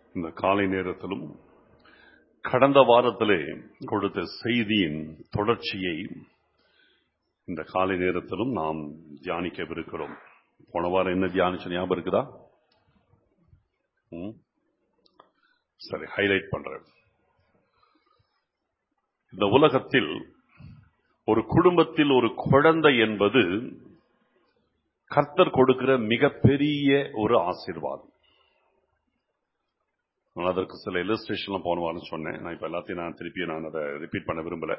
இந்த காலை நேரத்திலும் கடந்த வாரத்திலே கொடுத்த செய்தியின் தொடர்ச்சியை இந்த காலை நேரத்திலும் நாம் தியானிக்கவிருக்கிறோம் போன வாரம் என்ன தியானிச்ச ஞாபகம் இருக்குதா ம்? சரி ஹைலைட் பண்றேன் இந்த உலகத்தில் ஒரு குடும்பத்தில் ஒரு குழந்தை என்பது கர்த்தர் கொடுக்கிற மிகப்பெரிய ஒரு ஆசீர்வாதம் நான் அதற்கு சில இல்லஸ்ட்ரேஷன்லாம் போன வாரம் சொன்னேன் நான் இப்ப எல்லாத்தையும் நான் திருப்பி நான் அதை ரிப்பீட் பண்ண விரும்பல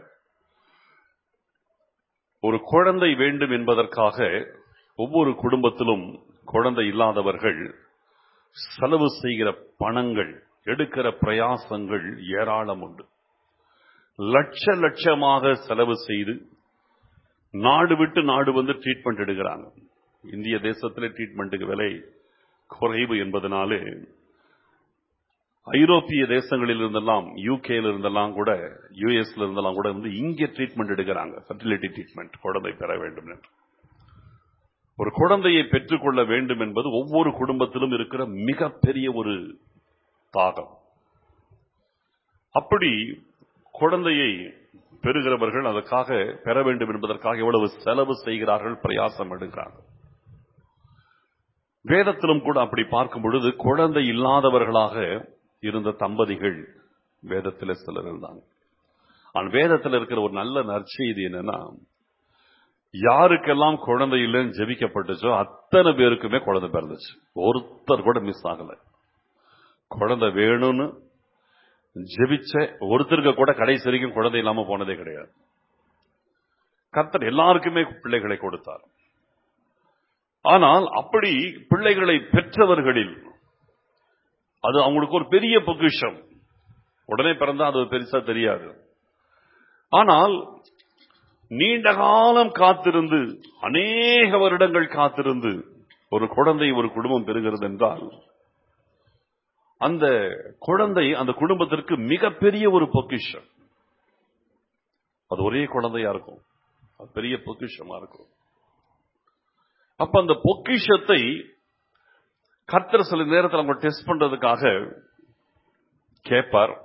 ஒரு குழந்தை வேண்டும் என்பதற்காக ஒவ்வொரு குடும்பத்திலும் குழந்தை இல்லாதவர்கள் செலவு செய்கிற பணங்கள் எடுக்கிற பிரயாசங்கள் ஏராளம் உண்டு லட்ச லட்சமாக செலவு செய்து நாடு விட்டு நாடு வந்து ட்ரீட்மெண்ட் எடுக்கிறாங்க இந்திய தேசத்திலே ட்ரீட்மெண்ட்டுக்கு விலை குறைவு என்பதனாலே ஐரோப்பிய தேசங்களில் இருந்தெல்லாம் யூகேல இருந்தெல்லாம் கூட யூஎஸ்ல இருந்தெல்லாம் கூட வந்து இங்கே ட்ரீட்மெண்ட் எடுக்கிறாங்க ஃபர்டிலிட்டி ட்ரீட்மெண்ட் குழந்தை பெற வேண்டும் என்று ஒரு குழந்தையை பெற்றுக்கொள்ள வேண்டும் என்பது ஒவ்வொரு குடும்பத்திலும் இருக்கிற மிகப்பெரிய ஒரு தாகம் அப்படி குழந்தையை பெறுகிறவர்கள் அதற்காக பெற வேண்டும் என்பதற்காக எவ்வளவு செலவு செய்கிறார்கள் பிரயாசம் எடுக்கிறார்கள் வேதத்திலும் கூட அப்படி பார்க்கும் பொழுது குழந்தை இல்லாதவர்களாக இருந்த தம்பதிகள் வேதத்தில் சிலர் இருந்தாங்க ஆனால் வேதத்தில் இருக்கிற ஒரு நல்ல நற்செய்தி என்னன்னா யாருக்கெல்லாம் குழந்தை இல்லைன்னு ஜெபிக்கப்பட்டுச்சோ அத்தனை பேருக்குமே குழந்தை பிறந்துச்சு ஒருத்தர் கூட மிஸ் ஆகல குழந்தை வேணும்னு ஜெபிச்ச ஒருத்தருக்கு கூட கடைசி வரைக்கும் குழந்தை இல்லாம போனதே கிடையாது கர்த்தர் எல்லாருக்குமே பிள்ளைகளை கொடுத்தார் ஆனால் அப்படி பிள்ளைகளை பெற்றவர்களில் அது அவங்களுக்கு ஒரு பெரிய பொக்கிஷம் உடனே பிறந்தா அது பெருசா தெரியாது ஆனால் நீண்ட காலம் காத்திருந்து அநேக வருடங்கள் காத்திருந்து ஒரு குழந்தை ஒரு குடும்பம் பெறுகிறது என்றால் அந்த குழந்தை அந்த குடும்பத்திற்கு மிகப்பெரிய ஒரு பொக்கிஷம் அது ஒரே குழந்தையா இருக்கும் அது பெரிய பொக்கிஷமா இருக்கும் அப்ப அந்த பொக்கிஷத்தை கர்த்தர் சில நேரத்தில் அவங்க டெஸ்ட் பண்றதுக்காக கேட்பார்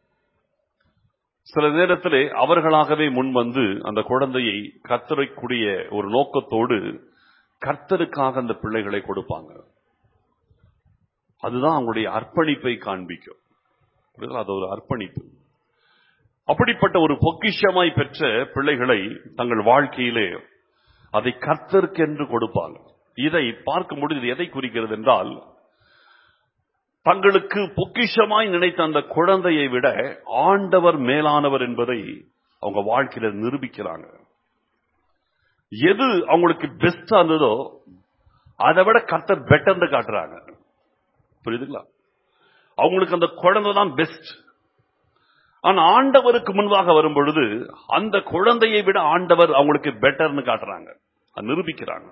சில நேரத்திலே அவர்களாகவே முன் வந்து அந்த குழந்தையை கர்த்தரைக்கூடிய ஒரு நோக்கத்தோடு கர்த்தருக்காக அந்த பிள்ளைகளை கொடுப்பாங்க அதுதான் அவங்களுடைய அர்ப்பணிப்பை காண்பிக்கும் புரியுதா? அது ஒரு அர்ப்பணிப்பு அப்படிப்பட்ட ஒரு பொக்கிஷமாய் பெற்ற பிள்ளைகளை தங்கள் வாழ்க்கையிலே அதை கர்த்தருக்கென்று கொடுப்பாங்க இதை பார்க்கும் பொழுது இது எதை குறிக்கிறது என்றால் தங்களுக்கு பொக்கிஷமாய் நினைத்த அந்த குழந்தையை விட ஆண்டவர் மேலானவர் என்பதை அவங்க வாழ்க்கையில நிரூபிக்கிறாங்க எது அவங்களுக்கு பெஸ்டா இருந்ததோ அதை விட கர்த்தர் பெட்டர்னு காட்டுறாங்க புரியுதுங்களா அவங்களுக்கு அந்த குழந்தை தான் பெஸ்ட் ஆனா ஆண்டவருக்கு முன்பாக வரும் பொழுது அந்த குழந்தையை விட ஆண்டவர் அவங்களுக்கு பெட்டர்னு காட்டுறாங்க அது நிரூபிக்கிறாங்க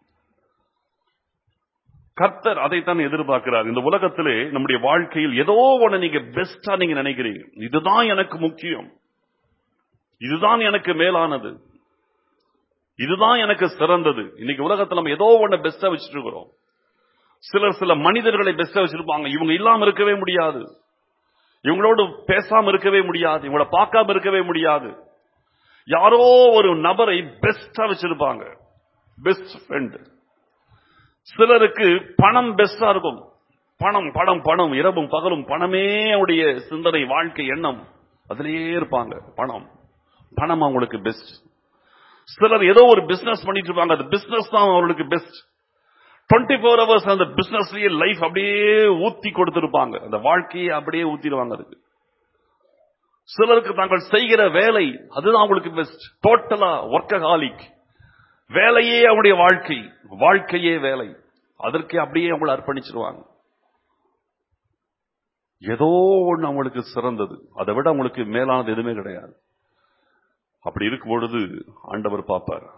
கர்த்தர் அதைத்தான் எதிர்பார்க்கிறார் இந்த உலகத்திலே நம்முடைய வாழ்க்கையில் ஏதோ ஒண்ணு நீங்க பெஸ்டா நீங்க நினைக்கிறீங்க இதுதான் எனக்கு முக்கியம் இதுதான் எனக்கு மேலானது இதுதான் எனக்கு சிறந்தது இன்னைக்கு உலகத்துல நம்ம ஏதோ ஒண்ணு பெஸ்டா வச்சுட்டு இருக்கிறோம் சிலர் சில மனிதர்களை பெஸ்டா வச்சிருப்பாங்க இவங்க இல்லாம இருக்கவே முடியாது இவங்களோடு பேசாம இருக்கவே முடியாது இவங்கள பார்க்காம இருக்கவே முடியாது யாரோ ஒரு நபரை பெஸ்டா வச்சிருப்பாங்க பெஸ்ட் ஃப்ரெண்ட் சிலருக்கு பணம் பெஸ்டா இருக்கும் பணம் பணம் பணம் இரவும் பகலும் பணமே அவருடைய சிந்தனை வாழ்க்கை எண்ணம் அதிலேயே இருப்பாங்க பணம் பணம் அவங்களுக்கு பெஸ்ட் சிலர் ஏதோ ஒரு பிசினஸ் பண்ணிட்டு இருப்பாங்க அந்த பிசினஸ் தான் அவங்களுக்கு பெஸ்ட் டுவெண்ட்டி ஃபோர் ஹவர்ஸ் அந்த பிசினஸ்லயே லைஃப் அப்படியே ஊத்தி கொடுத்திருப்பாங்க அந்த வாழ்க்கையை அப்படியே ஊத்திடுவாங்க அதுக்கு சிலருக்கு தாங்கள் செய்கிற வேலை அதுதான் அவங்களுக்கு பெஸ்ட் டோட்டலா ஒர்க்கஹாலிக் வேலையே அவருடைய வாழ்க்கை வாழ்க்கையே வேலை அதற்கே அப்படியே அவங்களை அர்ப்பணிச்சிருவாங்க ஏதோ ஒண்ணு அவங்களுக்கு சிறந்தது அதை விட அவங்களுக்கு மேலானது எதுவுமே கிடையாது அப்படி இருக்கும் பொழுது ஆண்டவர் பார்ப்பார்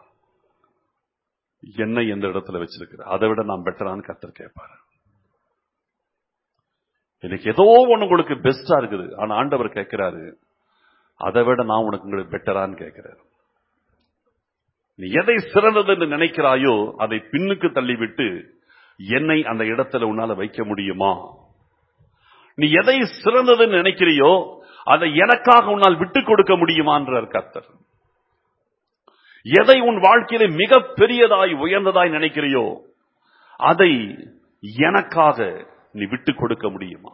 என்னை எந்த இடத்துல வச்சிருக்கிற அதை விட நான் பெட்டரான்னு கத்தர் கேட்பாரு எனக்கு ஏதோ ஒண்ணு உங்களுக்கு பெஸ்டா இருக்குது ஆனா ஆண்டவர் கேட்கிறாரு அதை விட நான் உனக்கு உங்களுக்கு பெட்டரான்னு கேட்கிறாரு நீ எதை சிறந்தது என்று நினைக்கிறாயோ அதை பின்னுக்கு தள்ளிவிட்டு என்னை அந்த இடத்துல உன்னால வைக்க முடியுமா நீ எதை சிறந்ததுன்னு நினைக்கிறியோ அதை எனக்காக உன்னால் விட்டுக் கொடுக்க முடியுமான்றார் கர்த்தர் எதை உன் வாழ்க்கையில மிக பெரியதாய் உயர்ந்ததாய் நினைக்கிறியோ அதை எனக்காக நீ விட்டுக் கொடுக்க முடியுமா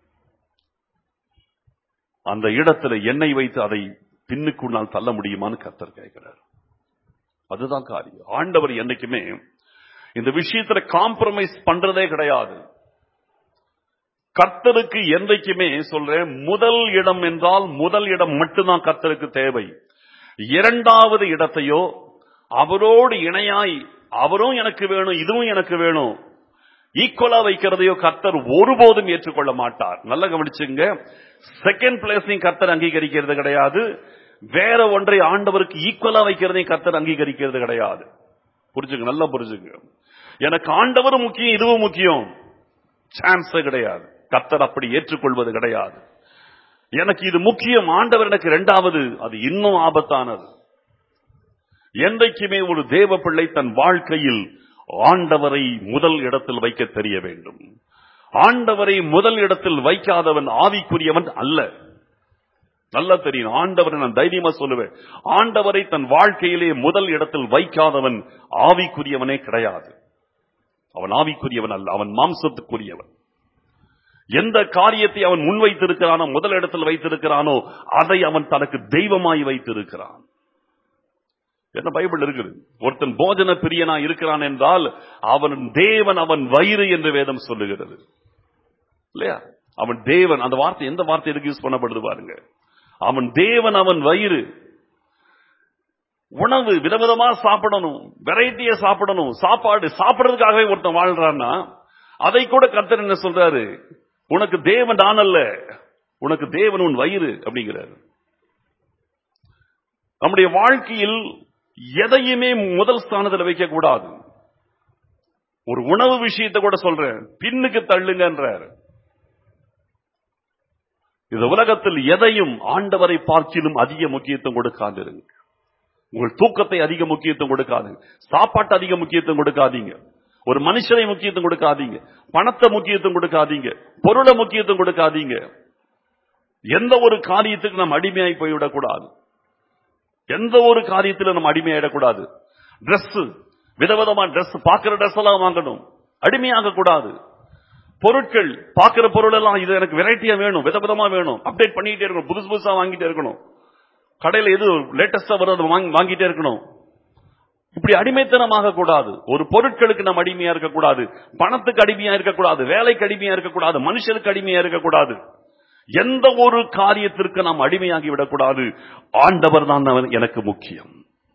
அந்த இடத்துல எண்ணெய் வைத்து அதை பின்னுக்குள்ளால் தள்ள முடியுமான்னு கர்த்தர் கேட்கிறார் அதுதான் காரியம் ஆண்டவர் என்னைக்குமே இந்த விஷயத்துல காம்ப்ரமைஸ் பண்றதே கிடையாது கர்த்தருக்கு என்றைக்குமே சொல்றேன் முதல் இடம் என்றால் முதல் இடம் மட்டும்தான் கர்த்தருக்கு தேவை இரண்டாவது இடத்தையோ அவரோடு இணையாய் அவரும் எனக்கு வேணும் இதுவும் எனக்கு வேணும் ஈக்குவலா வைக்கிறதையோ கர்த்தர் ஒருபோதும் ஏற்றுக்கொள்ள மாட்டார் நல்ல கவனிச்சுங்க செகண்ட் பிளேஸையும் கர்த்தர் அங்கீகரிக்கிறது கிடையாது வேற ஒன்றை ஆண்டவருக்கு ஈக்குவலா வைக்கிறதையும் கர்த்தர் அங்கீகரிக்கிறது கிடையாது புரிஞ்சுங்க நல்லா புரிஞ்சுங்க எனக்கு ஆண்டவரும் முக்கியம் இதுவும் முக்கியம் சான்ஸ் கிடையாது கர்த்தர் அப்படி ஏற்றுக்கொள்வது கிடையாது எனக்கு இது முக்கியம் ஆண்டவர் எனக்கு இரண்டாவது அது இன்னும் ஆபத்தானது என்றைக்குமே ஒரு தேவ பிள்ளை தன் வாழ்க்கையில் ஆண்டவரை முதல் இடத்தில் வைக்க தெரிய வேண்டும் ஆண்டவரை முதல் இடத்தில் வைக்காதவன் ஆவிக்குரியவன் அல்ல நல்லா தெரியும் ஆண்டவரை நான் தைரியமா சொல்லுவேன் ஆண்டவரை தன் வாழ்க்கையிலே முதல் இடத்தில் வைக்காதவன் ஆவிக்குரியவனே கிடையாது அவன் ஆவிக்குரியவன் அல்ல அவன் மாம்சத்துக்குரியவன் எந்த காரியத்தை அவன் முன்வைத்திருக்கிறானோ முதல் இடத்தில் வைத்திருக்கிறானோ அதை அவன் தனக்கு தெய்வமாய் வைத்திருக்கிறான் என்ன பைபிள் இருக்குது ஒருத்தன் போஜன பிரியனா இருக்கிறான் என்றால் அவன் தேவன் அவன் வயிறு என்று வேதம் சொல்லுகிறது இல்லையா அவன் தேவன் அந்த வார்த்தை எந்த வார்த்தை எதுக்கு யூஸ் பண்ணப்படுது பாருங்க அவன் தேவன் அவன் வயிறு உணவு விதவிதமா சாப்பிடணும் வெரைட்டியா சாப்பிடணும் சாப்பாடு சாப்பிடுறதுக்காகவே ஒருத்தன் வாழ்றான்னா அதை கூட கர்த்தர் என்ன சொல்றாரு உனக்கு தேவன் நான் அல்ல உனக்கு தேவன் உன் வயிறு அப்படிங்கிறாரு நம்முடைய வாழ்க்கையில் எதையுமே முதல் ஸ்தானத்தில் வைக்க கூடாது ஒரு உணவு விஷயத்தை கூட சொல்றேன் பின்னுக்கு தள்ளுங்கன்றார் இந்த உலகத்தில் எதையும் ஆண்டவரை பார்க்கிலும் அதிக முக்கியத்துவம் கொடுக்காதிருங்க உங்கள் தூக்கத்தை அதிக முக்கியத்துவம் கொடுக்காதீங்க சாப்பாட்டு அதிக முக்கியத்துவம் கொடுக்காதீங்க ஒரு மனுஷனை முக்கியத்துவம் கொடுக்காதீங்க பணத்தை முக்கியத்துவம் கொடுக்காதீங்க பொருளை முக்கியத்துவம் கொடுக்காதீங்க எந்த ஒரு காரியத்துக்கு நாம் அடிமையாய் போய்விடக்கூடாது எந்த ஒரு காரியத்திலும் நம்ம அடிமையாயிடக்கூடாது Dress விதவிதமா Dress பார்க்கிற Dress எல்லாம் வாங்கணும் அடிமையாக கூடாது பொருட்கள் பார்க்கிற பொருள் எல்லாம் இது எனக்கு வெரைட்டியா வேணும் விதவிதமா வேணும் அப்டேட் பண்ணிட்டே இருக்கணும் புதுசு புதுசா வாங்கிட்டே இருக்கணும் கடையில எது லேட்டஸ்டா வருது வாங்கி- வாங்கிட்டே இருக்கணும் இப்படி அடிமைத்தனமாக கூடாது ஒரு பொருட்களுக்கு நம்ம அடிமையா இருக்கக்கூடாது பணத்துக்கு அடிமையா இருக்கக்கூடாது வேலைக்கு அடிமையா இருக்கக்கூடாது மனுஷனுக்கு அடிமையா இருக்கக்கூடாது எந்த ஒரு காரியத்திற்கு நாம் அடிமையாகி விடக்கூடாது ஆண்டவர் தான் அவர் எனக்கு முக்கியம்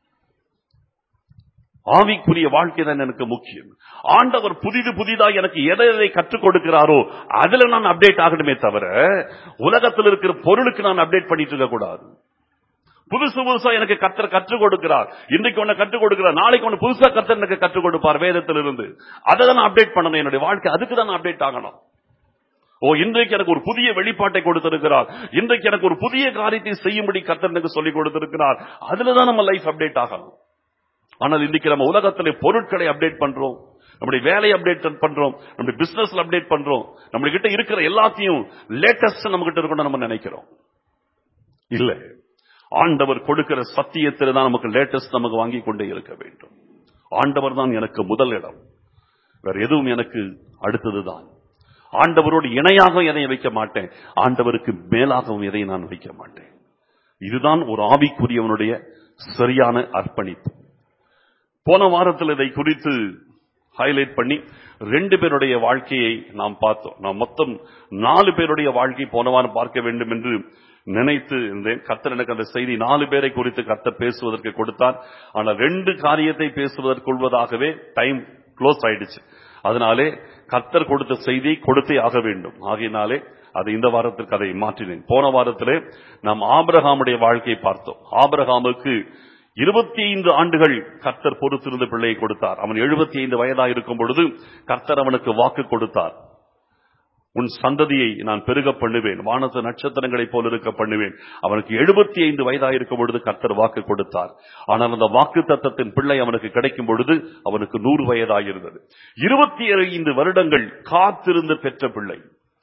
ஆவிக்குரிய வாழ்க்கை தான் எனக்கு முக்கியம் ஆண்டவர் புதிது புதிதா எனக்கு எதை எதை கற்றுக் கொடுக்கிறாரோ அதுல நான் அப்டேட் ஆகணுமே தவிர உலகத்தில் இருக்கிற பொருளுக்கு நான் அப்டேட் பண்ணிட்டு இருக்க கூடாது புதுசு புதுசா எனக்கு கத்தர் கற்றுக் கொடுக்கிறார் இன்றைக்கு ஒண்ணு கற்றுக் கொடுக்கிறார் நாளைக்கு ஒண்ணு புதுசா கத்தர் எனக்கு கற்றுக் கொடுப்பார் வேதத்திலிருந்து அதை தான் நான் அப்டேட் பண்ணணும் என்னுடைய வாழ்க்கை அதுக்கு தான் நான் அப்டேட் ஆகணும் ஓ இன்றைக்கு எனக்கு ஒரு புதிய வெளிப்பாட்டை கொடுத்திருக்கிறார் இன்றைக்கு எனக்கு ஒரு புதிய காரியத்தை செய்யும்படி கத்தர் எனக்கு சொல்லிக் கொடுத்திருக்கிறார் அதுலதான் நம்ம லைஃப் அப்டேட் ஆகணும் ஆனால் இன்னைக்கு நம்ம உலகத்திலே பொருட்களை அப்டேட் பண்றோம் நம்முடைய வேலையை அப்டேட் பண்றோம் நம்முடைய பிசினஸ்ல அப்டேட் பண்றோம் நம்ம கிட்ட இருக்கிற எல்லாத்தையும் லேட்டஸ்ட் நம்ம கிட்ட இருக்கணும் நம்ம நினைக்கிறோம் இல்ல ஆண்டவர் கொடுக்கிற சத்தியத்தில் தான் நமக்கு லேட்டஸ்ட் நமக்கு வாங்கி கொண்டே இருக்க வேண்டும் ஆண்டவர் தான் எனக்கு முதல் இடம் வேற எதுவும் எனக்கு அடுத்ததுதான் ஆண்டவரோடு இணையாக எதையும் வைக்க மாட்டேன் ஆண்டவருக்கு மேலாகவும் எதையும் நான் வைக்க மாட்டேன் இதுதான் ஒரு ஆவிக்குரியவனுடைய சரியான அர்ப்பணிப்பு போன வாரத்தில் இதை குறித்து ஹைலைட் பண்ணி ரெண்டு பேருடைய வாழ்க்கையை நாம் பார்த்தோம் நாம் மொத்தம் நாலு பேருடைய வாழ்க்கை போன வாரம் பார்க்க வேண்டும் என்று நினைத்து இருந்தேன் கர்த்தர் எனக்கு அந்த செய்தி நாலு பேரை குறித்து கர்த்தர் பேசுவதற்கு கொடுத்தார் ஆனால் ரெண்டு காரியத்தை பேசுவதற்குள்வதாகவே டைம் க்ளோஸ் ஆயிடுச்சு அதனாலே கர்த்தர் கொடுத்த செய்தி கொடுத்தே ஆக வேண்டும் ஆகையினாலே அது இந்த வாரத்திற்கு அதை மாற்றினேன் போன வாரத்திலே நாம் ஆபிரகாமுடைய வாழ்க்கையை பார்த்தோம் ஆபிரகாமுக்கு இருபத்தி ஐந்து ஆண்டுகள் கர்த்தர் பொறுத்திருந்த பிள்ளையை கொடுத்தார் அவன் எழுபத்தி ஐந்து வயதாக இருக்கும் பொழுது கர்த்தர் அவனுக்கு வாக்கு கொடுத்தார் உன் சந்ததியை நான் பெருக பண்ணுவேன் வானத்து நட்சத்திரங்களைப் போல இருக்க பண்ணுவேன் அவனுக்கு எழுபத்தி ஐந்து வயதாக இருக்கும் பொழுது கர்த்தர் வாக்கு கொடுத்தார் ஆனால் அந்த வாக்கு தத்தத்தின் பிள்ளை அவனுக்கு கிடைக்கும் பொழுது அவனுக்கு நூறு வயதாக இருந்தது இருபத்தி ஐந்து வருடங்கள் காத்திருந்து பெற்ற பிள்ளை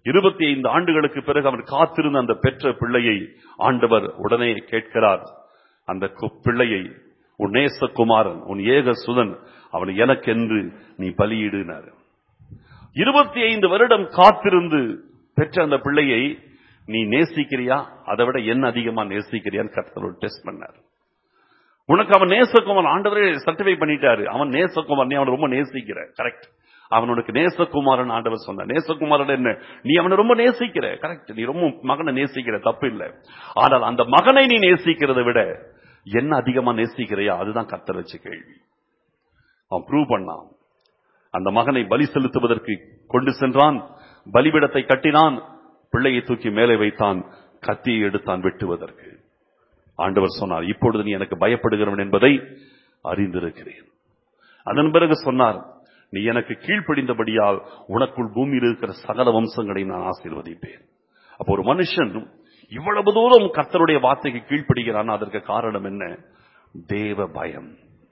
இருபத்தி ஐந்து ஆண்டுகளுக்கு பிறகு அவர் காத்திருந்த அந்த பெற்ற பிள்ளையை ஆண்டவர் உடனே கேட்கிறார் அந்த கு- பிள்ளையை உன் நேசகுமாரன் உன் ஏக சுதன் அவன் எனக்கென்று நீ பலியிடுனார் இருபத்தி ஐந்து வருடம் காத்திருந்து பெற்ற அந்த பிள்ளையை நீ நேசிக்கிறியா அதை விட என்ன அதிகமா நேசிக்கிறியான்னு கர்த்தர் டெஸ்ட் பண்ணார் உனக்கு அவன் நேசகுமார் ஆண்டவரே சர்டிஃபை பண்ணிட்டாரு அவன் நேசகுமார் நீ அவனை ரொம்ப நேசிக்கிற கரெக்ட் அவன் உனக்கு நேசகுமாரன் ஆண்டவர் சொன்ன நேசகுமாரன் என்ன நீ அவனை ரொம்ப நேசிக்கிற கரெக்ட் நீ ரொம்ப மகனை நேசிக்கிற தப்பு இல்லை ஆனால் அந்த மகனை நீ நேசிக்கிறதை விட என்ன அதிகமா நேசிக்கிறையா அதுதான் கர்த்தர் வச்ச கேள்வி அவன் ப்ரூவ் பண்ணான் அந்த மகனை பலி செலுத்துவதற்கு கொண்டு சென்றான் பலிபிடத்தை கட்டினான் பிள்ளையை தூக்கி மேலே வைத்தான் கத்தியை எடுத்தான் வெட்டுவதற்கு ஆண்டவர் சொன்னார் இப்பொழுது நீ எனக்கு பயப்படுகிறவன் என்பதை அறிந்திருக்கிறேன் அதன் பிறகு சொன்னார் நீ எனக்கு கீழ்ப்படிந்தபடியால் உனக்குள் பூமியில் இருக்கிற சகல வம்சங்களை நான் ஆசீர்வதிப்பேன் அப்போ ஒரு மனுஷன் இவ்வளவு தூரம் கர்த்தருடைய வார்த்தைக்கு கீழ்ப்படுகிறான் அதற்கு காரணம் என்ன தேவ பயம்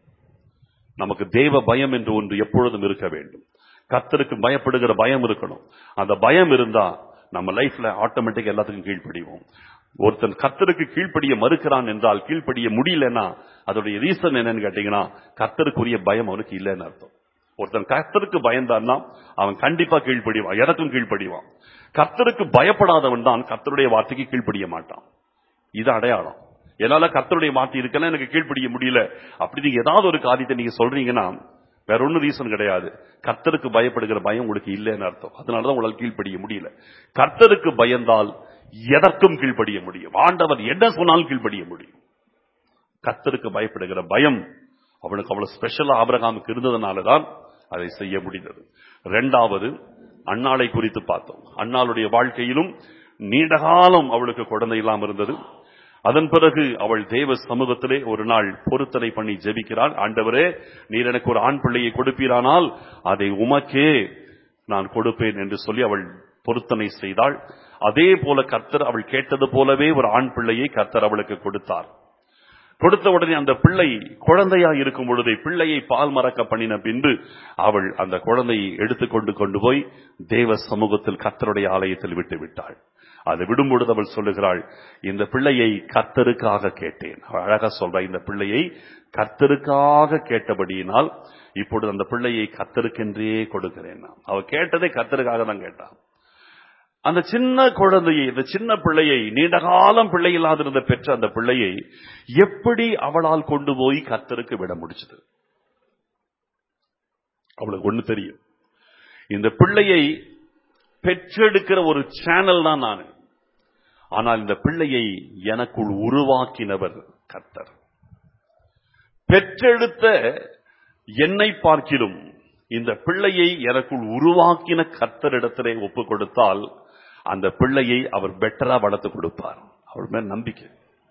நமக்கு தேவ பயம் என்று ஒன்று எப்பொழுதும் இருக்க வேண்டும் கர்த்தருக்கு பயப்படுகிற பயம் இருக்கணும் அந்த பயம் இருந்தா நம்ம லைஃப்ல ஆட்டோமேட்டிக் எல்லாத்துக்கும் கீழ்ப்படிவோம் ஒருத்தன் கர்த்தருக்கு கீழ்ப்படிய மறுக்கிறான் என்றால் கீழ்ப்படிய முடியலன்னா அதோடைய ரீசன் என்னன்னு கேட்டீங்கன்னா கர்த்தருக்குரிய பயம் அவனுக்கு இல்லைன்னு அர்த்தம் ஒருத்தன் கர்த்தருக்கு பயந்தான்னா அவன் கண்டிப்பா கீழ்ப்படிவான் எதற்கும் கீழ்ப்படிவான் கர்த்தருக்கு பயப்படாதவன் தான் கர்த்தருடைய வார்த்தைக்கு கீழ்ப்படிய மாட்டான் இது அடையாளம் என்னால கர்த்தருடைய வார்த்தை இருக்கல எனக்கு கீழ்ப்படிய முடியல அப்படி நீங்க ஏதாவது ஒரு காரியத்தை நீங்க சொல்றீங்கன்னா வேற ஒன்னும் ரீசன் கிடையாது கர்த்தருக்கு பயப்படுகிற பயம் உங்களுக்கு இல்லைன்னு அர்த்தம் அதனாலதான் உங்களால் கீழ்ப்படிய முடியல கர்த்தருக்கு பயந்தால் எதற்கும் கீழ்ப்படிய முடியும் ஆண்டவர் என்ன சொன்னாலும் கீழ்ப்படிய முடியும் கர்த்தருக்கு பயப்படுகிற பயம் அவனுக்கு அவ்வளவு ஸ்பெஷலா ஆபிரகாமுக்கு இருந்ததுனாலதான் அதை செய்ய முடிந்தது இரண்டாவது அன்னாளை குறித்து பார்த்தோம் அன்னாளுடைய வாழ்க்கையிலும் நீண்ட காலம் அவளுக்கு குழந்தை இல்லாமல் இருந்தது அதன் பிறகு அவள் தேவ சமூகத்திலே ஒரு நாள் பொருத்தனை பண்ணி ஜெபிக்கிறாள் ஆண்டவரே நீர் எனக்கு ஒரு ஆண் பிள்ளையை கொடுப்பீரானால் அதை உமக்கே நான் கொடுப்பேன் என்று சொல்லி அவள் பொருத்தனை செய்தாள் அதே போல கர்த்தர் அவள் கேட்டது போலவே ஒரு ஆண் பிள்ளையை கர்த்தர் அவளுக்கு கொடுத்தார் கொடுத்த உடனே அந்த பிள்ளை குழந்தையா இருக்கும் பொழுதே பிள்ளையை பால் மறக்க பண்ணின பின்பு அவள் அந்த குழந்தையை எடுத்துக்கொண்டு கொண்டு போய் தேவ சமூகத்தில் கர்த்தருடைய ஆலயத்தில் விட்டு விட்டாள் அதை விடும் பொழுது அவள் சொல்லுகிறாள் இந்த பிள்ளையை கர்த்தருக்காக கேட்டேன் அவள் அழகா சொல்றா இந்த பிள்ளையை கர்த்தருக்காக கேட்டபடியினால் இப்பொழுது அந்த பிள்ளையை கர்த்தருக்கென்றே கொடுக்கிறேன் நான். அவ கேட்டதே கர்த்தருக்காக தான் கேட்டான் அந்த சின்ன குழந்தையை இந்த சின்ன பிள்ளையை நீண்ட காலம் பிள்ளை இல்லாதிருந்த பெற்ற அந்த பிள்ளையை எப்படி அவளால் கொண்டு போய் கர்த்தருக்கு விட முடிச்சது அவளுக்கு ஒண்ணு தெரியும் இந்த பிள்ளையை பெற்றெடுக்கிற ஒரு சேனல் தான் நான் ஆனால் இந்த பிள்ளையை எனக்குள் உருவாக்கினவர் கர்த்தர் பெற்றெடுத்த என்னை பார்க்கிலும் இந்த பிள்ளையை எனக்குள் உருவாக்கின கர்த்தரிடத்திலே ஒப்பு கொடுத்தால் அந்த பிள்ளையை அவர் பெட்டரா வளர்த்து கொடுப்பார் அவர் மேல் நம்பிக்கை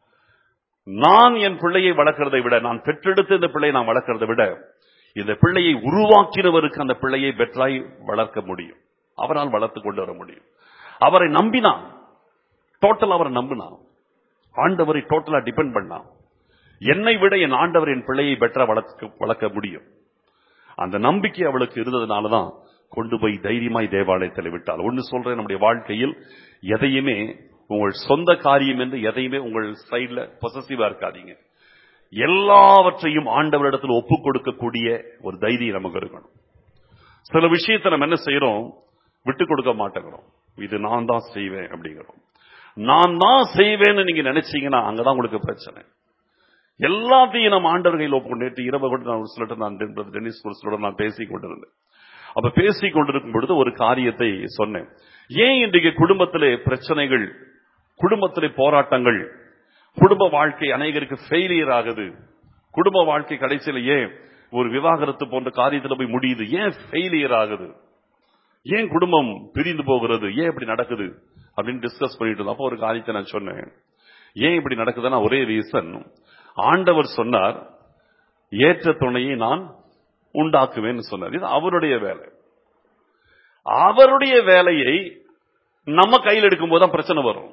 நான் என் பிள்ளையை வளர்க்கிறதை விட நான் பெற்றெடுத்த இந்த பிள்ளையை நான் வளர்க்கிறதை விட இந்த பிள்ளையை உருவாக்கினவருக்கு அந்த பிள்ளையை பெட்டராய் வளர்க்க முடியும் அவரால் வளர்த்து கொண்டு வர முடியும் அவரை நம்பினான் டோட்டல் அவரை நம்பினான் ஆண்டவரை டோட்டலா டிபெண்ட் பண்ணான் என்னை விட என் ஆண்டவர் என் பிள்ளையை பெட்டரா வளர்க்க வளர்க்க முடியும் அந்த நம்பிக்கை அவளுக்கு இருந்ததுனாலதான் கொண்டு போய் தைரியமாய் தேவாலயத்தில் விட்டாள் ஒன்னு சொல்றேன் நம்முடைய வாழ்க்கையில் எதையுமே உங்கள் சொந்த காரியம் என்று எதையுமே உங்கள் சைட்ல பொசசிவா இருக்காதீங்க எல்லாவற்றையும் ஆண்டவரிடத்தில் ஒப்பு கொடுக்கக்கூடிய ஒரு தைரியம் நமக்கு இருக்கணும் சில விஷயத்தை நம்ம என்ன செய்யறோம் விட்டு கொடுக்க மாட்டேங்கிறோம் இது நான் தான் செய்வேன் அப்படிங்கிறோம் நான் தான் செய்வேன்னு நீங்க நினைச்சீங்கன்னா அங்கதான் உங்களுக்கு பிரச்சனை எல்லாத்தையும் நம்ம ஆண்டவர் கையில் ஒப்பு நேற்று இரவு கூட நான் ஒரு சிலர் நான் டென்- டென்னிஸ் ஒரு சிலரோட நான் பேசிக் கொண்டிருந்தேன் அப்ப பேசிக் கொண்டிருக்கும் பொழுது ஒரு காரியத்தை சொன்னேன் ஏன் இன்றைக்கு குடும்பத்திலே பிரச்சனைகள் குடும்பத்திலே போராட்டங்கள் குடும்ப வாழ்க்கை அநேகருக்கு ஃபெயிலியர் ஆகுது குடும்ப வாழ்க்கை கடைசியில ஏன் ஒரு விவாகரத்து போன்ற காரியத்துல போய் முடியுது ஏன் ஃபெயிலியர் ஆகுது ஏன் குடும்பம் பிரிந்து போகிறது ஏன் இப்படி நடக்குது அப்படின்னு டிஸ்கஸ் பண்ணிட்டு இருந்தோம் அப்போ ஒரு காரியத்தை நான் சொன்னேன் ஏன் இப்படி நடக்குதுன்னா ஒரே ரீசன் ஆண்டவர் சொன்னார் ஏற்ற துணையை நான் உண்டாக்குவேன்னு சொன்னார் இது அவருடைய வேலை அவருடைய வேலையை நம்ம கையில் எடுக்கும் போது தான் பிரச்சனை வரும்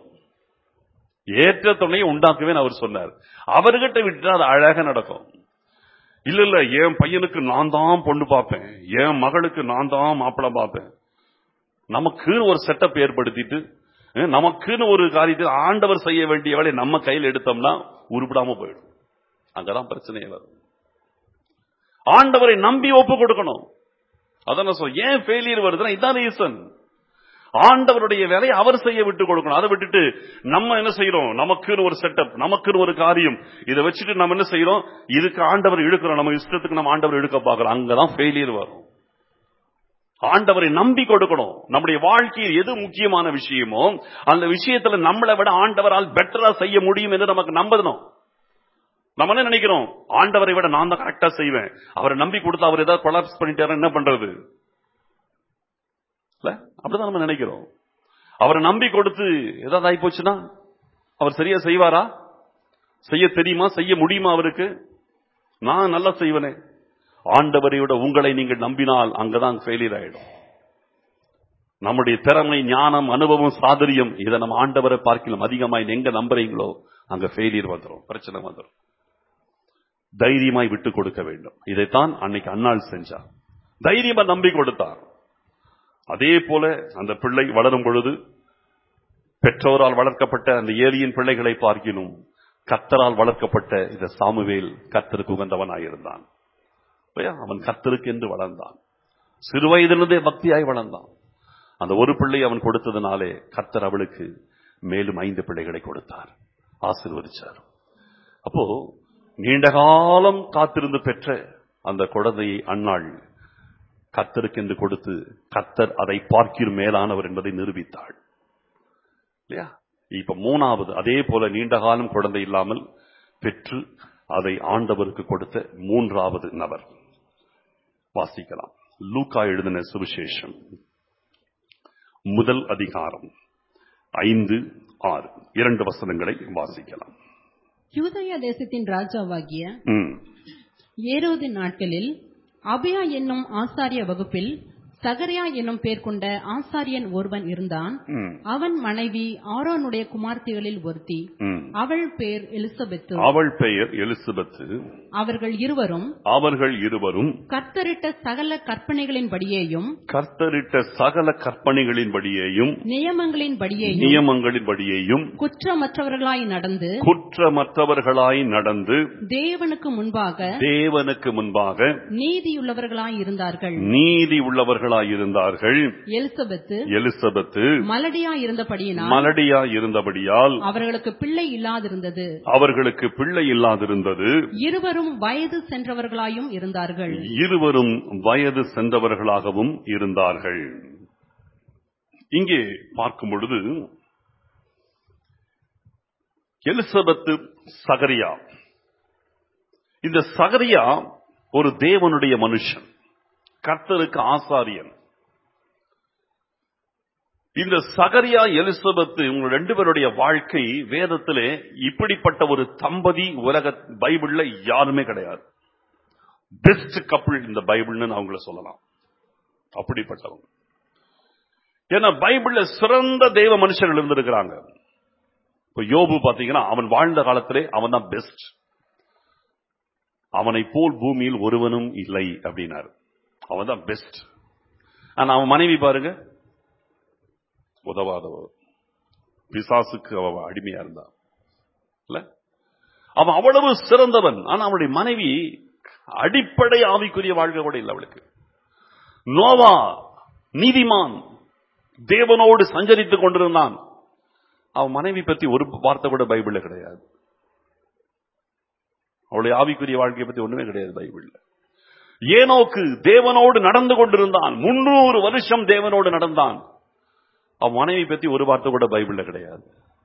ஏற்ற துணையை உண்டாக்குவேன் அவர் சொன்னார் அவர்கிட்ட விட்டு அது அழகா நடக்கும் இல்ல இல்ல என் பையனுக்கு நான் தான் பொண்ணு பார்ப்பேன் என் மகளுக்கு நான் தான் மாப்பிள்ளை பார்ப்பேன் நமக்குன்னு ஒரு செட்டப் ஏற்படுத்திட்டு அஹ், நமக்குன்னு ஒரு காரியத்தை ஆண்டவர் செய்ய வேண்டிய வேலையை நம்ம கையில் எடுத்தோம்னா உருப்படாம போயிடும் அங்கதான் பிரச்சனையே வரும் ஆண்டவரை நம்பி ஒப்பு கொடுக்கணும் அதான் நான் சொல்றேன். ஏன் ஃபெயிலியர் வருதுன்னா இதான் ரீசன் ஆண்டவருடைய வேலையை அவர் செய்ய விட்டு கொடுக்கணும் அதை விட்டுட்டு நம்ம என்ன செய்யறோம் நமக்குன்னு ஒரு செட்டப் நமக்குன்னு ஒரு காரியம் இதை வச்சுட்டு நம்ம என்ன செய்யறோம் இதுக்கு ஆண்டவர் இழுக்கிறோம் நம்ம இஷ்டத்துக்கு நம்ம ஆண்டவர் இழுக்க பார்க்கிறோம் அங்கதான் ஃபெயிலியர் வரும் ஆண்டவரை நம்பி கொடுக்கணும் நம்முடைய வாழ்க்கையில் எது முக்கியமான விஷயமோ அந்த விஷயத்துல நம்மளை விட ஆண்டவரால் பெட்டரா செய்ய முடியும் என்று நமக்கு நம்பணும் நம்ம என்ன நினைக்கிறோம் ஆண்டவரை விட நான் தான் கரெக்டா செய்வேன் அவரை நம்பி கொடுத்து அவர் ஏதாவது கொலாப்ஸ் பண்ணிட்டாரு என்ன பண்றது இல்ல அப்படிதான் நம்ம நினைக்கிறோம் அவரை நம்பி கொடுத்து ஏதாவது ஆகி போச்சுன்னா அவர் சரியா செய்வாரா செய்ய தெரியுமா செய்ய முடியுமா அவருக்கு நான் நல்லா செய்வனே ஆண்டவரை விட உங்களை நீங்கள் நம்பினால் அங்கதான் ஃபெயிலியர் ஆயிடும் நம்முடைய திறமை ஞானம் அனுபவம் சாதுரியம் இதை நம்ம ஆண்டவரை பார்க்கலாம் அதிகமாய் எங்க நம்புறீங்களோ அங்க ஃபெயிலியர் வந்துடும் பிரச்சனை வந்துடும் தைரியமாய் விட்டு கொடுக்க வேண்டும் இதைத்தான் அன்னைக்கு அன்னாள் செஞ்சார் தைரியமா நம்பி கொடுத்தார் அதே போல அந்த பிள்ளை வளரும் பொழுது பெற்றோரால் வளர்க்கப்பட்ட அந்த ஏலியின் பிள்ளைகளை பார்க்கினும் கத்தரால் வளர்க்கப்பட்ட இந்த சாமுவேல் கத்தருக்கு உகந்தவனாயிருந்தான் இல்லையா? அவன் கத்தருக்கு என்று வளர்ந்தான் சிறு வயதிலிருந்தே பக்தியாய் வளர்ந்தான் அந்த ஒரு பிள்ளை அவன் கொடுத்ததுனாலே கத்தர் அவளுக்கு மேலும் ஐந்து பிள்ளைகளை கொடுத்தார் ஆசீர்வதிச்சார் அப்போ நீண்ட காலம் காத்திருந்து பெற்ற அந்த குழந்தையை அன்னாள் கத்தருக்கு என்று கொடுத்து கத்தர் அதை பார்க்கிற மேலானவர் என்பதை நிரூபித்தாள் இல்லையா இப்ப மூணாவது அதே போல நீண்ட காலம் குழந்தை இல்லாமல் பெற்று அதை ஆண்டவருக்கு கொடுத்த மூன்றாவது நபர் வாசிக்கலாம் லூக்கா எழுதின சுவிசேஷம் முதல் அதிகாரம் ஐந்து ஆறு இரண்டு வசனங்களை வாசிக்கலாம் யூதய தேசத்தின் ராஜாவாகிய ம், ஏரோது நாட்களில் அபியா என்னும் ஆசாரிய வகுப்பில் சகரியா என்னும் பேர் கொண்ட ஆசாரியன் ஒருவன் இருந்தான் ம், அவன் மனைவி ஆரோனுடைய குமார்த்திகளில் ஒருத்தி ம். அவள் பேர் எலிசபெத்து அவள் பெயர் எலிசபெத்து அவர்கள் இருவரும் அவர்கள் இருவரும் கர்த்தரிட்ட சகல கற்பனைகளின்படியேயும் கர்த்தரிட்ட சகல கற்பனைகளின்படியேயும் நியமங்களின்படியேயும் நியமங்களின்படியேயும் குற்றமற்றவர்களாய் நடந்து குற்றமற்றவர்களாய் நடந்து தேவனுக்கு முன்பாக தேவனுக்கு முன்பாக நீதியுள்ளவர்களாய் இருந்தார்கள் நீதி உள்ளவர்களாய் இருந்தார்கள் எலிசபெத்து எலிசபெத்து மலடியாய் இருந்தபடியினால் மலடியா இருந்தபடியால் அவர்களுக்கு பிள்ளை இல்லாதிருந்தது அவர்களுக்கு பிள்ளை இல்லாதிருந்தது இருவரும் வயது சென்றவர்களாயும் இருந்தார்கள் இருவரும் வயது சென்றவர்களாகவும் இருந்தார்கள் இங்கே பார்க்கும் பொழுது எலிசபெத்து சகரியா இந்த சகரியா ஒரு தேவனுடைய மனுஷன் கர்த்தருக்கு ஆசாரியன் இந்த சகரியா எலிசபெத்து இவங்க ரெண்டு பேருடைய வாழ்க்கை வேதத்திலே இப்படிப்பட்ட ஒரு தம்பதி உலக பைபிள்ல யாருமே கிடையாது பெஸ்ட் கப்பிள் இந்த பைபிள்னு அவங்கள சொல்லலாம் அப்படிப்பட்டவங்க ஏன்னா பைபிள்ல சிறந்த தெய்வ மனுஷர்கள் இருந்திருக்கிறாங்க இப்ப யோபு பாத்தீங்கன்னா அவன் வாழ்ந்த காலத்திலே அவன் தான் பெஸ்ட் அவனை போல் பூமியில் ஒருவனும் இல்லை அப்படின்னாரு அவன் தான் பெஸ்ட் ஆனா அவன் மனைவி பாருங்க உதவாதவ பிசாசுக்கு அவ அடிமையா இருந்தான் இல்ல அவன் அவ்வளவு சிறந்தவன் ஆனா அவனுடைய மனைவி அடிப்படை ஆவிக்குரிய வாழ்க்கை கூட இல்லை அவளுக்கு நோவா நீதிமான் தேவனோடு சஞ்சரித்துக் கொண்டிருந்தான் அவன் மனைவி பத்தி ஒரு வார்த்தை கூட பைபிள்ல கிடையாது அவளுடைய ஆவிக்குரிய வாழ்க்கையை பத்தி ஒண்ணுமே கிடையாது பைபிள்ல ஏனோக்கு தேவனோடு நடந்து கொண்டிருந்தான் முன்னூறு வருஷம் தேவனோடு நடந்தான் அவன் மனைவி பத்தி ஒரு வார்த்தை கூட பைபிள்ல கிடையாது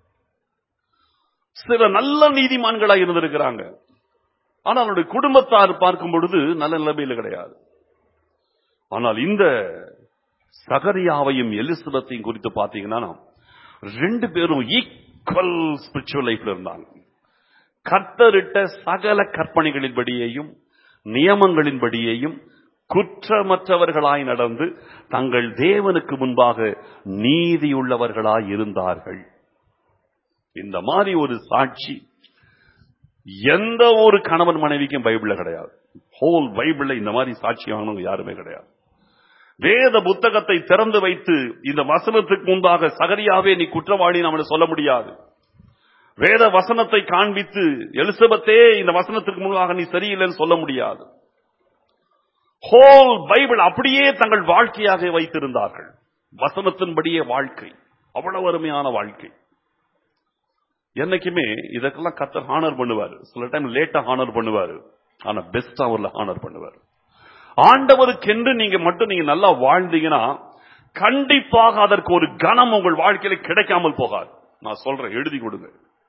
சில நல்ல நீதிமான்களா இருந்திருக்கிறாங்க ஆனா அவனுடைய குடும்பத்தார் பார்க்கும் பொழுது நல்ல நிலைமையில கிடையாது ஆனால் இந்த சகரியாவையும் எலிசபெத்தையும் குறித்து பாத்தீங்கன்னா ரெண்டு பேரும் ஈக்குவல் ஸ்பிரிச்சுவல் லைஃப்ல இருந்தாங்க கர்த்தரிட்ட சகல கற்பனைகளின்படியேயும் நியமங்களின்படியேயும் குற்றமற்றவர்களாய் நடந்து தங்கள் தேவனுக்கு முன்பாக நீதியுள்ளவர்களாய் இருந்தார்கள் இந்த மாதிரி ஒரு சாட்சி எந்த ஒரு கணவன் மனைவிக்கும் பைபிள்ல கிடையாது ஹோல் பைபிள்ல இந்த மாதிரி சாட்சி வாங்கினவங்க யாருமே கிடையாது வேத புத்தகத்தை திறந்து வைத்து இந்த வசனத்துக்கு முன்பாக சகரியாவே நீ குற்றவாளி நம்மள சொல்ல முடியாது வேத வசனத்தை காண்பித்து எலிசபெத்தே இந்த வசனத்துக்கு முன்பாக நீ சரியில்லைன்னு சொல்ல முடியாது ஹோல் பைபிள் அப்படியே தங்கள் வாழ்க்கையாக வைத்திருந்தார்கள் வசனத்தின்படியே வாழ்க்கை அவ்வளவு அருமையான வாழ்க்கை என்னைக்குமே இதற்கெல்லாம் கத்தர் ஹானர் பண்ணுவாரு சில டைம் லேட்டா ஹானர் பண்ணுவாரு ஆனா பெஸ்டா அவர்ல ஹானர் பண்ணுவாரு ஆண்டவருக்கென்று நீங்க மட்டும் நீங்க நல்லா வாழ்ந்தீங்கன்னா கண்டிப்பாக அதற்கு ஒரு கனம் உங்கள் வாழ்க்கையில கிடைக்காமல் போகாது நான் சொல்றேன் எழுதி கொடுங்க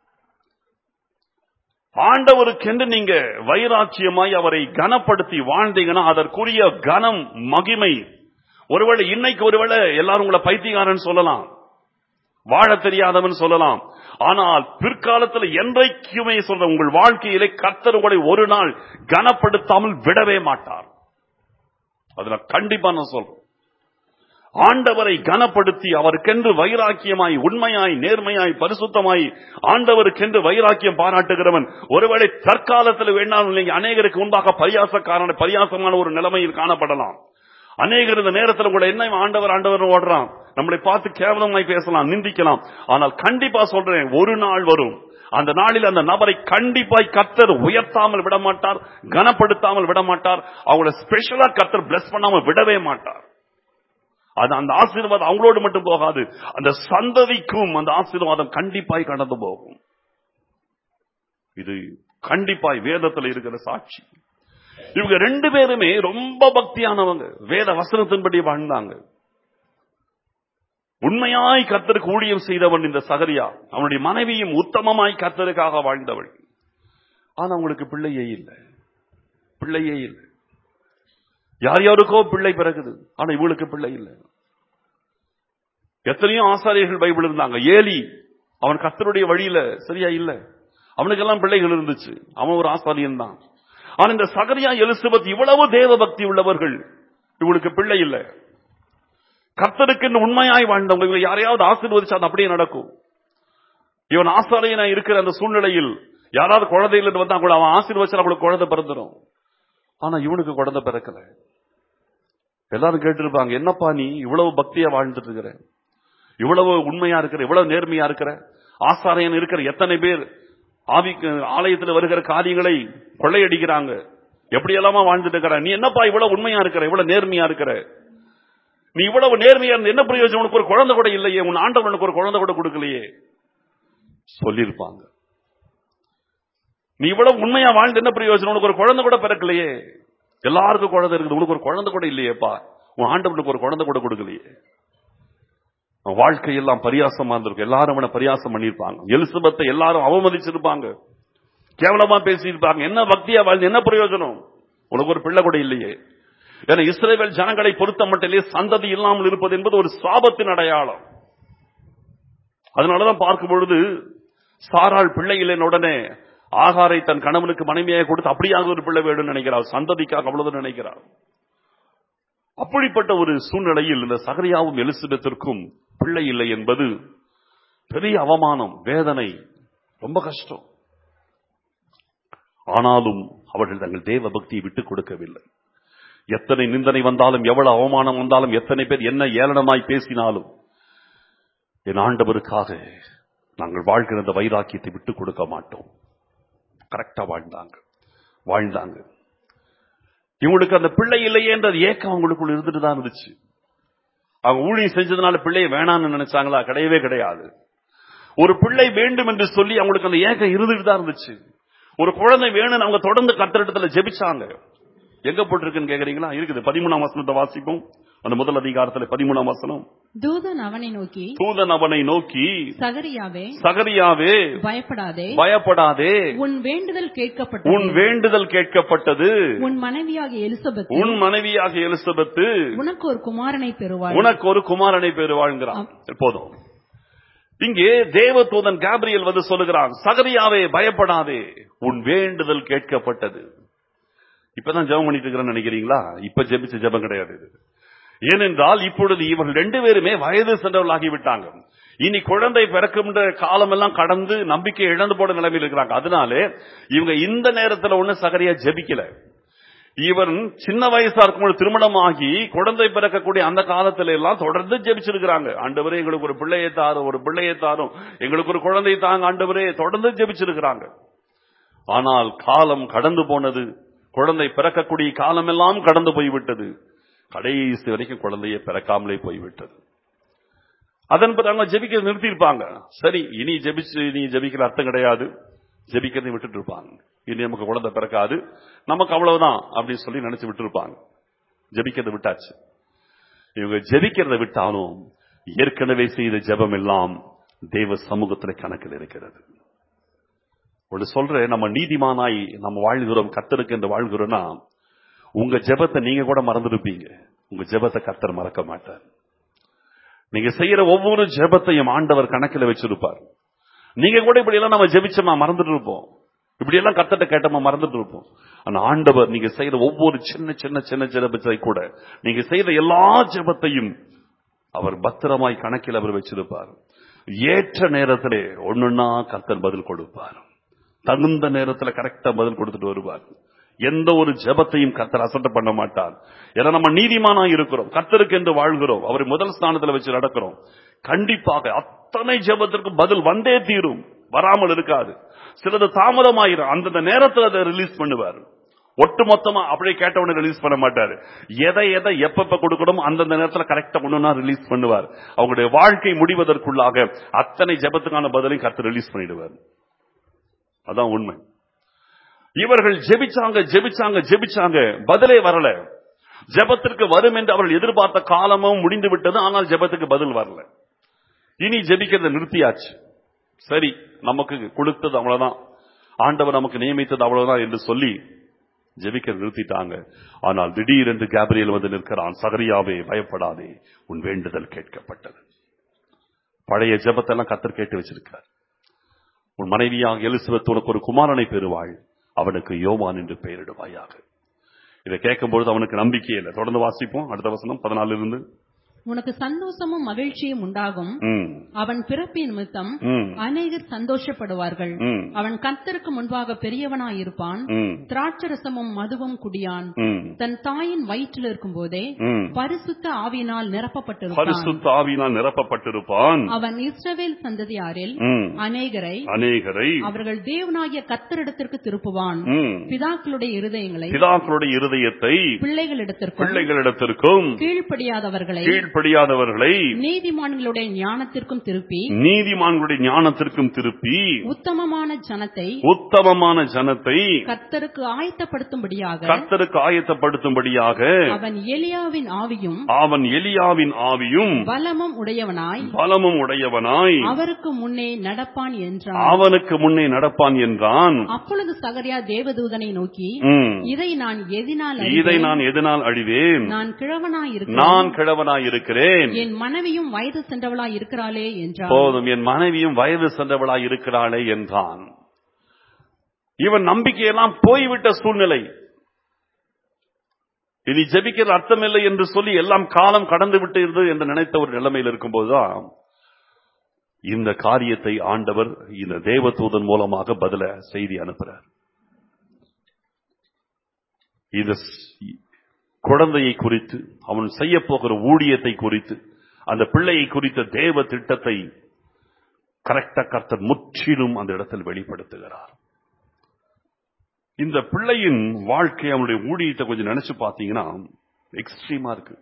ஆண்டவருக்கென்று நீங்க வைராட்சியமாய் அவரை கனப்படுத்தி வாழ்ந்தீங்கன்னா அதற்குரிய கனம் மகிமை ஒருவேளை இன்னைக்கு ஒருவேளை எல்லாரும் உங்களை பைத்தியக்காரன் சொல்லலாம் வாழ தெரியாதவன் சொல்லலாம் ஆனால் பிற்காலத்தில் என்றைக்குமே சொல்ற உங்கள் வாழ்க்கையிலே கர்த்தர் உங்களை ஒரு நாள் கனப்படுத்தாமல் விடவே மாட்டார் அதுல கண்டிப்பா நான் சொல்றேன் ஆண்டவரை கனப்படுத்தி அவருக்கென்று வைராக்கியமாய் உண்மையாய் நேர்மையாய் பரிசுத்தமாய் ஆண்டவருக்கென்று வைராக்கியம் பாராட்டுகிறவன் ஒருவேளை தற்காலத்தில் வேணாலும் நீங்க அநேகருக்கு முன்பாக பரியாசக்காரன பரியாசமான ஒரு நிலைமையில் காணப்படலாம் அநேகர் இந்த நேரத்தில் கூட என்ன இவன் ஆண்டவர் ஆண்டவர் ஓடுறான் நம்மளை பார்த்து கேவலமாய் பேசலாம் நிந்திக்கலாம் ஆனால் கண்டிப்பா சொல்றேன் ஒரு நாள் வரும் அந்த நாளில் அந்த நபரை கண்டிப்பாய் கத்தர் உயர்த்தாமல் விட மாட்டார் கனப்படுத்தாமல் விட மாட்டார் அவங்கள ஸ்பெஷலா கத்தர் பிளஸ் பண்ணாமல் விடவே மாட்டார் அது அந்த ஆசீர்வாதம் அவங்களோடு மட்டும் போகாது அந்த சந்ததிக்கும் அந்த ஆசீர்வாதம் கண்டிப்பாய் கடந்து போகும் இது கண்டிப்பாய் வேதத்தில் இருக்கிற சாட்சி இவங்க ரெண்டு பேருமே ரொம்ப பக்தியானவங்க வேத வசனத்தின்படி வாழ்ந்தாங்க உண்மையாய் கத்தருக்கு ஊழியம் செய்தவன் இந்த சகரியா அவனுடைய மனைவியும் உத்தமமாய் கத்தருக்காக வாழ்ந்தவள் ஆனா அவங்களுக்கு பிள்ளையே இல்லை பிள்ளையே இல்லை யார் யாருக்கோ பிள்ளை பிறகுது ஆனா இவளுக்கு பிள்ளை இல்லை எத்தனையோ ஆசாரியர்கள் பைபிள் இருந்தாங்க ஏலி அவன் கத்தருடைய வழியில சரியா இல்ல அவனுக்கெல்லாம் பிள்ளைகள் இருந்துச்சு அவன் ஒரு ஆசாரியன் தான் ஆனா இந்த சகரியா எலிசபெத் இவ்வளவு தேவ பக்தி உள்ளவர்கள் இவளுக்கு பிள்ளை இல்ல கர்த்தருக்கு உண்மையாய் வாழ்ந்தவங்க இவங்க யாரையாவது ஆசீர்வதிச்சா அது அப்படியே நடக்கும் இவன் ஆசாரியனா இருக்கிற அந்த சூழ்நிலையில் யாராவது குழந்தைகள் வந்தா கூட அவன் ஆசீர்வச்சா அவளுக்கு குழந்தை பிறந்துடும் ஆனா இவனுக்கு குழந்தை பிறக்கல எல்லாரும் கேட்டிருப்பாங்க என்னப்பா நீ இவ்வளவு பக்தியா வாழ்ந்துட்டு இருக்கிற இவ்வளவு உண்மையா இருக்கிற இவ்வளவு நேர்மையா இருக்கிற ஆசாரியன் இருக்கிற எத்தனை பேர் ஆவிக்கு ஆலயத்தில் வருகிற காரியங்களை கொள்ளையடிக்கிறாங்க எப்படி எல்லாமா வாழ்ந்துட்டு இருக்கிற நீ என்னப்பா இவ்வளவு உண்மையா இருக்கிற இவ்வளவு நேர்மையா இருக்கிற நீ இவ்வளவு நேர்மையா இருந்து என்ன பிரயோஜனம் உனக்கு ஒரு குழந்தை கூட இல்லையே உன் ஆண்டவனுக்கு ஒரு குழந்தை கூட கொடுக்கலையே சொல்லியிருப்பாங்க நீ இவ்வளவு உண்மையா வாழ்ந்து என்ன பிரயோஜனம் உனக்கு ஒரு குழந்தை கூட பிறக்கலையே எல்லாருக்கும் குழந்தை இருக்குது உனக்கு ஒரு குழந்தை கூட இல்லையேப்பா உன் ஆண்டவனுக்கு ஒரு குழந்தை கூட கொடுக்கலையே அவன் வாழ்க்கையெல்லாம் பரியாசமா இருந்திருக்கும் எல்லாரும் அவனை பரியாசம் பண்ணியிருப்பாங்க எலிசபெத்தை எல்லாரும் அவமதிச்சிருப்பாங்க கேவலமா பேசியிருப்பாங்க என்ன பக்தியா வாழ்ந்து என்ன பிரயோஜனம் உனக்கு ஒரு பிள்ளை கூட இல்லையே ஏன்னா இஸ்ரேல் ஜனங்களை பொறுத்த மட்டிலே சந்ததி இல்லாமல் இருப்பது என்பது ஒரு சாபத்தின் அடையாளம் அதனாலதான் பார்க்கும் பொழுது சாராள் பிள்ளை இல்லைன்னு உடனே ஆகாரை தன் கணவனுக்கு மனைவியாக கொடுத்து அப்படியாக ஒரு பிள்ளை வேணும்னு நினைக்கிறார் சந்ததிக்காக அவ்வளவு நினைக்கிறார் அப்படிப்பட்ட ஒரு சூழ்நிலையில் இந்த சகரியாவும் எலிசபெத்திற்கும் பிள்ளை இல்லை என்பது பெரிய அவமானம் வேதனை ரொம்ப கஷ்டம் ஆனாலும் அவர்கள் தங்கள் தேவ பக்தியை விட்டுக் கொடுக்கவில்லை எத்தனை நிந்தனை வந்தாலும் எவ்வளவு அவமானம் வந்தாலும் எத்தனை பேர் என்ன ஏளனமாய் பேசினாலும் என் ஆண்டவருக்காக நாங்கள் வாழ்கிற அந்த வைராக்கியத்தை விட்டுக் கொடுக்க மாட்டோம் கரெக்டா வாழ்ந்தாங்க வாழ்ந்தாங்க இவங்களுக்கு அந்த பிள்ளை இல்லையே என்ற ஏக்கம் அவங்களுக்குள்ள இருந்துட்டு தான் இருந்துச்சு அவங்க ஊழியம் செஞ்சதுனால பிள்ளையை வேணாம்னு நினைச்சாங்களா கிடையவே கிடையாது ஒரு பிள்ளை வேண்டும் என்று சொல்லி அவங்களுக்கு அந்த ஏக்கம் இருந்துட்டு தான் இருந்துச்சு ஒரு குழந்தை வேணும்னு அவங்க தொடர்ந்து கத்திரத்துல ஜெபிச்சாங்க எங்க போட்டிருக்குன்னு கேக்குறீங்களா இருக்குது பதிமூணாம் வசனத்தை வாசிப்போம் அந்த முதல் அதிகாரத்துல பதிமூணாம் வசனம் தூதன் அவனை நோக்கி தூதன் அவனை நோக்கி சகரியாவே சகரியாவே பயப்படாதே பயப்படாதே உன் வேண்டுதல் கேட்கப்பட்டது உன் வேண்டுதல் கேட்கப்பட்டது உன் மனைவியாகிய எலிசபெத் உன் மனைவியாக எலிசபெத்து உனக்கு ஒரு குமாரனை பெறுவாள் உனக்கு ஒரு குமாரனை பெறுவாழ்கிறான் போதும் இங்கே தேவதூதன் கேப்ரியல் வந்து சொல்லுகிறான் சகரியாவே பயப்படாதே உன் வேண்டுதல் கேட்கப்பட்டது இப்பதான் ஜெபம் பண்ணிட்டு இருக்கிறேன்னு நினைக்கிறீங்களா இப்ப ஜெபிச்ச ஜெபம் கிடையாது இது ஏனென்றால் இப்பொழுது இவர்கள் ரெண்டு பேருமே வயது சென்றவர்களாகி விட்டாங்க இனி குழந்தை பிறக்கும்ன்ற காலம் எல்லாம் கடந்து நம்பிக்கை இழந்து போட நிலைமையில் இருக்கிறாங்க அதனாலே இவங்க இந்த நேரத்துல ஒண்ணு சகரியா ஜெபிக்கல இவன் சின்ன வயசா இருக்கும்போது திருமணமாகி குழந்தை பிறக்கக்கூடிய அந்த காலத்துல எல்லாம் தொடர்ந்து ஜெபிச்சிருக்கிறாங்க ஆண்டவரே எங்களுக்கு ஒரு பிள்ளையை தாரும் ஒரு பிள்ளையை தாரும் எங்களுக்கு ஒரு குழந்தை தாங்க ஆண்டவரே தொடர்ந்து ஜெபிச்சிருக்கிறாங்க ஆனால் காலம் கடந்து போனது குழந்தை பிறக்கக்கூடிய காலமெல்லாம் கடந்து போய்விட்டது கடைசி வரைக்கும் குழந்தையை பிறக்காமலே போய்விட்டது அதன் பிறகு அவங்க ஜெபிக்க நிறுத்தியிருப்பாங்க சரி இனி ஜெபிச்சு இனி ஜெபிக்கிற அர்த்தம் கிடையாது ஜெபிக்கிறதை விட்டுட்டு இருப்பாங்க இனி நமக்கு குழந்தை பிறக்காது நமக்கு அவ்வளவுதான் அப்படின்னு சொல்லி நினைச்சு விட்டு இருப்பாங்க ஜெபிக்கிறத விட்டாச்சு இவங்க ஜெபிக்கிறத விட்டாலும் ஏற்கனவே செய்த ஜெபம் எல்லாம் தேவ சமூகத்துல கணக்கில் இருக்கிறது ஒரு சொல்ற நம்ம நீதிமானாய் நம்ம வாழ்கிறோம் கத்தருக்கு என்று வாழ்கிறோம்னா உங்க ஜெபத்தை நீங்க கூட மறந்துருப்பீங்க உங்க ஜெபத்தை கத்தர் மறக்க மாட்டார் நீங்க செய்யற ஒவ்வொரு ஜெபத்தையும் ஆண்டவர் கணக்கில் வச்சிருப்பார் நீங்க கூட இப்படி எல்லாம் நம்ம ஜெபிச்சோமா மறந்துட்டு இருப்போம் இப்படி எல்லாம் கத்தட்ட கேட்டோமா மறந்துட்டு இருப்போம் ஆனா ஆண்டவர் நீங்க செய்யற ஒவ்வொரு சின்ன சின்ன சின்ன ஜெபத்தை கூட நீங்க செய்யற எல்லா ஜெபத்தையும் அவர் பத்திரமாய் கணக்கில் அவர் வச்சிருப்பார் ஏற்ற நேரத்திலே ஒண்ணுன்னா கர்த்தர் பதில் கொடுப்பார் தகுந்த நேரத்துல கரெக்டா பதில் கொடுத்துட்டு வருவார் எந்த ஒரு ஜெபத்தையும் கர்த்தர் அசட்ட பண்ண மாட்டார் ஏன்னா நம்ம நீதிமானா இருக்கிறோம் கர்த்தருக்கு என்று வாழ்கிறோம் அவரை முதல் ஸ்தானத்துல வச்சு நடக்கிறோம் கண்டிப்பாக அத்தனை ஜெபத்திற்கு பதில் வந்தே தீரும் வராமல் இருக்காது சிலது தாமதமாயிரும் அந்தந்த நேரத்தில் அதை ரிலீஸ் பண்ணுவார் ஒட்டு மொத்தமா அப்படியே கேட்டவன ரிலீஸ் பண்ண மாட்டாரு எதை எதை எப்பப்ப கொடுக்கணும் அந்தந்த நேரத்தில் கரெக்டா ஒண்ணுனா ரிலீஸ் பண்ணுவார் அவங்களுடைய வாழ்க்கை முடிவதற்குள்ளாக அத்தனை ஜெபத்துக்கான பதிலையும் கர்த்தர் ரிலீஸ் பண்ணிடுவார் அதான் உண்மை இவர்கள் ஜெபிச்சாங்க ஜெபிச்சாங்க ஜெபிச்சாங்க பதிலே வரல ஜெபத்திற்கு வரும் என்று அவர்கள் எதிர்பார்த்த காலமும் முடிந்து விட்டது ஆனால் ஜெபத்துக்கு பதில் வரல இனி ஜெபிக்கிறத நிறுத்தியாச்சு சரி நமக்கு கொடுத்தது அவ்வளவுதான் ஆண்டவர் நமக்கு நியமித்தது அவ்வளவுதான் என்று சொல்லி ஜெபிக்க நிறுத்திட்டாங்க ஆனால் திடீரென்று கேப்ரியல் வந்து நிற்கிறான் சகரியாவே பயப்படாதே உன் வேண்டுதல் கேட்கப்பட்டது பழைய ஜெபத்தெல்லாம் கத்தர் கேட்டு வச்சிருக்கார் உன் மனைவியாக எலிசபெத் உனக்கு ஒரு குமாரனை பெறுவாள் அவனுக்கு யோவான் என்று பெயரிடுவாயாக இதை கேட்கும்பொழுது அவனுக்கு நம்பிக்கை இல்லை தொடர்ந்து வாசிப்போம் அடுத்த வசனம் பதினாலிருந்து இருந்து உனக்கு சந்தோஷமும் மகிழ்ச்சியும் உண்டாகும் ம், அவன் பிறப்பின் நிமித்தம் ம், அநேகர் சந்தோஷப்படுவார்கள் ம், அவன் கர்த்தருக்கு முன்பாக பெரியவனாயிருப்பான் ம், திராட்சரசமும் மதுவும் குடியான் ம், தன் தாயின் வயிற்றில் இருக்கும் போதே ம். பரிசுத்த ஆவியினால் நிரப்பப்பட்டிருப்பான் பரிசுத்த ஆவியினால் நிரப்பப்பட்டிருப்பான் அவன் இஸ்ரவேல் சந்ததியாரில் ம், அநேகரை அநேகரை அவர்கள் தேவனாகிய கர்த்தரிடத்திற்கு திருப்புவான் ம், பிதாக்களுடைய இருதயங்களை பிதாக்களுடைய இருதயத்தை பிள்ளைகளிடத்திற்கும் பிள்ளைகளிடத்திற்கும் கீழ்ப்படியாதவர்களை கீழ்ப்படியாதவர்களை நீதிமான்களுடைய ஞானத்திற்கும் திருப்பி நீதிமான்களுடைய ஞானத்திற்கும் திருப்பி உத்தமமான ஜனத்தை உத்தமமான ஜனத்தை கர்த்தருக்கு ஆயத்தப்படுத்தும்படியாக கர்த்தருக்கு ஆயத்தப்படுத்தும்படியாக அவன் எலியாவின் ஆவியும் அவன் எலியாவின் ஆவியும் பலமும் உடையவனாய் பலமும் உடையவனாய் அவருக்கு முன்னே நடப்பான் என்றான் அவனுக்கு முன்னே நடப்பான் என்றான் அப்பொழுது சகரியா தேவதூதனை நோக்கி ம். இதை நான் எதினால் இதை அறிவேன்? நான் எதனால் அழிவேன் நான் கிழவனாய் இருக்கிறேன் நான் கிழவனாய் இருக்கிறேன் என் மனைவியும் வயது சென்றவளாய் இருக்கிறாளே என்றான் போதும் என் மனைவியும் வயது சென்றவளாய் இருக்கிறாளே என்றான் இவன் நம்பிக்கையெல்லாம் போய்விட்ட சூழ்நிலை இனி ஜெபிக்கிற அர்த்தமில்லை என்று சொல்லி எல்லாம் காலம் கடந்து விட்டது என்று நினைத்த ஒரு நிலைமையில் இருக்கும்போதுதான் இந்த காரியத்தை ஆண்டவர் இந்த தேவதூதன் மூலமாக பதில செய்தி அனுப்புறார் இந்த ஸ்- குழந்தையை குறித்து அவன் செய்ய போகிற ஊழியத்தை குறித்து அந்த பிள்ளையை குறித்த தேவ திட்டத்தை கரெக்டா கர்த்தர் முற்றிலும் அந்த இடத்தில் வெளிப்படுத்துகிறார் இந்த பிள்ளையின் வாழ்க்கை அவனுடைய ஊழியத்தை கொஞ்சம் நினைச்சு பார்த்தீங்கன்னா எக்ஸ்ட்ரீமா இருக்கு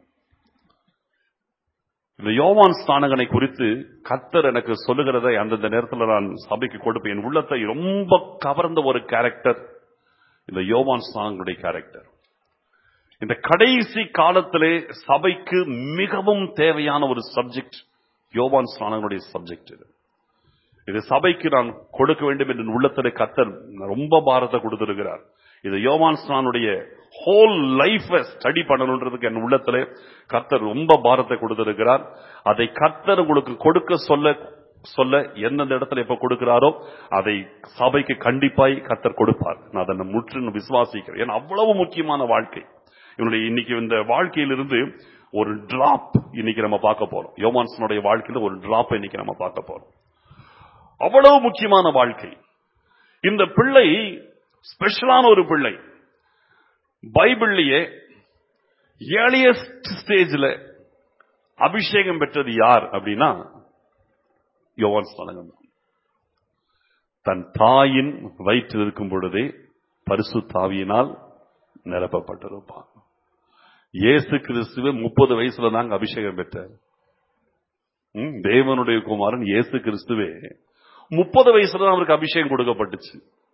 இந்த யோவான் ஸ்தானகனை குறித்து கர்த்தர் எனக்கு சொல்லுகிறதை அந்தந்த நேரத்தில் நான் சபைக்கு கொடுப்பேன் என் உள்ளத்தை ரொம்ப கவர்ந்த ஒரு கேரக்டர் இந்த யோவான் ஸ்தானங்களுடைய கேரக்டர் இந்த கடைசி காலத்திலே சபைக்கு மிகவும் தேவையான ஒரு சப்ஜெக்ட் யோவான் ஸ்நானங்களுடைய சப்ஜெக்ட் இது இது சபைக்கு நான் கொடுக்க வேண்டும் என்று உள்ளத்திலே கத்தர் ரொம்ப பாரத்தை கொடுத்திருக்கிறார் இது யோவான் ஸ்நானுடைய ஹோல் லைஃப ஸ்டடி பண்ணணுன்றதுக்கு என் உள்ளத்திலே கத்தர் ரொம்ப பாரத்தை கொடுத்திருக்கிறார் அதை கத்தர் உங்களுக்கு கொடுக்க சொல்ல சொல்ல எந்தெந்த இடத்துல எப்ப கொடுக்கிறாரோ அதை சபைக்கு கண்டிப்பாய் கத்தர் கொடுப்பார் நான் அதை முற்றிலும் விசுவாசிக்கிறேன் ஏன்னா அவ்வளவு முக்கியமான வாழ்க்கை இவனுடைய இன்னைக்கு இந்த வாழ்க்கையிலிருந்து ஒரு டிராப் இன்னைக்கு நம்ம பார்க்க போறோம் யோமான்சனுடைய வாழ்க்கையில ஒரு டிராப் இன்னைக்கு நம்ம பார்க்க போறோம் அவ்வளவு முக்கியமான வாழ்க்கை இந்த பிள்ளை ஸ்பெஷலான ஒரு பிள்ளை பைபிள்லயே ஏர்லியஸ்ட் ஸ்டேஜ்ல அபிஷேகம் பெற்றது யார் அப்படின்னா யோவான் ஸ்நானகம் தான். தன் தாயின் வயிற்றில் இருக்கும் பொழுதே பரிசுத்தாவியினால் நிரப்பப்பட்டிருப்பான் இயேசு கிறிஸ்துவே முப்பது வயசுல தாங்க அபிஷேகம் பெற்றார் ம், தேவனுடைய குமாரன் இயேசு கிறிஸ்துவே முப்பது வயசுல தான் அவருக்கு அபிஷேகம் கொடுக்கப்பட்டுச்சு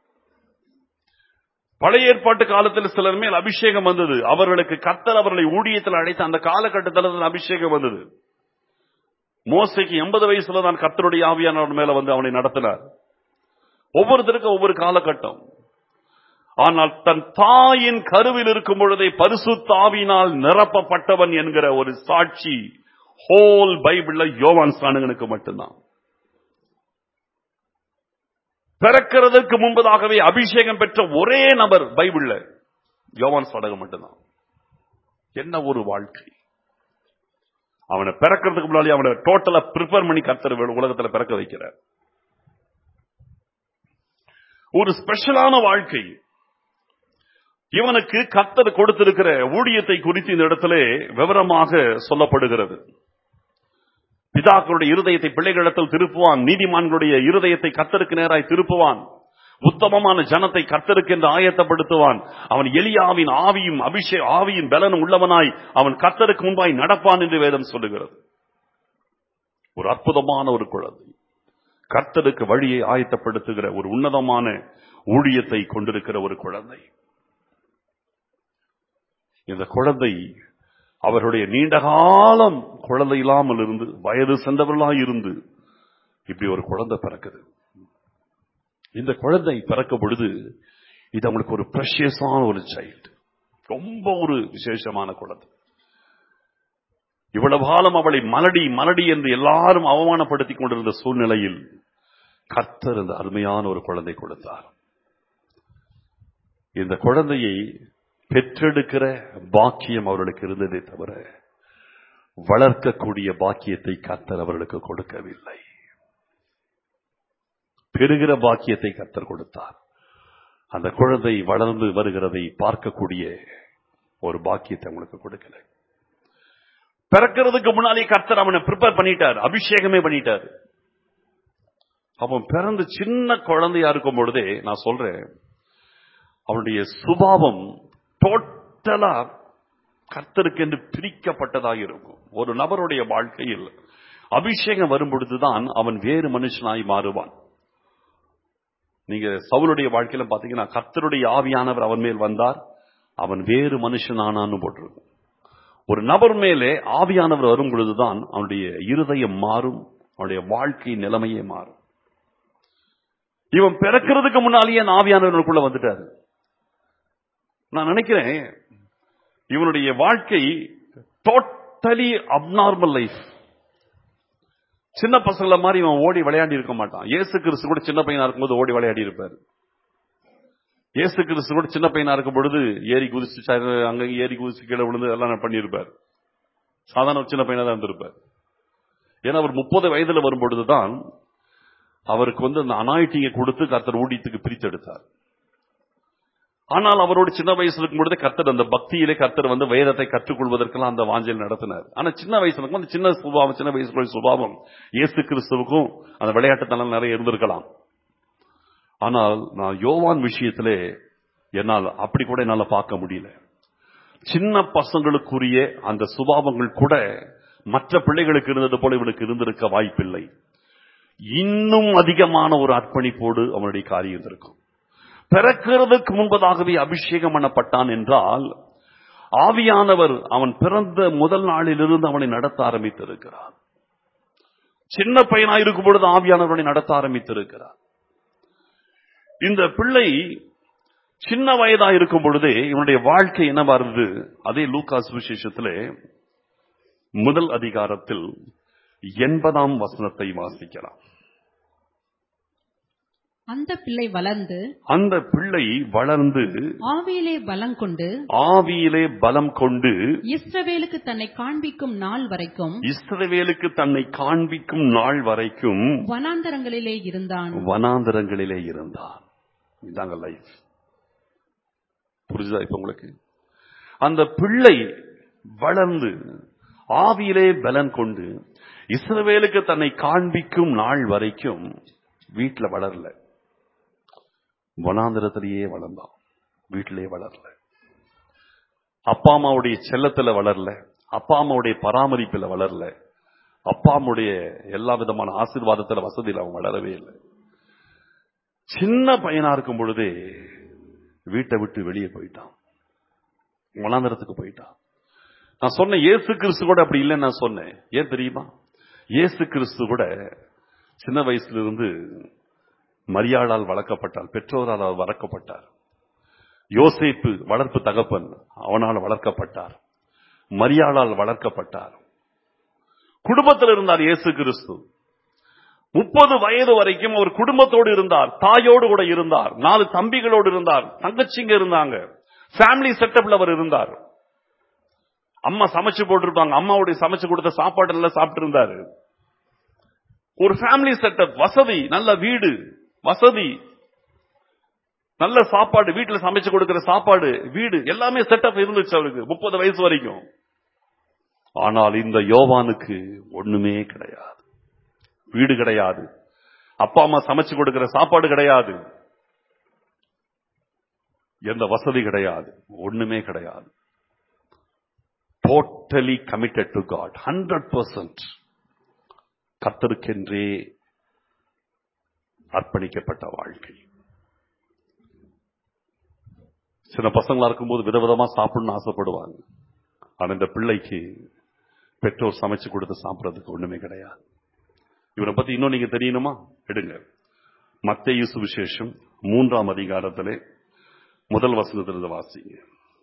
பழைய ஏற்பாட்டு காலத்தில் சிலர் மேல் அபிஷேகம் வந்தது அவர்களுக்கு கத்தர் அவர்களை ஊழியத்தில் அழைத்த அந்த காலகட்டத்தில் தான் அபிஷேகம் வந்தது மோசைக்கு எண்பது வயசுல தான் கத்தருடைய ஆவியானவர் மேல வந்து அவனை நடத்தினார் ஒவ்வொருத்தருக்கும் ஒவ்வொரு காலகட்டம் ஆனால் தன் தாயின் கருவில் இருக்கும் பொழுதே பரிசுத்தாவினால் நிரப்பப்பட்டவன் என்கிற ஒரு சாட்சி ஹோல் பைபிள்ல யோவான் ஸ்நானகனுக்கு மட்டும்தான் பிறக்கிறதுக்கு முன்பதாகவே அபிஷேகம் பெற்ற ஒரே நபர் பைபிள்ல யோவான் ஸ்நானகம் மட்டும்தான் என்ன ஒரு வாழ்க்கை அவனை பிறக்கிறதுக்கு முன்னாடி அவனை டோட்டலா ப்ரிப்பேர் பண்ணி கர்த்தர் உலகத்துல பிறக்க வைக்கிறார் ஒரு ஸ்பெஷலான வாழ்க்கை இவனுக்கு கர்த்தர் கொடுத்திருக்கிற ஊழியத்தை குறித்து இந்த இடத்திலே விவரமாக சொல்லப்படுகிறது பிதாக்களுடைய இருதயத்தை பிள்ளைகளிடத்தில் திருப்புவான் நீதிமான்களுடைய இருதயத்தை கர்த்தருக்கு நேராய் திருப்புவான் உத்தமமான ஜனத்தை கர்த்தருக்கு என்று ஆயத்தப்படுத்துவான் அவன் எலியாவின் ஆவியும் அபிஷேக ஆவியின் பலனும் உள்ளவனாய் அவன் கர்த்தருக்கு முன்பாய் நடப்பான் என்று வேதம் சொல்லுகிறது ஒரு அற்புதமான ஒரு குழந்தை கர்த்தருக்கு வழியை ஆயத்தப்படுத்துகிற ஒரு உன்னதமான ஊழியத்தை கொண்டிருக்கிற ஒரு குழந்தை இந்த குழந்தை அவருடைய நீண்ட காலம் குழந்தை இல்லாமல் இருந்து வயது சென்றவர்களாய் இருந்து இப்படி ஒரு குழந்தை பிறக்குது இந்த குழந்தை பிறக்கும் பொழுது இது அவங்களுக்கு ஒரு ப்ரெஷியஸான ஒரு சைல்டு ரொம்ப ஒரு விசேஷமான குழந்தை இவ்வளவு காலம் அவளை மலடி மலடி என்று எல்லாரும் அவமானப்படுத்திக் கொண்டிருந்த சூழ்நிலையில் கர்த்தர் இந்த அருமையான ஒரு குழந்தை கொடுத்தார் இந்த குழந்தையை பெற்றெடுக்கிற பாக்கியம் அவர்களுக்கு இருந்ததே தவிர வளர்க்கக்கூடிய பாக்கியத்தை கர்த்தர் அவர்களுக்கு கொடுக்கவில்லை பெறுகிற பாக்கியத்தை கர்த்தர் கொடுத்தார் அந்த குழந்தை வளர்ந்து வருகிறதை பார்க்கக்கூடிய ஒரு பாக்கியத்தை அவங்களுக்கு கொடுக்கல பிறக்கிறதுக்கு முன்னாலே கர்த்தர் அவனை ப்ரிப்பேர் பண்ணிட்டார் அபிஷேகமே பண்ணிட்டார் அவன் பிறந்து சின்ன குழந்தையா இருக்கும் பொழுதே நான் சொல்றேன் அவனுடைய சுபாவம் டோட்டலா கர்த்தருக்கு என்று பிரிக்கப்பட்டதாக இருக்கும் ஒரு நபருடைய வாழ்க்கையில் அபிஷேகம் வரும் பொழுதுதான் அவன் வேறு மனுஷனாய் மாறுவான் நீங்க சவுளுடைய வாழ்க்கையில பாத்தீங்கன்னா கர்த்தருடைய ஆவியானவர் அவன் மேல் வந்தார் அவன் வேறு மனுஷனானான்னு போட்டிருக்கும் ஒரு நபர் மேலே ஆவியானவர் வரும் பொழுதுதான் அவனுடைய இருதயம் மாறும் அவனுடைய வாழ்க்கை நிலைமையே மாறும் இவன் பிறக்கிறதுக்கு முன்னாலேயே அந்த ஆவியானவர்களுக்குள்ள வந்துட்டாரு நான் நினைக்கிறேன் இவனுடைய வாழ்க்கை டோட்டலி அப்நார்மல் லைஃப் சின்ன பசங்கள மாதிரி இவன் ஓடி விளையாடி இருக்க மாட்டான் இயேசு கிறிஸ்து கூட சின்ன பையனா இருக்கும்போது ஓடி விளையாடி இருப்பாரு இயேசு கிறிஸ்து கூட சின்ன பையனா இருக்கும் பொழுது ஏறி குதிச்சு ச- அங்க ஏறி குதிச்சு கீழே விழுந்து எல்லாம் பண்ணியிருப்பார் சாதாரண ஒரு சின்ன பையனா தான் இருந்திருப்பார் ஏன்னா அவர் முப்பது வயதுல வரும் பொழுதுதான் அவருக்கு வந்து அந்த அனாயிட்டியை கொடுத்து கர்த்தர் ஊழியத்துக்கு பிரித்தெடுத்தார் ஆனால் அவரோட சின்ன வயசுல இருக்கும் பொழுது கர்த்தர் அந்த பக்தியிலே கர்த்தர் வந்து வேதத்தை கற்றுக்கொள்வதற்கெல்லாம் அந்த வாஞ்சல் நடத்தினார் ஆனா சின்ன வயசுல இருக்கும் அந்த சின்ன சுபாவம் சின்ன வயசுக்குள்ள சுபாவம் இயேசு கிறிஸ்துவுக்கும் அந்த விளையாட்டுத்தனம் நிறைய இருந்திருக்கலாம் ஆனால் நான் யோவான் விஷயத்திலே என்னால் அப்படி கூட என்னால பார்க்க முடியல சின்ன பசங்களுக்குரிய அந்த சுபாவங்கள் கூட மற்ற பிள்ளைகளுக்கு இருந்தது போல இவனுக்கு இருந்திருக்க வாய்ப்பில்லை இன்னும் அதிகமான ஒரு அர்ப்பணிப்போடு அவனுடைய காரியம் இருக்கும் பிறக்கிறதுக்கு முன்பதாகவே அபிஷேகம் பண்ணப்பட்டான் என்றால் ஆவியானவர் அவன் பிறந்த முதல் நாளிலிருந்து அவனை நடத்த ஆரம்பித்திருக்கிறார் சின்ன பையனாய் இருக்கும் பொழுது ஆவியானவரை நடத்த ஆரம்பித்திருக்கிறார் இந்த பிள்ளை சின்ன வயதா இருக்கும் பொழுதே இவனுடைய வாழ்க்கை என்னவா இருந்தது அதே லூகாஸ் விசேஷத்திலே முதல் அதிகாரத்தில் எண்பதாம் வசனத்தை வாசிக்கலாம் அந்த பிள்ளை வளர்ந்து அந்த பிள்ளை வளர்ந்து ஆவியிலே பலம் கொண்டு ஆவியிலே பலம் கொண்டு இஸ்ரவேலுக்கு தன்னை காண்பிக்கும் நாள் வரைக்கும் இஸ்ரவேலுக்கு தன்னை காண்பிக்கும் நாள் வரைக்கும் வனாந்தரங்களிலே இருந்தான் வனாந்தரங்களிலே இருந்தான் இதாங்க லைஃப் புரிஞ்சுதா இப்ப உங்களுக்கு அந்த பிள்ளை வளர்ந்து ஆவியிலே பலன் கொண்டு இஸ்ரவேலுக்கு தன்னை காண்பிக்கும் நாள் வரைக்கும் வீட்டுல வளரல வனாந்திரத்திலேயே வளர்ந்தான் வீட்டிலேயே வளரல அப்பா அம்மாவுடைய செல்லத்துல வளரல அப்பா அம்மாவுடைய பராமரிப்புல வளரல அப்பா அம்மாவுடைய எல்லா விதமான ஆசீர்வாதத்துல வசதியில் அவன் வளரவே இல்லை சின்ன பையனா இருக்கும் பொழுதே வீட்டை விட்டு வெளியே போயிட்டான் வனாந்திரத்துக்கு போயிட்டான் நான் சொன்னேன் இயேசு கிறிஸ்து கூட அப்படி இல்லைன்னு நான் சொன்னேன் ஏன் தெரியுமா இயேசு கிறிஸ்து கூட சின்ன வயசுல இருந்து மரியாளால் வளர்க்கப்பட்டார் பெற்றோரால் அவர் வளர்க்கப்பட்டார் யோசேப்பு வளர்ப்பு தகப்பன் அவனால் வளர்க்கப்பட்டார் மரியாளால் வளர்க்கப்பட்டார் குடும்பத்தில் இருந்தார் இயேசு கிறிஸ்து முப்பது வயது வரைக்கும் அவர் குடும்பத்தோடு இருந்தார் தாயோடு கூட இருந்தார் நாலு தம்பிகளோடு இருந்தார் தங்கச்சிங்க இருந்தாங்க ஃபேமிலி செட்டப்ல அவர் இருந்தார் அம்மா சமைச்சு போட்டிருப்பாங்க அம்மாவுடைய சமைச்சு கொடுத்த சாப்பாடு எல்லாம் சாப்பிட்டு இருந்தாரு ஒரு ஃபேமிலி செட்டப் வசதி நல்ல வீடு வசதி நல்ல சாப்பாடு வீட்டுல சமைச்சு கொடுக்கிற சாப்பாடு வீடு எல்லாமே செட்டப் இருந்துச்சு அவருக்கு முப்பது வயசு வரைக்கும் ஆனால் இந்த யோவானுக்கு ஒண்ணுமே கிடையாது வீடு கிடையாது அப்பா அம்மா சமைச்சு கொடுக்கிற சாப்பாடு கிடையாது எந்த வசதி கிடையாது ஒண்ணுமே கிடையாது totally committed to God hundred percent கத்தருக்கென்றே அர்ப்பணிக்கப்பட்ட வாழ்க்கை சில பசங்களா இருக்கும்போது விதவிதமா சாப்பிடணும்னு ஆசைப்படுவாங்க ஆனா இந்த பிள்ளைக்கு பெற்றோர் சமைச்சு கொடுத்து சாப்பிடறதுக்கு ஒண்ணுமே கிடையாது இவரை பத்தி இன்னும் நீங்க தெரியணுமா எடுங்க மத்தேயு சுவிசேஷம் மூன்றாம் அதிகாரத்திலே முதல் வசனத்திலிருந்து வாசிங்க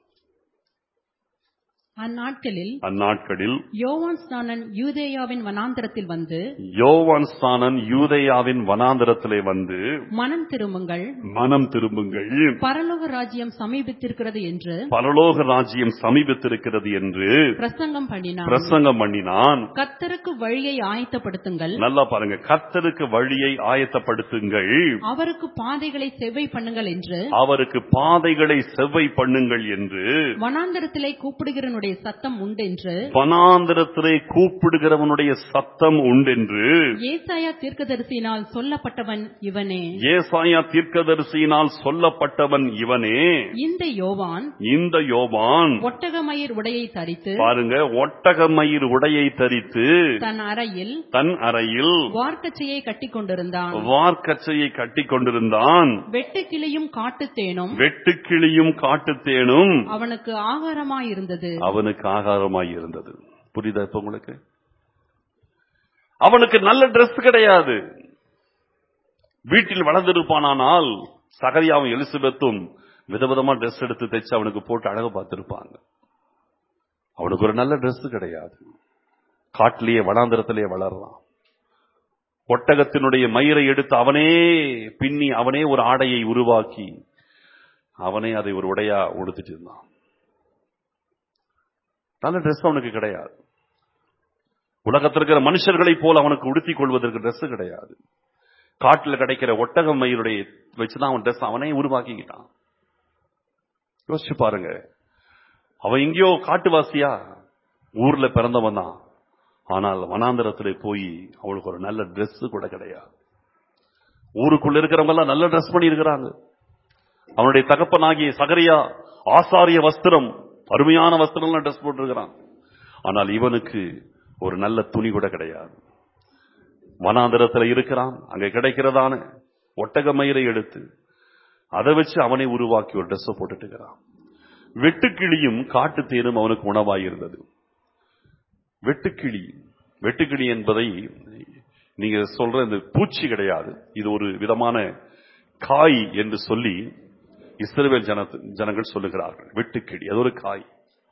அந்நாட்களில் அந்நாட்களில் யோவான் ஸ்நானன் யூதேயாவின் வனாந்தரத்தில் வந்து யோவான் ஸ்தானன் யூதேயாவின் வனாந்தரத்திலே வந்து மனம் திரும்புங்கள் மனம் திரும்புங்கள் பரலோக ராஜ்யம் சமீபித்திருக்கிறது என்று பரலோக ராஜ்யம் சமீபத்திருக்கிறது என்று பிரசங்கம் பண்ணினான் பிரசங்கம் பண்ணினான் கத்தருக்கு வழியை ஆயத்தப்படுத்துங்கள் நல்லா பாருங்க கர்த்தருக்கு வழியை ஆயத்தப்படுத்துங்கள் அவருக்கு பாதைகளை செவ்வை பண்ணுங்கள் என்று அவருக்கு பாதைகளை செவ்வை பண்ணுங்கள் என்று வனாந்தரத்திலே கூப்பிடுகிறவனுடைய சத்தம் உண்டென்று வனாந்திரத்திலே கூப்பிடுகிறவனுடைய சத்தம் உண்டென்று ஏசாயா தீர்க்கதரிசியினால் சொல்லப்பட்டவன் இவனே ஏசாயா தீர்க்கதரிசியினால் சொல்லப்பட்டவன் இவனே இந்த யோவான் இந்த யோவான் ஒட்டகமயிர் உடையை தரித்து பாருங்க ஒட்டகமயிர் உடையை தரித்து தன் அறையில் தன் அறையில் வார்க்கச்சையை கட்டிக் கொண்டிருந்தான் வார்க்கச்சையை கட்டிக் கொண்டிருந்தான் வெட்டுக்கிளியும் காட்டுத்தேனும் வெட்டுக்கிளியும் காட்டுத்தேனும் அவனுக்கு ஆகாரமாயிருந்தது அவனுக்கு ஆகாரமாய் இருந்தது புரியுதா இப்ப உங்களுக்கு அவனுக்கு நல்ல Dress கிடையாது வீட்டில் வளர்ந்திருப்பானால் சகரியாவும் எலிசபெத்தும் விதவிதமா Dress எடுத்து தைச்சு அவனுக்கு போட்டு அழகு பார்த்திருப்பாங்க அவனுக்கு ஒரு நல்ல Dress கிடையாது காட்டிலேயே வனாந்திரத்திலேயே வளரலாம் ஒட்டகத்தினுடைய மயிரை எடுத்து அவனே பின்னி அவனே ஒரு ஆடையை உருவாக்கி அவனே அதை ஒரு உடையா உடுத்திட்டு இருந்தான் நல்ல ட்ரெஸ் அவனுக்கு கிடையாது உலகத்தில் இருக்கிற மனுஷர்களைப் போல அவனுக்கு உடுத்திக் கொள்வதற்கு ட்ரெஸ் கிடையாது காட்டுல கிடைக்கிற ஒட்டகம் மயிருடைய வச்சுதான் அவன் ட்ரெஸ் அவனே உருவாக்கிக்கிட்டான் யோசிச்சு பாருங்க அவன் எங்கேயோ காட்டுவாசியா ஊர்ல பிறந்தவன் தான் ஆனால் வனாந்தரத்துல போய் அவளுக்கு ஒரு நல்ல Dress கூட கிடையாது ஊருக்குள்ள இருக்கிறவங்க எல்லாம் நல்ல ட்ரெஸ் பண்ணி இருக்கிறாங்க அவனுடைய தகப்பனாகிய சகரியா ஆசாரிய வஸ்திரம் அருமையான வஸ்திரம்லாம் ட்ரெஸ் போட்டிருக்கிறான் ஆனால் இவனுக்கு ஒரு நல்ல துணி கூட கிடையாது வனாந்தரத்துல இருக்கிறான் அங்க கிடைக்கிறதான ஒட்டக மயிரை எடுத்து அதை வச்சு அவனை உருவாக்கி ஒரு ட்ரெஸ் போட்டுட்டு இருக்கிறான் வெட்டுக்கிளியும் காட்டுத்தேனும் அவனுக்கு உணவாயிருந்தது வெட்டுக்கிளி வெட்டுக்கிளி என்பதை நீங்க சொல்ற இந்த பூச்சி கிடையாது இது ஒரு விதமான காய் என்று சொல்லி இஸ்ரவேல் ஜன ஜனங்கள் சொல்லுகிறார்கள் வெட்டுக்கிளி அது ஒரு காய்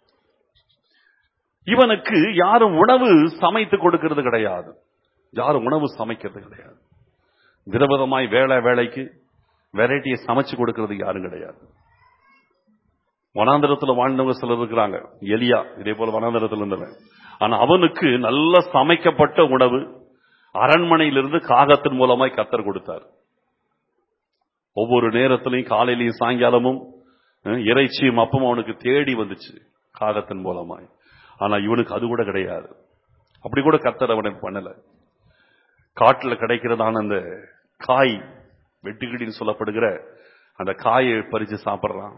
இவனுக்கு யாரும் உணவு சமைத்து கொடுக்கிறது கிடையாது யாரும் உணவு சமைக்கிறது கிடையாது விதவிதமாய் வேலை வேலைக்கு வெரைட்டியை சமைச்சு கொடுக்கிறது யாரும் கிடையாது வனாந்தரத்துல வாழ்ந்தவங்க சிலர் இருக்கிறாங்க எலியா இதே போல வனாந்தரத்துல இருந்தவன் ஆனா அவனுக்கு நல்ல சமைக்கப்பட்ட உணவு அரண்மனையிலிருந்து காகத்தின் மூலமாய் கத்தர் கொடுத்தார் ஒவ்வொரு நேரத்திலையும் காலையிலையும் சாயங்காலமும் அஹ், இறைச்சியும் அப்பமும் அவனுக்கு தேடி வந்துச்சு காகத்தின் மூலமாய் ஆனா இவனுக்கு அது கூட கிடையாது அப்படி கூட கத்தர் அவனை பண்ணல காட்டுல கிடைக்கிறதான அந்த காய் வெட்டுக்கிடின்னு சொல்லப்படுகிற அந்த காயை பறிச்சு சாப்பிடுறான்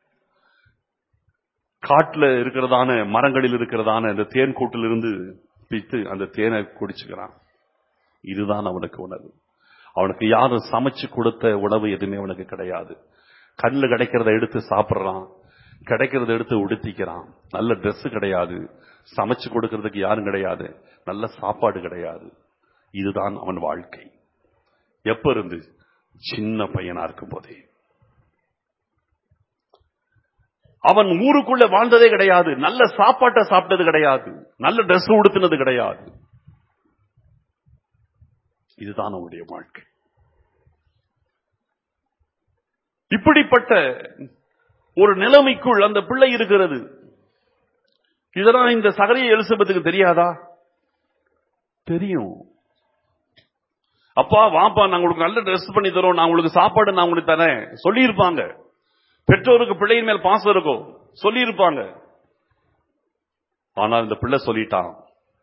காட்டுல இருக்கிறதான மரங்களில் இருக்கிறதான அந்த தேன் கூட்டிலிருந்து பித்து அந்த தேனை குடிச்சுக்கிறான் இதுதான் அவனுக்கு உணவு அவனுக்கு யாரும் சமைச்சு கொடுத்த உணவு எதுவுமே அவனுக்கு கிடையாது கண்ணில் கிடைக்கிறத எடுத்து சாப்பிடுறான் கிடைக்கிறத எடுத்து உடுத்திக்கிறான் நல்ல Dress கிடையாது சமைச்சு கொடுக்கறதுக்கு யாரும் கிடையாது நல்ல சாப்பாடு கிடையாது இதுதான் அவன் வாழ்க்கை எப்ப இருந்து சின்ன பையனா இருக்கும் போதே அவன் ஊருக்குள்ள வாழ்ந்ததே கிடையாது நல்ல சாப்பாட்டை சாப்பிட்டது கிடையாது நல்ல Dress உடுத்தினது கிடையாது இதுதான் அவனுடைய வாழ்க்கை இப்படிப்பட்ட ஒரு நிலைமைக்குள் அந்த பிள்ளை இருக்கிறது இதெல்லாம் இந்த சகரிய எலிசபெத்துக்கு தெரியாதா தெரியும் அப்பா வாப்பா நான் உங்களுக்கு நல்ல ட்ரெஸ் பண்ணி தரோம் நான் உங்களுக்கு சாப்பாடு நான் உங்களுக்கு தரேன் சொல்லியிருப்பாங்க பெற்றோருக்கு பிள்ளையின் மேல் பாசம் இருக்கும் சொல்லியிருப்பாங்க ஆனால் இந்த பிள்ளை சொல்லிட்டான்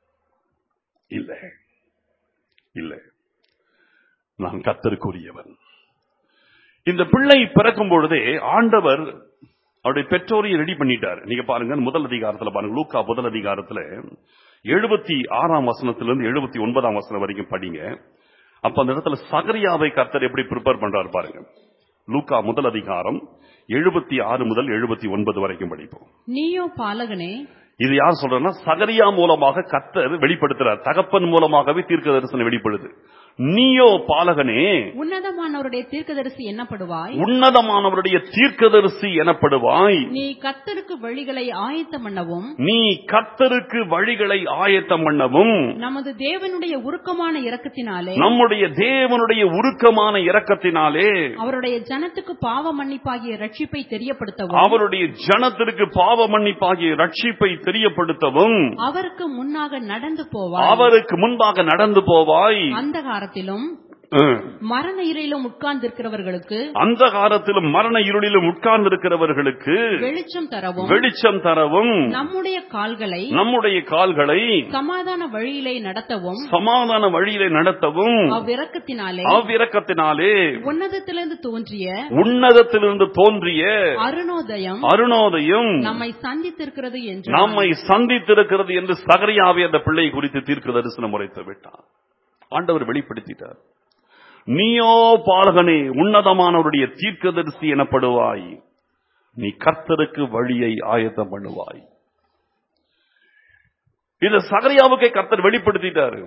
இல்ல இல்ல நான் கத்தருக்குரியவன் இந்த பிள்ளை பிறக்கும் பொழுதே ஆண்டவர் அவருடைய பெற்றோரையும் ரெடி பண்ணிட்டார் நீங்க பாருங்க முதல் அதிகாரத்துல பாருங்க லூக்கா முதல் அதிகாரத்துல எழுபத்தி ஆறாம் வசனத்திலிருந்து எழுபத்தி ஒன்பதாம் வசனம் வரைக்கும் படிங்க அப்ப அந்த இடத்துல சகரியாவை கர்த்தர் எப்படி ப்ரிப்பேர் பண்றாரு பாருங்க லூக்கா முதல் அதிகாரம் எழுபத்தி ஆறு முதல் எழுபத்தி ஒன்பது வரைக்கும் படிப்போம் நீயோ பாலகனே இது யார் சொல்றேன்னா சகரியா மூலமாக கர்த்தர் வெளிப்படுத்துறார் தகப்பன் மூலமாகவே தீர்க்க தரிசனம் வெளிப்படுது நீயோ பாலகனே உன்னதமானவருடைய தீர்க்கதரிசி என்னப்படுவாய் உன்னதமானவருடைய தீர்க்கதரிசி எனப்படுவாய் நீ கர்த்தருக்கு வழிகளை ஆயத்தம் பண்ணவும் நீ கர்த்தருக்கு வழிகளை ஆயத்தம் பண்ணவும் நமது தேவனுடைய உருக்கமான இரக்கத்தினாலே நம்முடைய தேவனுடைய உருக்கமான இரக்கத்தினாலே அவருடைய ஜனத்துக்கு பாவ மன்னிப்பாகிய ரட்சிப்பை தெரியப்படுத்தவும் அவருடைய ஜனத்திற்கு பாவ மன்னிப்பாகிய ரட்சிப்பை தெரியப்படுத்தவும் அவருக்கு முன்னாக நடந்து போவாய் அவருக்கு முன்பாக நடந்து போவாய் அந்தகாரத்திலும் ம். மரண இருளிலும் உட்கார்ந்திருக்கிறவர்களுக்கு அந்த காலத்திலும் மரண இருளிலும் உட்கார்ந்திருக்கிறவர்களுக்கு வெளிச்சம் தரவும் வெளிச்சம் தரவும் நம்முடைய கால்களை நம்முடைய கால்களை சமாதான வழியிலே நடத்தவும் சமாதான வழியிலே நடத்தவும் அவ்விரக்கத்தினாலே அவ்விரக்கத்தினாலே உன்னதத்திலிருந்து தோன்றிய உன்னதத்திலிருந்து தோன்றிய அருணோதயம் அருணோதயம் நம்மை சந்தித்திருக்கிறது என்று நம்மை சந்தித்திருக்கிறது என்று சகரியாவே அந்த பிள்ளை குறித்து தீர்க்க தரிசனம் உரைத்து விட்டார் ஆண்டவர் வெளிப்படுத்திட்டார் நீயோ பாலகனே உன்னதமானவருடைய தீர்க்கதரிசி எனப்படுவாய் நீ கர்த்தருக்கு வழியை ஆயத்தம் பண்ணுவாய் இந்த சகரியாவுக்கே கர்த்தர் வெளிப்படுத்திட்டாரு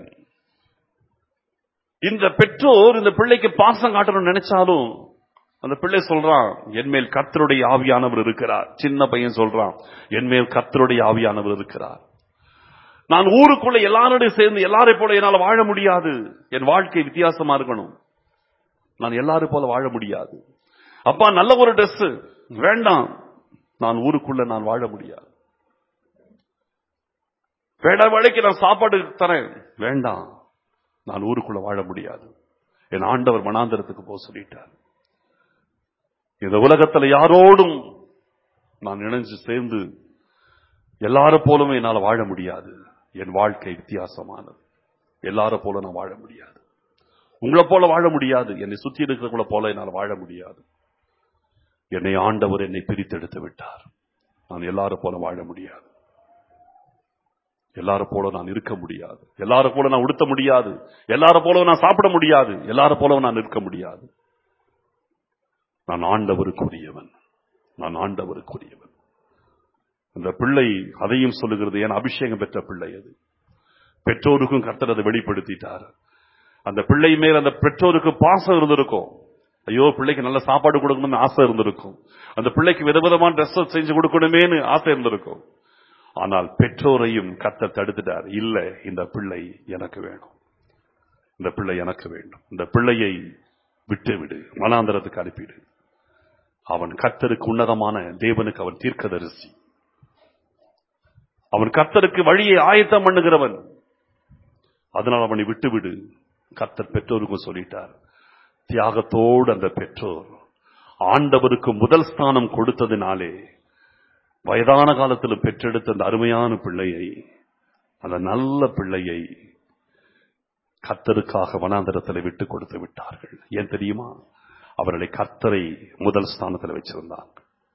இந்த பெற்றோர் இந்த பிள்ளைக்கு பாசம் காட்டணும்னு நினைச்சாலும் அந்த பிள்ளை சொல்றான் என்மேல் கர்த்தருடைய ஆவியானவர் இருக்கிறார் சின்ன பையன் சொல்றான் என்மேல் கர்த்தருடைய ஆவியானவர் இருக்கிறார் நான் ஊருக்குள்ள எல்லாரோடையும் சேர்ந்து எல்லாரை போல என்னால் வாழ முடியாது என் வாழ்க்கை வித்தியாசமா இருக்கணும் நான் எல்லாரும் போல வாழ முடியாது அப்பா நல்ல ஒரு Dress வேண்டாம் நான் ஊருக்குள்ள நான் வாழ முடியாது வேட வேலைக்கு நான் சாப்பாடு தரேன் வேண்டாம் நான் ஊருக்குள்ள வாழ முடியாது என் ஆண்டவர் மனாந்தரத்துக்கு போக சொல்லிட்டார் இந்த உலகத்துல யாரோடும் நான் இணைஞ்சு சேர்ந்து எல்லாரும் போலவும் என்னால் வாழ முடியாது என் வாழ்க்கை வித்தியாசமானது எல்லாரும் போல நான் வாழ முடியாது உங்களை போல வாழ முடியாது என்னை சுத்தி இருக்கிறவங்கள போல என்னால் வாழ முடியாது என்னை ஆண்டவர் என்னை பிரித்தெடுத்து விட்டார் நான் எல்லாரும் போல வாழ முடியாது எல்லாரும் போல நான் இருக்க முடியாது எல்லாரும் போல நான் உடுத்த முடியாது எல்லாரும் போல நான் சாப்பிட முடியாது எல்லாரும் போல நான் இருக்க முடியாது நான் ஆண்டவருக்குரியவன் நான் ஆண்டவருக்குரியவன் அந்த பிள்ளை அதையும் சொல்லுகிறது ஏன் அபிஷேகம் பெற்ற பிள்ளை அது பெற்றோருக்கும் கர்த்தர் அதை வெளிப்படுத்திட்டார் அந்த பிள்ளை மேல் அந்த பெற்றோருக்கு பாசம் இருந்திருக்கும் ஐயோ பிள்ளைக்கு நல்ல சாப்பாடு கொடுக்கணும்னு ஆசை இருந்திருக்கும் அந்த பிள்ளைக்கு விதவிதமான ட்ரெஸ் செஞ்சு கொடுக்கணுமேனு ஆசை இருந்திருக்கும் ஆனால் பெற்றோரையும் கர்த்தர் தடுத்துட்டார் இல்ல இந்த பிள்ளை எனக்கு வேணும் இந்த பிள்ளை எனக்கு வேண்டும் இந்த பிள்ளையை விட்டு விடு மனாந்தரத்துக்கு அனுப்பிடு அவன் கர்த்தருக்கு உன்னதமான தேவனுக்கு அவன் தீர்க்கதரிசி அவன் கர்த்தருக்கு வழியை ஆயத்தம் பண்ணுகிறவன் அதனால் அவனை விட்டுவிடு கர்த்தர் பெற்றோருக்கும் சொல்லிட்டார் தியாகத்தோடு அந்த பெற்றோர் ஆண்டவருக்கு முதல் ஸ்தானம் கொடுத்ததினாலே வயதான காலத்தில் பெற்றெடுத்த அந்த அருமையான பிள்ளையை அந்த நல்ல பிள்ளையை கத்தருக்காக வனாந்தரத்தில் விட்டு கொடுத்து விட்டார்கள் ஏன் தெரியுமா அவர்களை கத்தரை முதல் ஸ்தானத்தில் வச்சிருந்தாங்க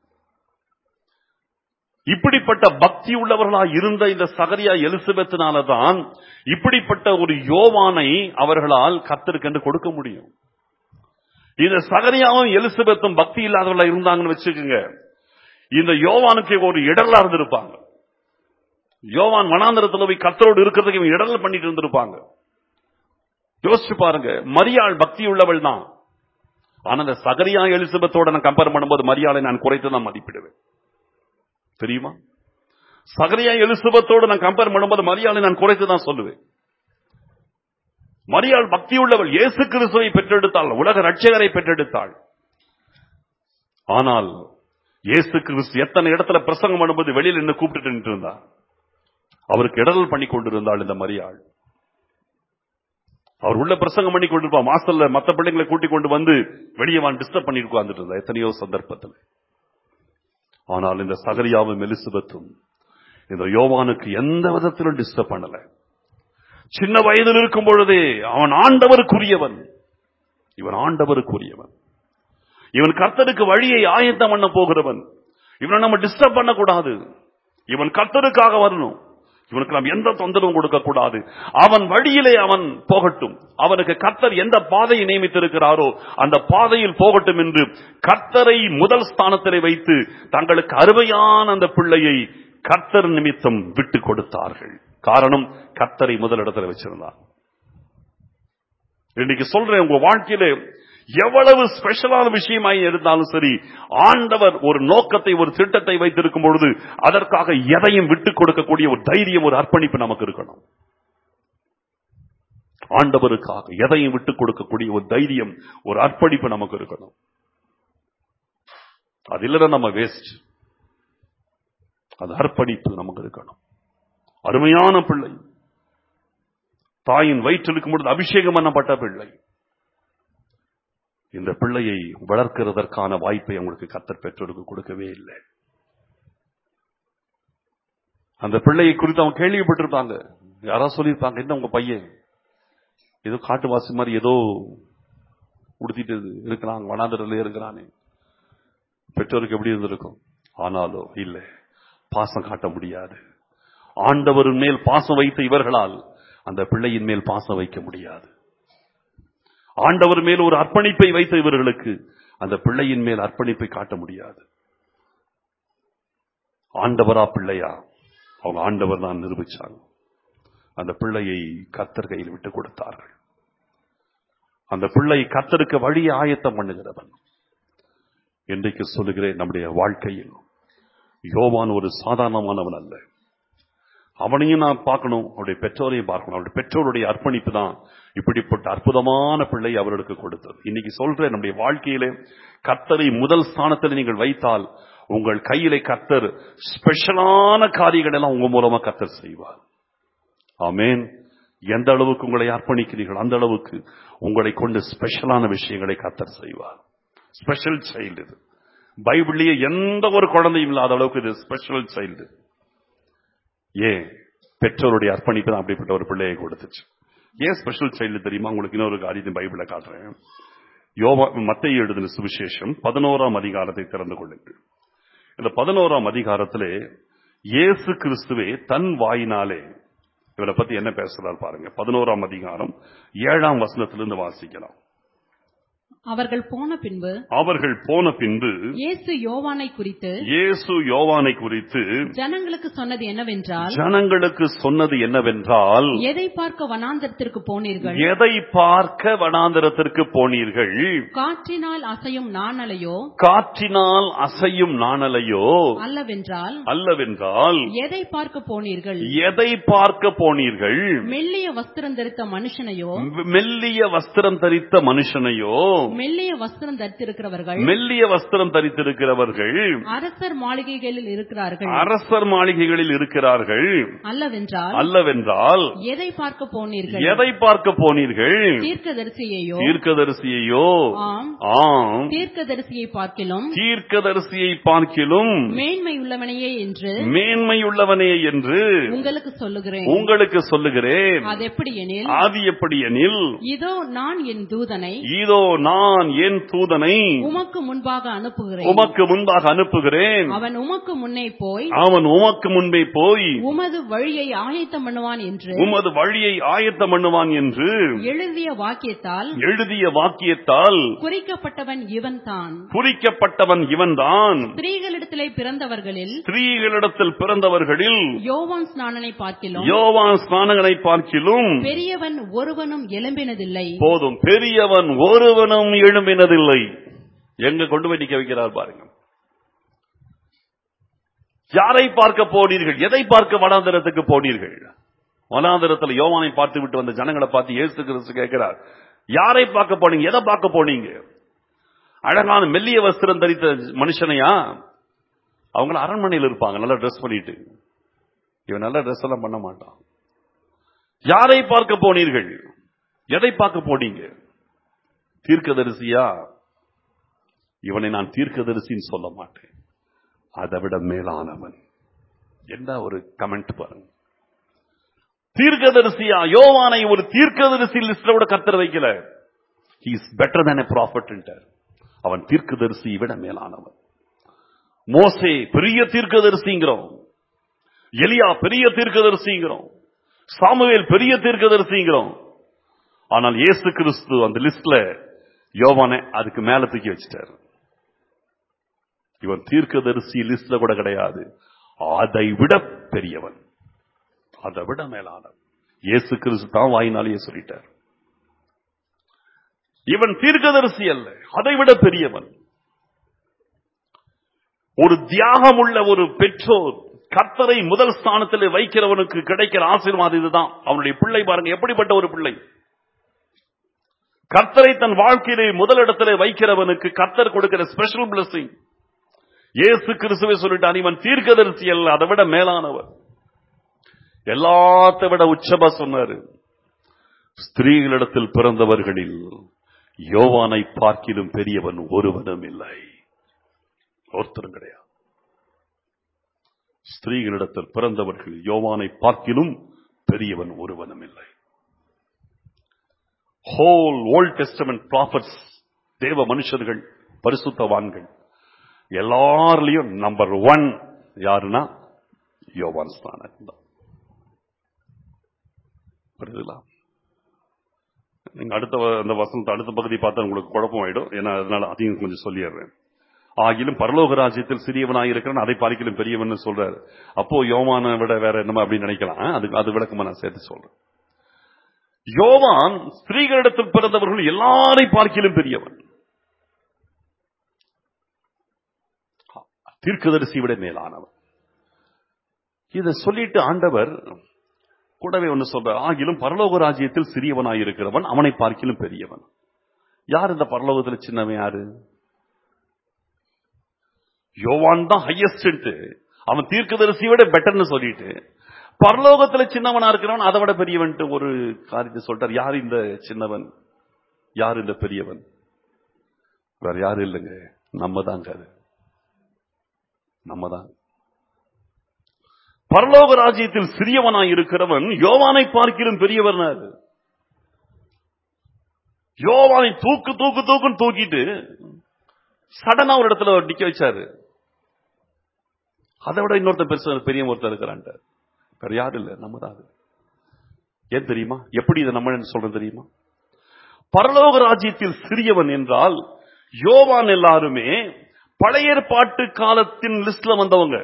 இப்படிப்பட்ட பக்தி உள்ளவர்களாய் இருந்த இந்த சகரியா எலிசபெத்தினாலதான் இப்படிப்பட்ட ஒரு யோவானை அவர்களால் கத்தருக்கென்று கொடுக்க முடியும் இந்த சகரியாவும் எலிசபெத்தும் பக்தி இல்லாதவர்களா இருந்தாங்கன்னு வச்சுக்கோங்க இந்த யோவானுக்கு ஒரு இடர்லா இருந்திருப்பாங்க யோவான் வனாந்தரத்துல போய் கத்தரோடு இருக்கிறதுக்கு இவங்க இடர்ல பண்ணிட்டு இருந்திருப்பாங்க யோசிச்சு பாருங்க மரியாள் பக்தி உள்ளவள் தான் ஆனா இந்த சகரியா எலிசபெத்தோட நான் கம்பேர் பண்ணும்போது மரியாதை நான் குறைத்து தான் மதிப்பிடுவேன் தெரியுமா சகரியா எலிசபெத்தோடு நான் கம்பேர் பண்ணும்போது மரியாதை நான் குறைத்து தான் சொல்லுவேன் மரியாள் பக்தி உள்ளவள் இயேசு கிறிஸ்துவை பெற்றெடுத்தாள் உலக ரட்சகரை பெற்றெடுத்தாள் ஆனால் இயேசு கிறிஸ்து எத்தனை இடத்துல பிரசங்கம் பண்ணும்போது வெளியில் நின்று கூப்பிட்டு நின்று இருந்தா அவருக்கு இடரல் பண்ணி கொண்டிருந்தாள் இந்த மரியாள் அவர் உள்ள பிரசங்கம் பண்ணி கொண்டிருப்பா மாசல்ல மத்த பிள்ளைங்களை கூட்டிக் கொண்டு வந்து வெளியே வான் டிஸ்டர்ப் பண்ணி உட்கார்ந்துட்டு இருந்தா எத்தனையோ சந்தர்ப்பத்தில் ஆனால் இந்த சகரியாவும் எலிசபெத்தும் இந்த யோவானுக்கு எந்த விதத்திலும் டிஸ்டர்ப் பண்ணல சின்ன வயதில் இருக்கும் பொழுதே அவன் ஆண்டவருக்குரியவன் இவன் ஆண்டவருக்குரியவன் இவன் கர்த்தருக்கு வழியை ஆயத்தம் பண்ண போகிறவன் இவனை நம்ம டிஸ்டர்ப் பண்ணக்கூடாது இவன் கர்த்தருக்காக வரணும் இவனுக்கு நாம் எந்த தொந்தரவும் கொடுக்க கூடாது அவன் வழியிலே அவன் போகட்டும் அவனுக்கு கர்த்தர் எந்த பாதையை நியமித்திருக்கிறாரோ அந்த பாதையில் போகட்டும் என்று கர்த்தரை முதல் ஸ்தானத்திலே வைத்து தங்களுக்கு அருமையான அந்த பிள்ளையை கர்த்தர் நிமித்தம் விட்டு கொடுத்தார்கள் காரணம் கர்த்தரை முதலிடத்தில் வச்சிருந்தார் இன்னைக்கு சொல்றேன் உங்க வாழ்க்கையில எவ்வளவு ஸ்பெஷலான விஷயமாய் இருந்தாலும் சரி ஆண்டவர் ஒரு நோக்கத்தை ஒரு திட்டத்தை வைத்திருக்கும் பொழுது அதற்காக எதையும் விட்டுக் கொடுக்கக்கூடிய ஒரு தைரியம் ஒரு அர்ப்பணிப்பு நமக்கு இருக்கணும் ஆண்டவருக்காக எதையும் விட்டுக் கொடுக்கக்கூடிய ஒரு தைரியம் ஒரு அர்ப்பணிப்பு நமக்கு இருக்கணும் அது இல்லைன்னா நம்ம வேஸ்ட் அது அர்ப்பணிப்பு நமக்கு இருக்கணும் அருமையான பிள்ளை தாயின் வயிற்றில் இருக்கும் பொழுது அபிஷேகம் பண்ணப்பட்ட பிள்ளை இந்த பிள்ளையை வளர்க்கிறதற்கான வாய்ப்பை அவங்களுக்கு கத்தர் பெற்றோருக்கு கொடுக்கவே இல்லை அந்த பிள்ளையை குறித்து அவங்க கேள்விப்பட்டிருப்பாங்க யாராவது சொல்லியிருப்பாங்க என்ன உங்க பையன் ஏதோ காட்டுவாசி மாதிரி ஏதோ உடுத்திட்டு இருக்கிறான் வனாந்தரில் இருக்கிறானே பெற்றோருக்கு எப்படி இருந்திருக்கும் ஆனாலும் இல்லை பாசம் காட்ட முடியாது ஆண்டவரின் மேல் பாசம் வைத்த இவர்களால் அந்த பிள்ளையின் மேல் பாசம் வைக்க முடியாது ஆண்டவர் மேல் ஒரு அர்ப்பணிப்பை வைத்த இவர்களுக்கு அந்த பிள்ளையின் மேல் அர்ப்பணிப்பை காட்ட முடியாது ஆண்டவரா பிள்ளையா அவங்க ஆண்டவர் தான் நிரூபிச்சாங்க அந்த பிள்ளையை கத்தர் கையில் விட்டு கொடுத்தார்கள் அந்த பிள்ளை கத்தருக்கு வழியை ஆயத்தம் பண்ணுகிறவன் இன்றைக்கு சொல்லுகிறேன் நம்முடைய வாழ்க்கையில் யோவான் ஒரு சாதாரணமானவன் அல்ல அவனையும் நான் பார்க்கணும் அவருடைய பெற்றோரையும் பார்க்கணும் அவருடைய பெற்றோருடைய அர்ப்பணிப்பு தான் இப்படிப்பட்ட அற்புதமான பிள்ளை அவர்களுக்கு கொடுத்தது இன்னைக்கு சொல்றேன் நம்முடைய வாழ்க்கையிலே கத்தரை முதல் ஸ்தானத்தில் நீங்கள் வைத்தால் உங்கள் கையிலே கத்தர் ஸ்பெஷலான காரியங்கள் எல்லாம் உங்க மூலமா கத்தர் செய்வார் ஆமேன் எந்த அளவுக்கு உங்களை அர்ப்பணிக்கிறீர்கள் அந்த அளவுக்கு உங்களை கொண்டு ஸ்பெஷலான விஷயங்களை கத்தர் செய்வார் ஸ்பெஷல் சைல்டு இது பைபிள்லயே எந்த ஒரு குழந்தையும் இல்லாத அளவுக்கு இது ஸ்பெஷல் சைல்டு ஏன் பெற்றோருடைய அர்ப்பணிப்பு தான் அப்படிப்பட்ட ஒரு பிள்ளையை கொடுத்துச்சு ஏன் ஸ்பெஷல் சைல்டு தெரியுமா உங்களுக்கு இன்னொரு காரியத்தை பைபிள காட்டுறேன் யோவா மத்திய எழுதின சுவிசேஷம் பதினோராம் அதிகாரத்தை திறந்து கொள்ளுங்கள் இந்த பதினோராம் அதிகாரத்திலே இயேசு கிறிஸ்துவே தன் வாயினாலே இவரை பத்தி என்ன பேசுறார் பாருங்க பதினோராம் அதிகாரம் ஏழாம் வசனத்திலிருந்து வாசிக்கலாம் அவர்கள் போன பின்பு அவர்கள் போன பின்பு இயேசு யோவானை குறித்து இயேசு யோவானை குறித்து ஜனங்களுக்கு சொன்னது என்னவென்றால் ஜனங்களுக்கு சொன்னது என்னவென்றால் எதை பார்க்க வனாந்தரத்திற்கு போனீர்கள் எதை பார்க்க வனாந்தரத்திற்கு போனீர்கள் காற்றினால் அசையும் நாணலையோ காற்றினால் அசையும் நாணலையோ அல்லவென்றால் அல்லவென்றால் எதை பார்க்க போனீர்கள் எதை பார்க்க போனீர்கள் மெல்லிய வஸ்திரம் தரித்த மனுஷனையோ மெல்லிய வஸ்திரம் தரித்த மனுஷனையோ மெல்லிய வஸ்திரம் தரித்திருக்கிறவர்கள் மெல்லிய வஸ்திரம் தரித்திருக்கிறவர்கள் அரசர் மாளிகைகளில் இருக்கிறார்கள் அரசர் மாளிகைகளில் இருக்கிறார்கள் அல்லவென்றால் அல்லவென்றால் எதை பார்க்க போனீர்கள் எதை பார்க்க போனீர்கள் தீர்க்கதரிசியையோ தீர்க்கதரிசியையோ ஆம் ஆம் தீர்க்கதரிசியை பார்க்கிலும் தீர்க்கதரிசியை பார்க்கிலும் மேன்மை உள்ளவனையே என்று மேன்மையுள்ளவனே என்று உங்களுக்கு சொல்லுகிறேன் உங்களுக்கு சொல்லுகிறேன் அது எப்படி எனில் ஆதி எப்படி எனில் இதோ நான் என் தூதனை இதோ நான் என் தூதனை உமக்கு முன்பாக அனுப்புகிறேன் உமக்கு முன்பாக அனுப்புகிறேன் அவன் உமக்கு முன்னே போய் அவன் உமக்கு முன்பே போய் உமது வழியை ஆயத்தம் பண்ணுவான் என்று உமது வழியை ஆயத்தம் பண்ணுவான் என்று எழுதிய வாக்கியத்தால் எழுதிய வாக்கியத்தால் குறிக்கப்பட்டவன் இவன்தான் குறிக்கப்பட்டவன் இவன்தான் ஸ்திரீகளிடத்திலே பிறந்தவர்களில் ஸ்திரீகளிடத்தில் பிறந்தவர்களில் யோவான் ஸ்நானனை பார்க்கிலும் யோவான் ஸ்நானகனை பார்க்கிலும் பெரியவன் ஒருவனும் எழும்பினதில்லை போதும் பெரியவன் ஒருவனும் எழும்பினதில்லை எங்க கொண்டு போய் நிக்க வைக்கிறார் பாருங்க யாரை பார்க்க போனீர்கள் எதை பார்க்க வனாந்தரத்துக்கு போனீர்கள் வனாந்தரத்தில் யோவானை பார்த்து விட்டு வந்த ஜனங்களை பார்த்து இயேசு கிறிஸ்து கேட்கிறார் யாரை பார்க்க போனீங்க எதை பார்க்க போனீங்க அழகான மெல்லிய வஸ்திரம் தரித்த மனுஷனையா அவங்க அரண்மனையில் இருப்பாங்க நல்லா ட்ரெஸ் பண்ணிட்டு இவன் நல்ல ட்ரெஸ் எல்லாம் பண்ண மாட்டான் யாரை பார்க்க போனீர்கள் எதை பார்க்க போனீங்க தீர்க்கதரிசியா இவனை நான் தீர்க்கதரிசின்னு சொல்ல மாட்டேன் அதை விட மேலானவன் என்ன ஒரு கமெண்ட் பாருங்க தீர்க்கதரிசியா யோவானை ஒரு தீர்க்கதரிசி லிஸ்ட்ல விட கத்தர் வைக்கல is better than a prophet அவன் தீர்க்கதரிசி விட மேலானவன் மோசே பெரிய தீர்க்கதரிசிங்கிறோம் எலியா பெரிய தீர்க்கதரிசிங்கிறோம் சாமுவேல் பெரிய தீர்க்கதரிசிங்கிறோம் ஆனால் இயேசு கிறிஸ்து அந்த லிஸ்ட்ல யோவானை அதுக்கு மேல தூக்கி வச்சிட்டார் இவன் தீர்க்கதரிசி லிஸ்ட்ல கூட கிடையாது அதை விட பெரியவன் அதை விட மேலானவன் இயேசு கிறிஸ்து தான் வாயினாலேயே சொல்லிட்டார் இவன் தீர்க்கதரிசி அல்ல அதை விட பெரியவன் ஒரு தியாகம் உள்ள ஒரு பெற்றோர் கர்த்தரை முதல் ஸ்தானத்தில் வைக்கிறவனுக்கு கிடைக்கிற ஆசீர்வாதம் இதுதான் அவனுடைய பிள்ளை பாருங்க எப்படிப்பட்ட ஒரு பிள்ளை கர்த்தரை தன் வாழ்க்கையிலே முதலிடத்திலே வைக்கிறவனுக்கு கர்த்தர் கொடுக்கிற ஸ்பெஷல் பிளஸிங் இயேசு கிறிஸ்துவை சொல்லிட்டான் இவன் தீர்க்கதரிசி அல்ல அதை விட மேலானவர் எல்லாத்தை விட உச்சமா சொன்னாரு ஸ்திரீகளிடத்தில் பிறந்தவர்களில் யோவானை பார்க்கிலும் பெரியவன் ஒருவனும் இல்லை ஒருத்தரும் கிடையாது ஸ்திரீகளிடத்தில் பிறந்தவர்கள் யோவானை பார்க்கிலும் பெரியவன் ஒருவனும் இல்லை ஹோல் ஓல்ட் டெஸ்டமெண்ட் ப்ராஃபட்ஸ் தேவ மனுஷர்கள் பரிசுத்தவான்கள் எல்லார்லயும் நம்பர் ஒன் யாருன்னா யோவான் ஸ்தானம் தான் புரியுதுங்களா நீங்க அடுத்த வ- அந்த வசனத்தை அடுத்த பகுதி பார்த்தா உங்களுக்கு குழப்பம் ஆயிடும் ஏன்னா அதனால அதையும் கொஞ்சம் சொல்லிடுறேன் ஆகிலும் பரலோக ராஜ்யத்தில் சிறியவனாக இருக்கிறான் அதை பார்க்கிலும் பெரியவன் சொல்றாரு அப்போ யோவானை விட வேற என்னமா அப்படின்னு நினைக்கலாம் அது அது விளக்கமா நான் சேர்த்து சொல்றேன் யோவான் ஸ்திரீகளிடத்தில் பிறந்தவர்கள் எல்லாரை பார்க்கிலும் பெரியவன் தீர்க்கதரிசி விட மேலானவன் இதை சொல்லிட்டு ஆண்டவர் கூடவே ஒன்று சொல்றார் ஆகிலும் பரலோக ராஜ்யத்தில் சிறியவனாய் இருக்கிறவன் அவனை பார்க்கிலும் பெரியவன் யார் இந்த பரலோகத்தில் சின்னவன் யாரு யோவான் தான் ஹையஸ்ட் அவன் தீர்க்கதரிசி விட பெட்டர்னு சொல்லிட்டு பரலோகத்துல சின்னவனா இருக்கிறவன் அதை விட பெரியவன்ட்டு ஒரு காரியத்தை சொல்றார் யார் இந்த சின்னவன் யார் இந்த பெரியவன் வேற யாரும் இல்லைங்க நம்ம தாங்க அது நம்ம தான் பரலோக ராஜ்யத்தில் சிறியவனாய் இருக்கிறவன் யோவானை பார்க்கிலும் பெரியவன் அது யோவானை தூக்கு தூக்கு தூக்குன்னு தூக்கிட்டு சடனா ஒரு இடத்துல நிக்க வச்சாரு அதை விட இன்னொருத்தன் பெருசு பெரிய ஒருத்தர் இருக்கிறான்ட்டு வேற யாரும் இல்ல நம்ம தான் அது ஏன் தெரியுமா எப்படி இதை நம்ம சொல்றது தெரியுமா பரலோக ராஜ்யத்தில் சிறியவன் என்றால் யோவான் எல்லாருமே பழைய ஏற்பாட்டு காலத்தின் லிஸ்ட்ல வந்தவங்க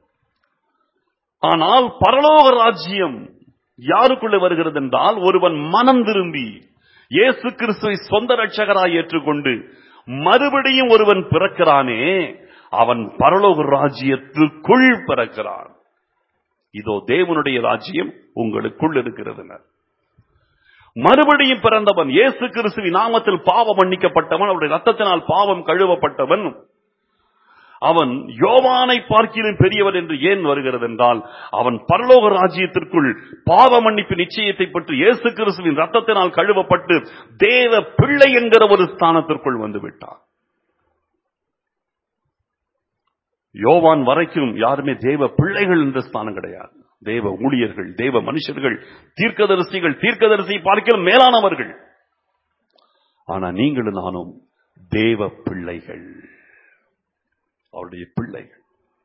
ஆனால் பரலோக ராஜ்யம் யாருக்குள்ள வருகிறது என்றால் ஒருவன் மனம் திரும்பி இயேசு கிறிஸ்துவை சொந்த ரட்சகராய் ஏற்றுக்கொண்டு மறுபடியும் ஒருவன் பிறக்கிறானே அவன் பரலோக ராஜ்யத்திற்குள் பிறக்கிறான் இதோ தேவனுடைய ராஜ்யம் உங்களுக்குள் இருக்கிறது மறுபடியும் பிறந்தவன் இயேசு கிறிஸ்துவின் நாமத்தில் பாவம் மன்னிக்கப்பட்டவன் அவருடைய ரத்தத்தினால் பாவம் கழுவப்பட்டவன் அவன் யோவானை பார்க்கிலும் பெரியவன் என்று ஏன் வருகிறது என்றால் அவன் பரலோக ராஜ்யத்திற்குள் பாவ மன்னிப்பு நிச்சயத்தை பற்றி இயேசு கிறிஸ்துவின் ரத்தத்தினால் கழுவப்பட்டு தேவ பிள்ளை என்கிற ஒரு ஸ்தானத்திற்குள் வந்து விட்டான் யோவான் வரைக்கும் யாருமே தேவ பிள்ளைகள் என்ற ஸ்தானம் கிடையாது தேவ ஊழியர்கள் தேவ மனுஷர்கள் தீர்க்கதரிசிகள் தீர்க்கதரிசி பார்க்கலாம் மேலானவர்கள் ஆனா நீங்களும் நானும் தேவ பிள்ளைகள் அவருடைய பிள்ளைகள்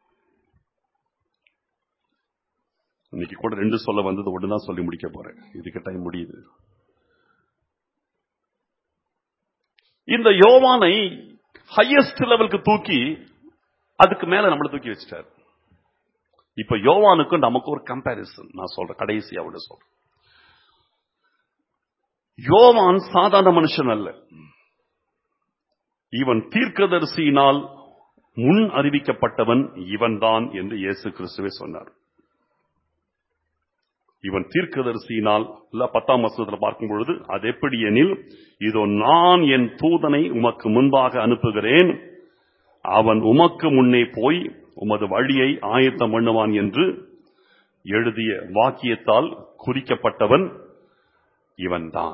இன்னைக்கு கூட ரெண்டு சொல்ல வந்தது ஒண்ணுதான் சொல்லி முடிக்க போறேன் இதுக்கு டைம் முடியுது இந்த யோவானை ஹையஸ்ட் லெவலுக்கு தூக்கி அதுக்கு மேல நம்மளை தூக்கி வச்சிட்டார் இப்ப யோவானுக்கும் நமக்கு ஒரு கம்பாரிசன் நான் சொல்றேன் கடைசி அவளை சொல்றேன் யோவான் சாதாரண மனுஷன் அல்ல இவன் தீர்க்கதரிசியினால் முன் அறிவிக்கப்பட்டவன் இவன்தான் என்று இயேசு கிறிஸ்துவே சொன்னார் இவன் தீர்க்கதரிசியினால் இல்ல பத்தாம் வருஷத்துல பார்க்கும் பொழுது அது எப்படி எனில் இதோ நான் என் தூதனை உமக்கு முன்பாக அனுப்புகிறேன் அவன் உமக்கு முன்னே போய் உமது வழியை ஆயத்தம் பண்ணுவான் என்று எழுதிய வாக்கியத்தால் குறிக்கப்பட்டவன் இவன்தான்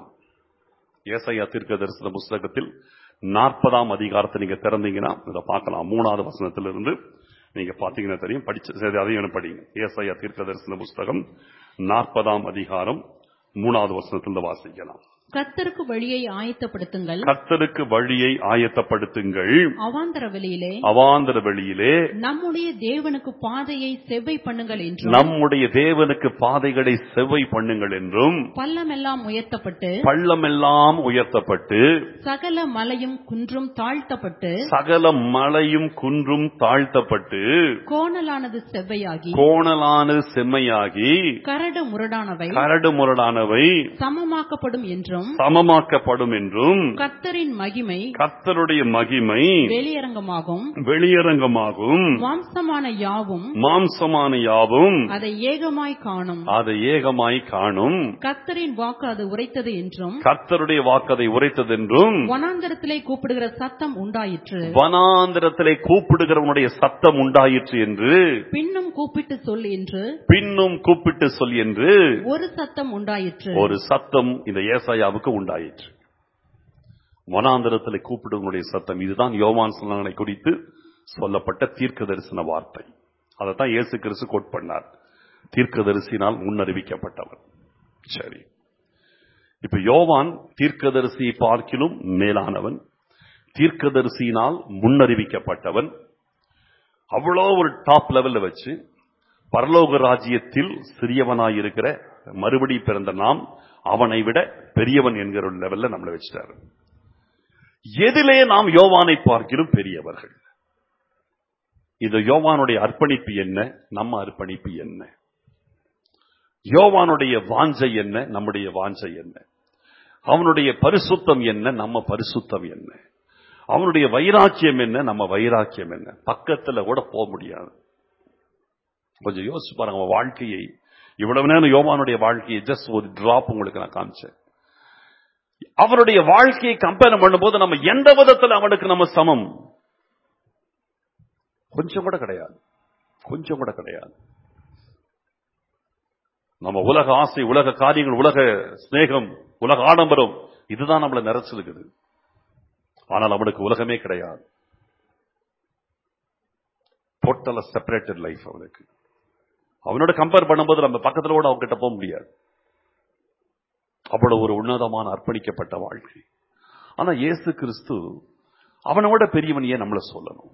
ஏசையா தீர்க்க தரிசன புஸ்தகத்தில் நாற்பதாம் அதிகாரத்தை நீங்க திறந்தீங்கன்னா இதை பார்க்கலாம் மூணாவது வசனத்திலிருந்து நீங்க பாத்தீங்கன்னா தெரியும் படிச்சு சரி அதையும் படிங்க ஏசையா தீர்க்க தரிசன புஸ்தகம் நாற்பதாம் அதிகாரம் மூணாவது வசனத்திலிருந்து வாசிக்கலாம் கர்த்தருக்கு வழியை ஆயத்தப்படுத்துங்கள் கர்த்தருக்கு வழியை ஆயத்தப்படுத்துங்கள் அவாந்தர வெளியிலே அவாந்தர வெளியிலே நம்முடைய தேவனுக்கு பாதையை செவ்வை பண்ணுங்கள் என்றும் நம்முடைய தேவனுக்கு பாதைகளை செவ்வை பண்ணுங்கள் என்றும் பள்ளமெல்லாம் உயர்த்தப்பட்டு பள்ளமெல்லாம் உயர்த்தப்பட்டு சகல மலையும் குன்றும் தாழ்த்தப்பட்டு சகல மலையும் குன்றும் தாழ்த்தப்பட்டு கோணலானது செவ்வையாகி கோணலானது செம்மையாகி கரடு முரடானவை கரடு முரடானவை சமமாக்கப்படும் என்றும் சமமாக்கப்படும் என்றும் கர்த்தரின் மகிமை கர்த்தருடைய மகிமை வெளியரங்கமாகும் வெளியரங்கமாகும் மாம்சமான யாவும் மாம்சமான யாவும் அதை ஏகமாய் காணும் அதை ஏகமாய் காணும் கர்த்தரின் வாக்கு அது உரைத்தது என்றும் கர்த்தருடைய வாக்கதை உரைத்ததென்றும் வனாந்தரத்திலே கூப்பிடுகிற சத்தம் உண்டாயிற்று வனாந்திரத்திலே கூப்பிடுகிறவனுடைய சத்தம் உண்டாயிற்று என்று பின்னும் கூப்பிட்டு சொல் என்று பின்னும் கூப்பிட்டு சொல் என்று ஒரு சத்தம் உண்டாயிற்று ஒரு சத்தம் இந்த ஏசாயாவுக்கு உண்டாயிற்று வனாந்திரத்தில் கூப்பிடுவனுடைய சத்தம் இதுதான் யோவான் சொன்னவனை குறித்து சொல்லப்பட்ட தீர்க்க தரிசன வார்த்தை அதைத்தான் இயேசு கிறிஸ்து கோட் பண்ணார் தீர்க்க தரிசினால் முன்னறிவிக்கப்பட்டவன் சரி இப்ப யோவான் தீர்க்கதரிசியை பார்க்கிலும் மேலானவன் தீர்க்கதரிசியினால் முன்னறிவிக்கப்பட்டவன் அவ்வளோ ஒரு டாப் லெவல்ல வச்சு பரலோக ராஜ்யத்தில் சிறியவனாயிருக்கிற மறுபடி பிறந்த நாம் அவனை விட பெரியவன் என்கிற ஒரு லெவல்ல நம்மளை வச்சிட்டாரு எதிலே நாம் யோவானை பார்க்கிறோம் பெரியவர்கள் இது யோவானுடைய அர்ப்பணிப்பு என்ன நம்ம அர்ப்பணிப்பு என்ன யோவானுடைய வாஞ்சை என்ன நம்முடைய வாஞ்சை என்ன அவனுடைய பரிசுத்தம் என்ன நம்ம பரிசுத்தம் என்ன அவனுடைய வைராக்கியம் என்ன நம்ம வைராக்கியம் என்ன பக்கத்துல கூட போக முடியாது கொஞ்சம் யோசிச்சு பாருங்க அவன் வாழ்க்கையை இவ்வளவு நேரம் யோவானுடைய வாழ்க்கையை ஜஸ்ட் ஒரு டிராப் உங்களுக்கு நான் காமிச்சேன் அவனுடைய வாழ்க்கையை கம்பேர் பண்ணும்போது நம்ம எந்த விதத்தில் அவனுக்கு நம்ம சமம் கொஞ்சம் கூட கிடையாது கொஞ்சம் கூட கிடையாது நம்ம உலக ஆசை உலக காரியங்கள் உலக சிநேகம் உலக ஆடம்பரம் இதுதான் நம்மளை நிறைச்சிருக்குது ஆனால் அவனுக்கு உலகமே கிடையாது டோட்டலா செப்பரேட்டட் லைஃப் அவனுக்கு அவனோட கம்பேர் பண்ணும்போது நம்ம பக்கத்துல கூட அவன்கிட்ட போக முடியாது அவ்வளவு ஒரு உன்னதமான அர்ப்பணிக்கப்பட்ட வாழ்க்கை ஆனா இயேசு கிறிஸ்து அவனோட பெரியவன் ஏன் நம்மள சொல்லணும்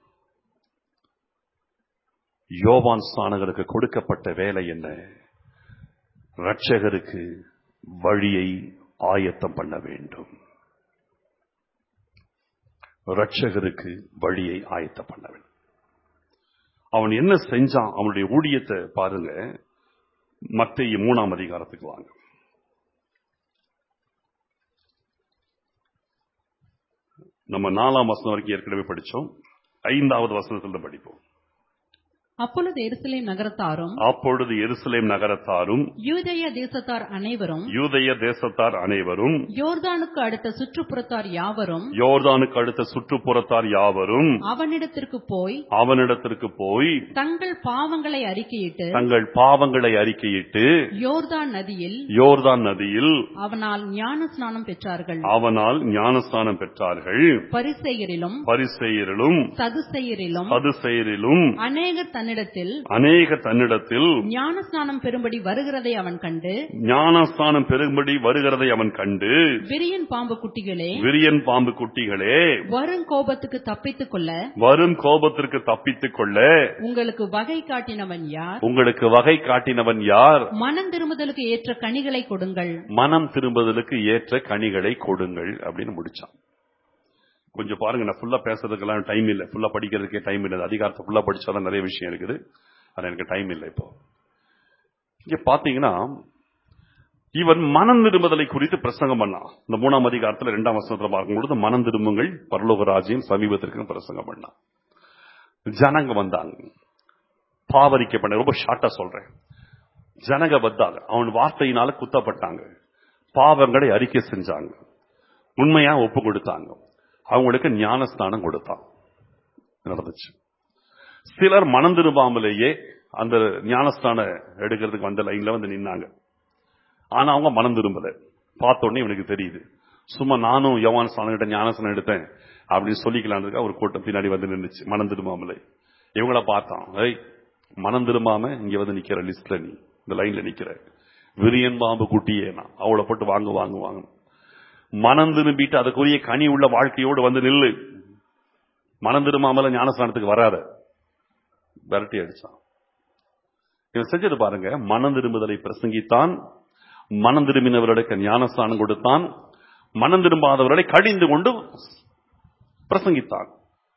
யோவான் ஸ்தானங்களுக்கு கொடுக்கப்பட்ட வேலை என்ன ரட்சகருக்கு வழியை ஆயத்தம் பண்ண வேண்டும் ரட்சகருக்கு வழியை ஆயத்தம் பண்ண வேண்டும் அவன் என்ன செஞ்சான் அவனுடைய ஊழியத்தை பாருங்க மத்திய மூணாம் அதிகாரத்துக்கு வாங்க நம்ம நாலாம் வசனம் வரைக்கும் ஏற்கனவே படிச்சோம் ஐந்தாவது வசனத்துல படிப்போம் அப்பொழுது எருசலேம் நகரத்தாரும் அப்பொழுது எருசலேம் நகரத்தாரும் யூதேய தேசத்தார் அனைவரும் யூதேய தேசத்தார் அனைவரும் யோர்தானுக்கு அடுத்த சுற்றுப்புறத்தார் யாவரும் யோர்தானுக்கு அடுத்த சுற்றுப்புறத்தார் யாவரும் அவனிடத்திற்கு போய் அவனிடத்திற்கு போய் தங்கள் பாவங்களை அறிக்கையிட்டு தங்கள் பாவங்களை அறிக்கையிட்டு யோர்தான் நதியில் யோர்தான் நதியில் அவனால் ஞான ஸ்நானம் பெற்றார்கள் அவனால் ஞானஸ்தானம் பெற்றார்கள் பரிசெயரிலும் பரிசெயரிலும் சதுசெயரிலும் சதுசெயரிலும் அநேகர் தன்னிடத்தில் அநேக தன்னிடத்தில் ஞான ஸ்நானம் பெறும்படி வருகிறதை அவன் கண்டு ஞானஸ்தானம் பெரும்படி வருகிறதை அவன் கண்டு விரியன் பாம்பு குட்டிகளே விரியன் பாம்பு குட்டிகளே வரும் கோபத்துக்கு தப்பித்துக் கொள்ள வரும் கோபத்திற்கு தப்பித்துக் கொள்ள உங்களுக்கு வகை காட்டினவன் யார் உங்களுக்கு வகை காட்டினவன் யார் மனம் திரும்புதலுக்கு ஏற்ற கனிகளை கொடுங்கள் மனம் திரும்புதலுக்கு ஏற்ற கனிகளை கொடுங்கள் அப்படின்னு முடிச்சான் கொஞ்சம் பாருங்க நான் ஃபுல்லா பேசுறதுக்கெல்லாம் டைம் இல்லை ஃபுல்லா படிக்கிறதுக்கே டைம் இல்லை இந்த அதிகாரத்தை ஃபுல்லா படிச்சாதான் நிறைய விஷயம் இருக்குது அது எனக்கு டைம் இல்லை இப்போ இங்க பாத்தீங்கன்னா இவன் மனம் திரும்புதலை குறித்து பிரசங்கம் பண்ணான் இந்த மூணாம் அதிகாரத்துல இரண்டாம் வசனத்துல பார்க்கும்பொழுது மனம் திரும்புங்கள் பரலோக ராஜ்யம் சமீபத்திற்கு பிரசங்கம் பண்ணான் ஜனங்க வந்தாங்க பாவரிக்கப்பட்ட ரொம்ப ஷார்ட்டா சொல்றேன் ஜனங்க வந்தாங்க அவன் வார்த்தையினால குத்தப்பட்டாங்க பாவங்களை அறிக்கை செஞ்சாங்க உண்மையா ஒப்பு கொடுத்தாங்க அவங்களுக்கு ஞானஸ்தானம் கொடுத்தான் நடந்துச்சு சிலர் மனம் திரும்பாமலேயே அந்த ஞானஸ்தான எடுக்கிறதுக்கு வந்த லைன்ல வந்து நின்னாங்க ஆனா அவங்க மனம் திரும்பல பார்த்த உடனே இவனுக்கு தெரியுது சும்மா நானும் யவான ஸ்தானம் கிட்ட ஞானஸ்தானம் எடுத்தேன் அப்படின்னு சொல்லிக்கலான்றதுக்கு ஒரு கூட்டம் பின்னாடி வந்து நின்றுச்சு மனம் திரும்பாமலே இவங்கள பார்த்தான் ஏய் மனம் திரும்பாம இங்க வந்து நிக்கிற லிஸ்ட்ல நீ இந்த லைன்ல நிக்கிற விரியன் பாம்பு குட்டியே நான் அவளை போட்டு வாங்க வாங்க வாங்க மனம் திரும்பிட்டு அதுக்குரிய கனி உள்ள வாழ்க்கையோடு வந்து நில்லு மனம் திரும்பாமல ஞானஸ்தானத்துக்கு வராத விரட்டி அடிச்சான் இவன் செஞ்சது பாருங்க மனம் திரும்புதலை பிரசங்கித்தான் மனம் திரும்பினவர்களுக்கு ஞானஸ்தானம் கொடுத்தான் மனம் திரும்பாதவர்களை கடிந்து கொண்டு பிரசங்கித்தான்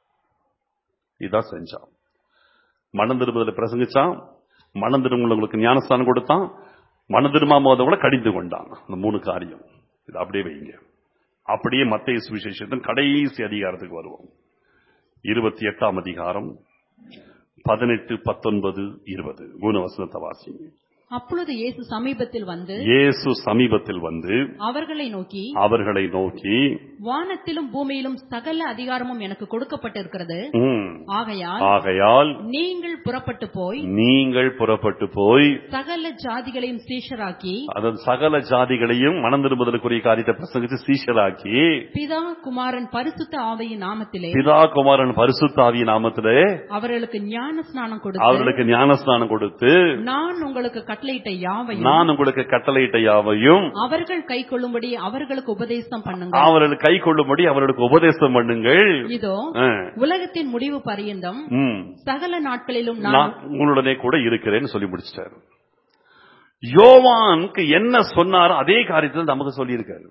இதான் செஞ்சான் மனம் திரும்புதலை பிரசங்கிச்சான் மனம் திரும்புகிறவங்களுக்கு ஞானஸ்தானம் கொடுத்தான் மனம் திரும்பாதவங்களை கடிந்து கொண்டான் இந்த மூணு காரியம் இது அப்படியே வைங்க அப்படியே மத்திய சுவிசேஷத்தின் கடைசி அதிகாரத்துக்கு வருவோம் இருபத்தி எட்டாம் அதிகாரம் பதினெட்டு பத்தொன்பது இருபது மூணு வசனத்தை வாசிங்க அப்பொழுது இயேசு சமீபத்தில் வந்து இயேசு சமீபத்தில் வந்து அவர்களை நோக்கி அவர்களை நோக்கி வானத்திலும் பூமியிலும் சகல அதிகாரமும் எனக்கு கொடுக்கப்பட்டிருக்கிறது "ம், ஆகையால் ஆகையால் நீங்கள் புறப்பட்டு போய் நீங்கள் புறப்பட்டு போய் சகல ஜாதிகளையும் சீஷராக்கி அதாவது சகல ஜாதிகளையும் மனம் திரும்புதலுக்குரிய காரியத்தை பிரசங்கித்து சீஷராக்கி பிதா குமாரன் பரிசுத்த ஆவையின் நாமத்திலே பிதா குமாரன் பரிசுத்தாவிய நாமத்திலே அவர்களுக்கு ஞான ஸ்நானம் கொடுத்து அவர்களுக்கு ஞானஸ்தானம் கொடுத்து நான் உங்களுக்கு கட்டளையிட்ட யாவையும் நான் உங்களுக்கு கட்டளையிட்ட யாவையும் அவர்கள் கை கொள்ளும்படி அவர்களுக்கு உபதேசம் பண்ணுங்கள் அவர்கள் கை கொள்ளும்படி அவர்களுக்கு உபதேசம் பண்ணுங்கள் இதோ ஆ, உலகத்தின் முடிவு பரியந்தம் ம், சகல நாட்களிலும் நான் நான் உங்களுடனே கூட இருக்கிறேன்னு சொல்லி முடிச்சிட்டாரு யோவானுக்கு என்ன சொன்னாரோ அதே காரியத்தை நமக்கு சொல்லியிருக்காரு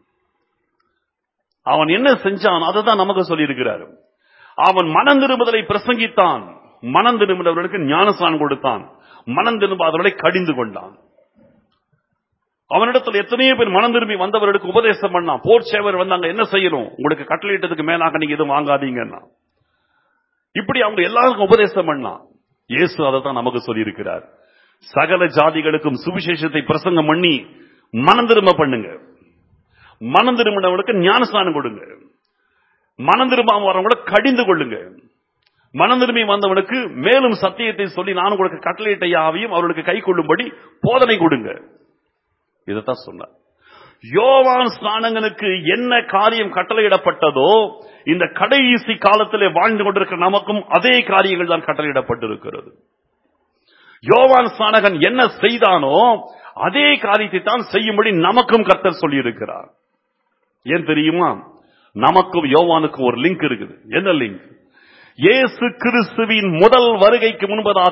அவன் என்ன செஞ்சான் அதை தான் நமக்கு சொல்லியிருக்கிறாரு அவன் மனம் திரும்புதலை பிரசங்கித்தான் மனம் திரும்புகிறவர்களுக்கு ஞானஸ்தானம் கொடுத்தான் மனம் திரும்பாதவர்களை கடிந்து கொண்டான் அவனிடத்தில் எத்தனையோ பேர் மனம் திரும்பி வந்தவர்களுக்கு உபதேசம் பண்ணான் போர் சேவர் வந்தாங்க என்ன செய்யணும் உங்களுக்கு கட்டளையிட்டதுக்கு மேலாக நீங்க எதுவும் வாங்காதீங்கன்னா இப்படி அவங்க எல்லாருக்கும் உபதேசம் பண்ணான் இயேசு அதை தான் நமக்கு சொல்லியிருக்கிறார் சகல ஜாதிகளுக்கும் சுவிசேஷத்தை பிரசங்கம் பண்ணி மனம் திரும்ப பண்ணுங்க மனம் திரும்பினவங்களுக்கு ஞானஸ்தானம் கொடுங்க மனம் திரும்பாம வரவங்களை கடிந்து கொள்ளுங்க மனம் திரும்பி வந்தவனுக்கு மேலும் சத்தியத்தை சொல்லி நான் உங்களுக்கு கட்டளையிட்ட யாவையும் அவர்களுக்கு கை கொள்ளும்படி போதனை கொடுங்க இதைத்தான் சொன்னார் யோவான் ஸ்நானகனுக்கு என்ன காரியம் கட்டளையிடப்பட்டதோ இந்த கடைசி காலத்திலே வாழ்ந்து கொண்டிருக்கிற நமக்கும் அதே காரியங்கள் தான் கட்டளையிடப்பட்டிருக்கிறது யோவான் ஸ்நானகன் என்ன செய்தானோ அதே காரியத்தை தான் செய்யும்படி நமக்கும் கர்த்தர் சொல்லியிருக்கிறார் ஏன் தெரியுமா நமக்கும் யோவானுக்கும் ஒரு லிங்க் இருக்குது என்ன லிங்க் இயேசு கிறிஸ்துவின் முதல் வருகைக்கு முன்பதாக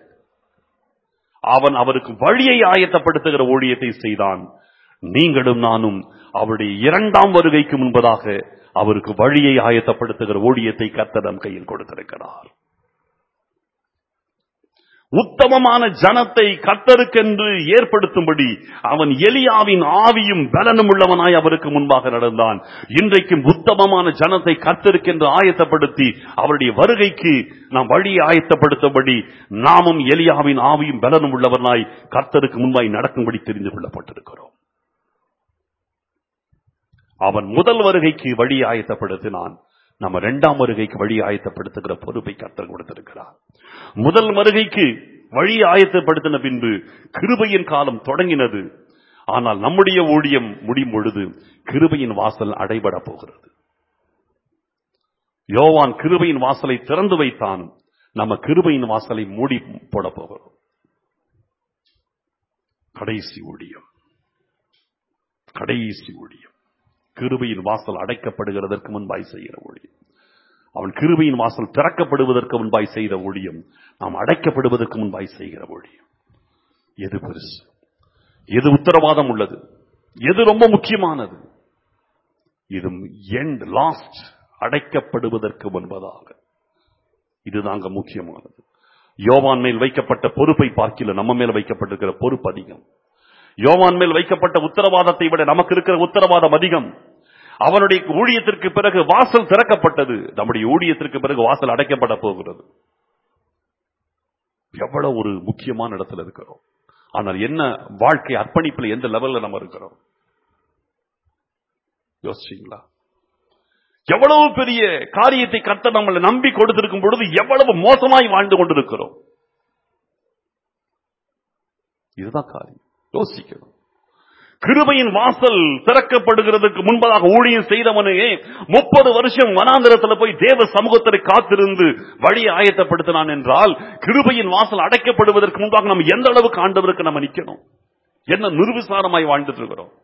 அவன் அவருக்கு வழியை ஆயத்தப்படுத்துகிற ஊழியத்தை செய்தான் நீங்களும் நானும் அவருடைய இரண்டாம் வருகைக்கு முன்பதாக அவருக்கு வழியை ஆயத்தப்படுத்துகிற ஊழியத்தை கர்த்தர் நம் கையில் கொடுத்திருக்கிறார் உத்தமமான ஜனத்தை கத்தருக்கென்று ஏற்படுத்தும்படி அவன் எலியாவின் ஆவியும் பலனும் உள்ளவனாய் அவருக்கு முன்பாக நடந்தான் இன்றைக்கும் உத்தமமான ஜனத்தை கத்தருக்கென்று ஆயத்தப்படுத்தி அவருடைய வருகைக்கு நாம் வழியை ஆயத்தப்படுத்தபடி நாமும் எலியாவின் ஆவியும் பலனும் உள்ளவனாய் கர்த்தருக்கு முன்பாய் நடக்கும்படி தெரிந்து கொள்ளப்பட்டிருக்கிறோம் அவன் முதல் வருகைக்கு வழி ஆயத்தப்படுத்தினான் நம்ம இரண்டாம் வருகைக்கு வழி ஆயத்தப்படுத்துகிற பொறுப்பை கர்த்தர் கொடுத்திருக்கிறார் முதல் வருகைக்கு வழி ஆயத்தப்படுத்தின பின்பு கிருபையின் காலம் தொடங்கினது ஆனால் நம்முடைய ஊழியம் முடியும் பொழுது கிருபையின் வாசல் அடைபட போகிறது யோவான் கிருபையின் வாசலை திறந்து வைத்தான் நம்ம கிருபையின் வாசலை மூடி போட போகிறோம் கடைசி ஊழியம் கடைசி ஊழியம் கிருபையின் வாசல் அடைக்கப்படுகிறதற்கு முன்பாய் செய்கிற ஊழியம் அவன் கிருபையின் வாசல் திறக்கப்படுவதற்கு முன்பாய் செய்த ஊழியம் நாம் அடைக்கப்படுவதற்கு முன்பாய் செய்கிற ஊழியம் எது பெருசு எது உத்தரவாதம் உள்ளது எது ரொம்ப முக்கியமானது இது எண்ட் லாஸ்ட் அடைக்கப்படுவதற்கு முன்பதாக இதுதாங்க முக்கியமானது யோவான் மேல் வைக்கப்பட்ட பொறுப்பை பார்க்கல நம்ம மேல் வைக்கப்பட்டிருக்கிற பொறுப்பு அதிகம் யோவான் மேல் வைக்கப்பட்ட உத்தரவாதத்தை விட நமக்கு இருக்கிற உத்தரவாதம் அதிகம் அவனுடைய ஊழியத்திற்கு பிறகு வாசல் திறக்கப்பட்டது நம்முடைய ஊழியத்திற்கு பிறகு வாசல் அடைக்கப்பட போகிறது எவ்வளவு ஒரு முக்கியமான இடத்துல இருக்கிறோம் ஆனால் என்ன வாழ்க்கை அர்ப்பணிப்புல எந்த லெவல்ல நம்ம இருக்கிறோம் யோசிச்சீங்களா எவ்வளவு பெரிய காரியத்தை கத்த நம்மளை நம்பி கொடுத்திருக்கும் பொழுது எவ்வளவு மோசமாய் வாழ்ந்து கொண்டிருக்கிறோம் இதுதான் காரியம் யோசிக்கணும் கிருபையின் வாசல் திறக்கப்படுகிறதுக்கு முன்பதாக ஊழியம் செய்தவனே முப்பது வருஷம் வனாந்திரத்தில் போய் தேவ சமூகத்தில் காத்திருந்து வழியை ஆயத்தப்படுத்தினான் என்றால் கிருபையின் வாசல் அடைக்கப்படுவதற்கு முன்பாக நம்ம எந்த அளவுக்கு ஆண்டவருக்கு நம்ம நிக்கணும் என்ன நிர்விசாரமாய் வாழ்ந்துட்டு இருக்கிறோம்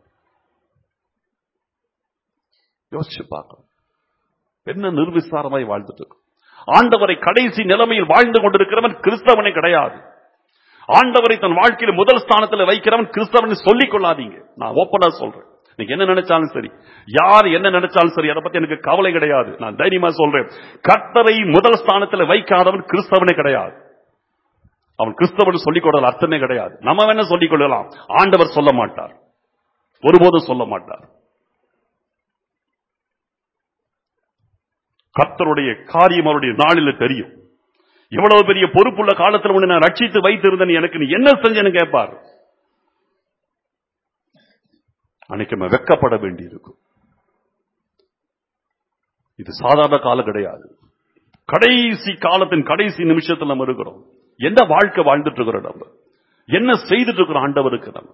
யோசிச்சு பார்க்கணும் என்ன நிர்விசாரமாய் வாழ்ந்துட்டு இருக்கோம் ஆண்டவரை கடைசி நிலைமையில் வாழ்ந்து கொண்டிருக்கிறவன் கிறிஸ்தவனே கிடையாது ஆண்டவரை தன் வாழ்க்கையில முதல் ஸ்தானத்தில் வைக்கிறவன் கிறிஸ்தவன் சொல்லிக் கொள்ளாதீங்க நான் ஓப்பனா சொல்றேன் நீங்க என்ன நினைச்சாலும் சரி யார் என்ன நினைச்சாலும் சரி அதை பத்தி எனக்கு கவலை கிடையாது நான் தைரியமா சொல்றேன் கர்த்தரை முதல் ஸ்தானத்தில் வைக்காதவன் கிறிஸ்தவனே கிடையாது அவன் கிறிஸ்தவன் சொல்லிக் கொள்ளல அர்த்தமே கிடையாது நம்ம வேணா சொல்லிக் கொள்ளலாம் ஆண்டவர் சொல்ல மாட்டார் ஒருபோதும் சொல்ல மாட்டார் கர்த்தருடைய காரியம் அவருடைய நாளில தெரியும் இவ்வளவு பெரிய பொறுப்புள்ள காலத்தில் உன்னை நான் ரட்சித்து வைத்திருந்தேன் எனக்கு நீ என்ன செஞ்சேன்னு கேட்பார் அன்னைக்கு நம்ம வெக்கப்பட வேண்டி இருக்கும் இது சாதாரண காலம் கிடையாது கடைசி காலத்தின் கடைசி நிமிஷத்தில் நம்ம இருக்கிறோம் என்ன வாழ்க்கை வாழ்ந்துட்டு இருக்கிறோம் நம்ம என்ன செய்துட்டு இருக்கிறோம் ஆண்டவருக்கு நம்ம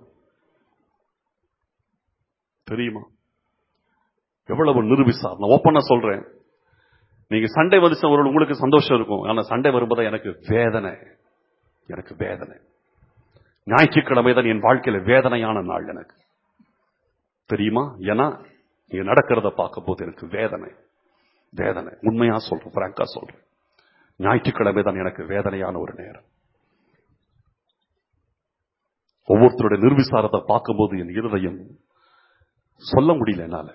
தெரியுமா எவ்வளவு நிரூபிசார் ஓப்பனா சொல்றேன் நீங்க சண்டை வந்துச்சு ஒரு உங்களுக்கு சந்தோஷம் இருக்கும் ஆனா சண்டை வரும்போது எனக்கு வேதனை எனக்கு வேதனை ஞாயிற்றுக்கிழமை தான் என் வாழ்க்கையில வேதனையான நாள் எனக்கு தெரியுமா ஏன்னா நீங்க நடக்கிறத பார்க்க போது எனக்கு வேதனை வேதனை உண்மையா சொல்றேன் பிராங்கா சொல்றேன் ஞாயிற்றுக்கிழமை தான் எனக்கு வேதனையான ஒரு நேரம் ஒவ்வொருத்தருடைய நிர்விசாரத்தை பார்க்கும்போது என் இருதயம் சொல்ல முடியல என்னால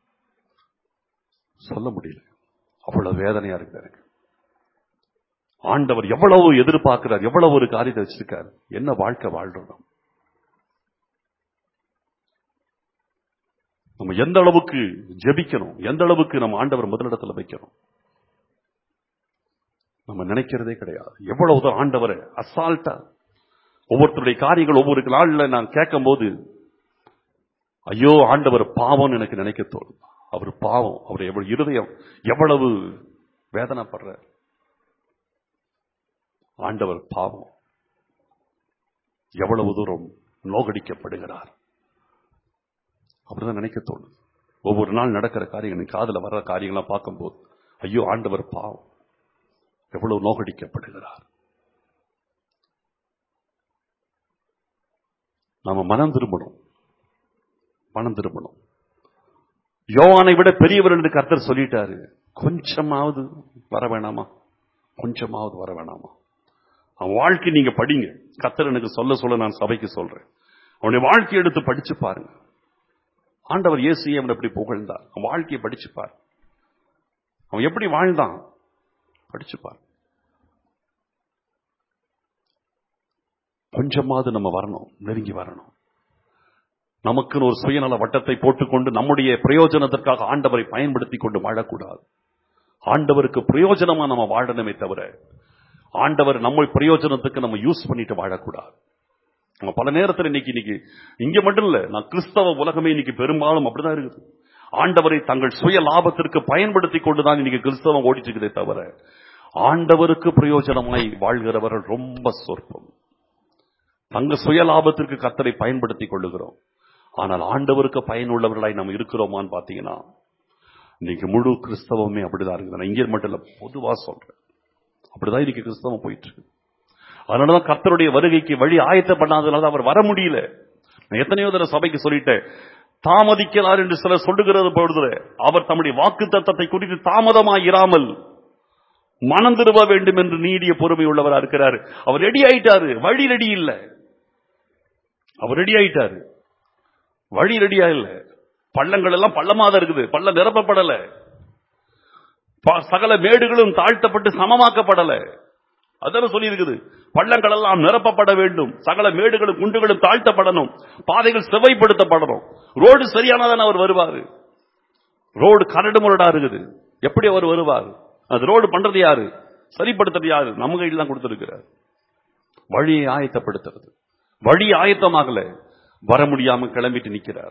சொல்ல முடியல அவ்வளவு வேதனையா இருக்கு எனக்கு ஆண்டவர் எவ்வளவு எதிர்பார்க்கிறார் எவ்வளவு ஒரு காரியத்தை வச்சிருக்காரு என்ன வாழ்க்கை வாழ்றோம் நம்ம? நம்ம எந்த அளவுக்கு ஜெபிக்கணும் எந்த அளவுக்கு நம்ம ஆண்டவர் முதலிடத்துல வைக்கணும் நம்ம நினைக்கிறதே கிடையாது எவ்வளவு ஆண்டவரை அசால்ட்டா ஒவ்வொருத்தருடைய காரியங்கள் ஒவ்வொரு நாள்ல நான் கேட்கும் போது ஐயோ ஆண்டவர் பாவம்னு எனக்கு நினைக்க தோணும் அவர் பாவம் அவர் எவ்வளவு இருதயம் எவ்வளவு வேதனைப்படுற ஆண்டவர் பாவம் எவ்வளவு தூரம் நோகடிக்கப்படுகிறார் அப்படிதான் நினைக்க தோணும் ஒவ்வொரு நாள் நடக்கிற காரியங்கள் காதல வர்ற காரியங்களாம் பார்க்கும்போது ஐயோ ஆண்டவர் பாவம் எவ்வளவு நோகடிக்கப்படுகிறார் நாம மனம் திரும்பணும் மனம் திரும்பணும் யோவானை விட பெரியவர் என்று கர்த்தர் சொல்லிட்டாரு கொஞ்சமாவது வர வேணாமா கொஞ்சமாவது வர வேணாமா அவன் வாழ்க்கை நீங்க படிங்க கர்த்தர் எனக்கு சொல்ல சொல்ல நான் சபைக்கு சொல்றேன் அவனுடைய வாழ்க்கையை எடுத்து படிச்சு பாருங்க ஆண்டவர் இயேசுயை அவன் எப்படி புகழ்ந்தார் அவன் வாழ்க்கையை படிச்சு பாரு அவன் எப்படி வாழ்ந்தான் படிச்சு பாரு கொஞ்சமாவது நம்ம வரணும் நெருங்கி வரணும் நமக்குன்னு ஒரு சுயநல வட்டத்தை போட்டுக்கொண்டு நம்முடைய பிரயோஜனத்திற்காக ஆண்டவரை பயன்படுத்தி கொண்டு வாழக்கூடாது ஆண்டவருக்கு பிரயோஜனமா நம்ம வாழணுமே தவிர ஆண்டவர் நம்ம பிரயோஜனத்துக்கு நம்ம யூஸ் பண்ணிட்டு வாழக்கூடாது நம்ம பல நேரத்தில் இன்னைக்கு இன்னைக்கு இங்க மட்டும் இல்ல நான் கிறிஸ்தவ உலகமே இன்னைக்கு பெரும்பாலும் அப்படிதான் இருக்குது ஆண்டவரை தங்கள் சுய லாபத்திற்கு பயன்படுத்தி கொண்டுதான் இன்னைக்கு கிறிஸ்தவம் ஓடிட்டு இருக்குதே தவிர ஆண்டவருக்கு பிரயோஜனமாய் வாழ்கிறவர்கள் ரொம்ப சொற்பம் தங்க சுய லாபத்திற்கு கத்தரை பயன்படுத்தி கொள்ளுகிறோம் ஆனால் ஆண்டவருக்கு பயனுள்ளவர்களாய் நம்ம இருக்கிறோமான்னு பாத்தீங்கன்னா இன்னைக்கு முழு கிறிஸ்தவமே அப்படிதான் இருக்குது நான் இங்கே மட்டும் இல்ல பொதுவா சொல்றேன் அப்படிதான் இன்னைக்கு கிறிஸ்தவம் போயிட்டு இருக்கு அதனாலதான் கர்த்தருடைய வருகைக்கு வழி ஆயத்த பண்ணாதனால அவர் வர முடியல நான் எத்தனையோ தடவை சபைக்கு சொல்லிட்டேன் தாமதிக்கிறார் என்று சிலர் சொல்லுகிறது பொழுது அவர் தம்முடைய வாக்கு தத்தத்தை குறித்து தாமதமாய் இராமல் மனம் திரும்ப வேண்டும் என்று நீடிய பொறுமை உள்ளவரா இருக்கிறார் அவர் ரெடி ஆயிட்டாரு வழி ரெடி இல்ல அவர் ரெடி ஆயிட்டாரு வழி ரெடியா இல்ல பள்ளங்கள் எல்லாம் பள்ளமாதான் இருக்குது பள்ளம் நிரப்பப்படல ப- சகல மேடுகளும் தாழ்த்தப்பட்டு சமமாக்கப்படல அதான சொல்லி இருக்குது பள்ளங்கள் எல்லாம் நிரப்பப்பட வேண்டும் சகல மேடுகளும் குண்டுகளும் தாழ்த்தப்படணும் பாதைகள் செவைப்படுத்தப்படணும் ரோடு சரியானதான அவர் வருவாரு ரோடு கரடு முரடா இருக்குது எப்படி அவர் வருவார் அது ரோடு பண்றது யாரு சரிப்படுத்துறது யாரு நம்ம கையில் தான் கொடுத்திருக்கிறார் வழியை ஆயத்தப்படுத்துறது வழி ஆயத்தமாகல வர முடியாம கிளம்பிட்டு நிக்கிறார்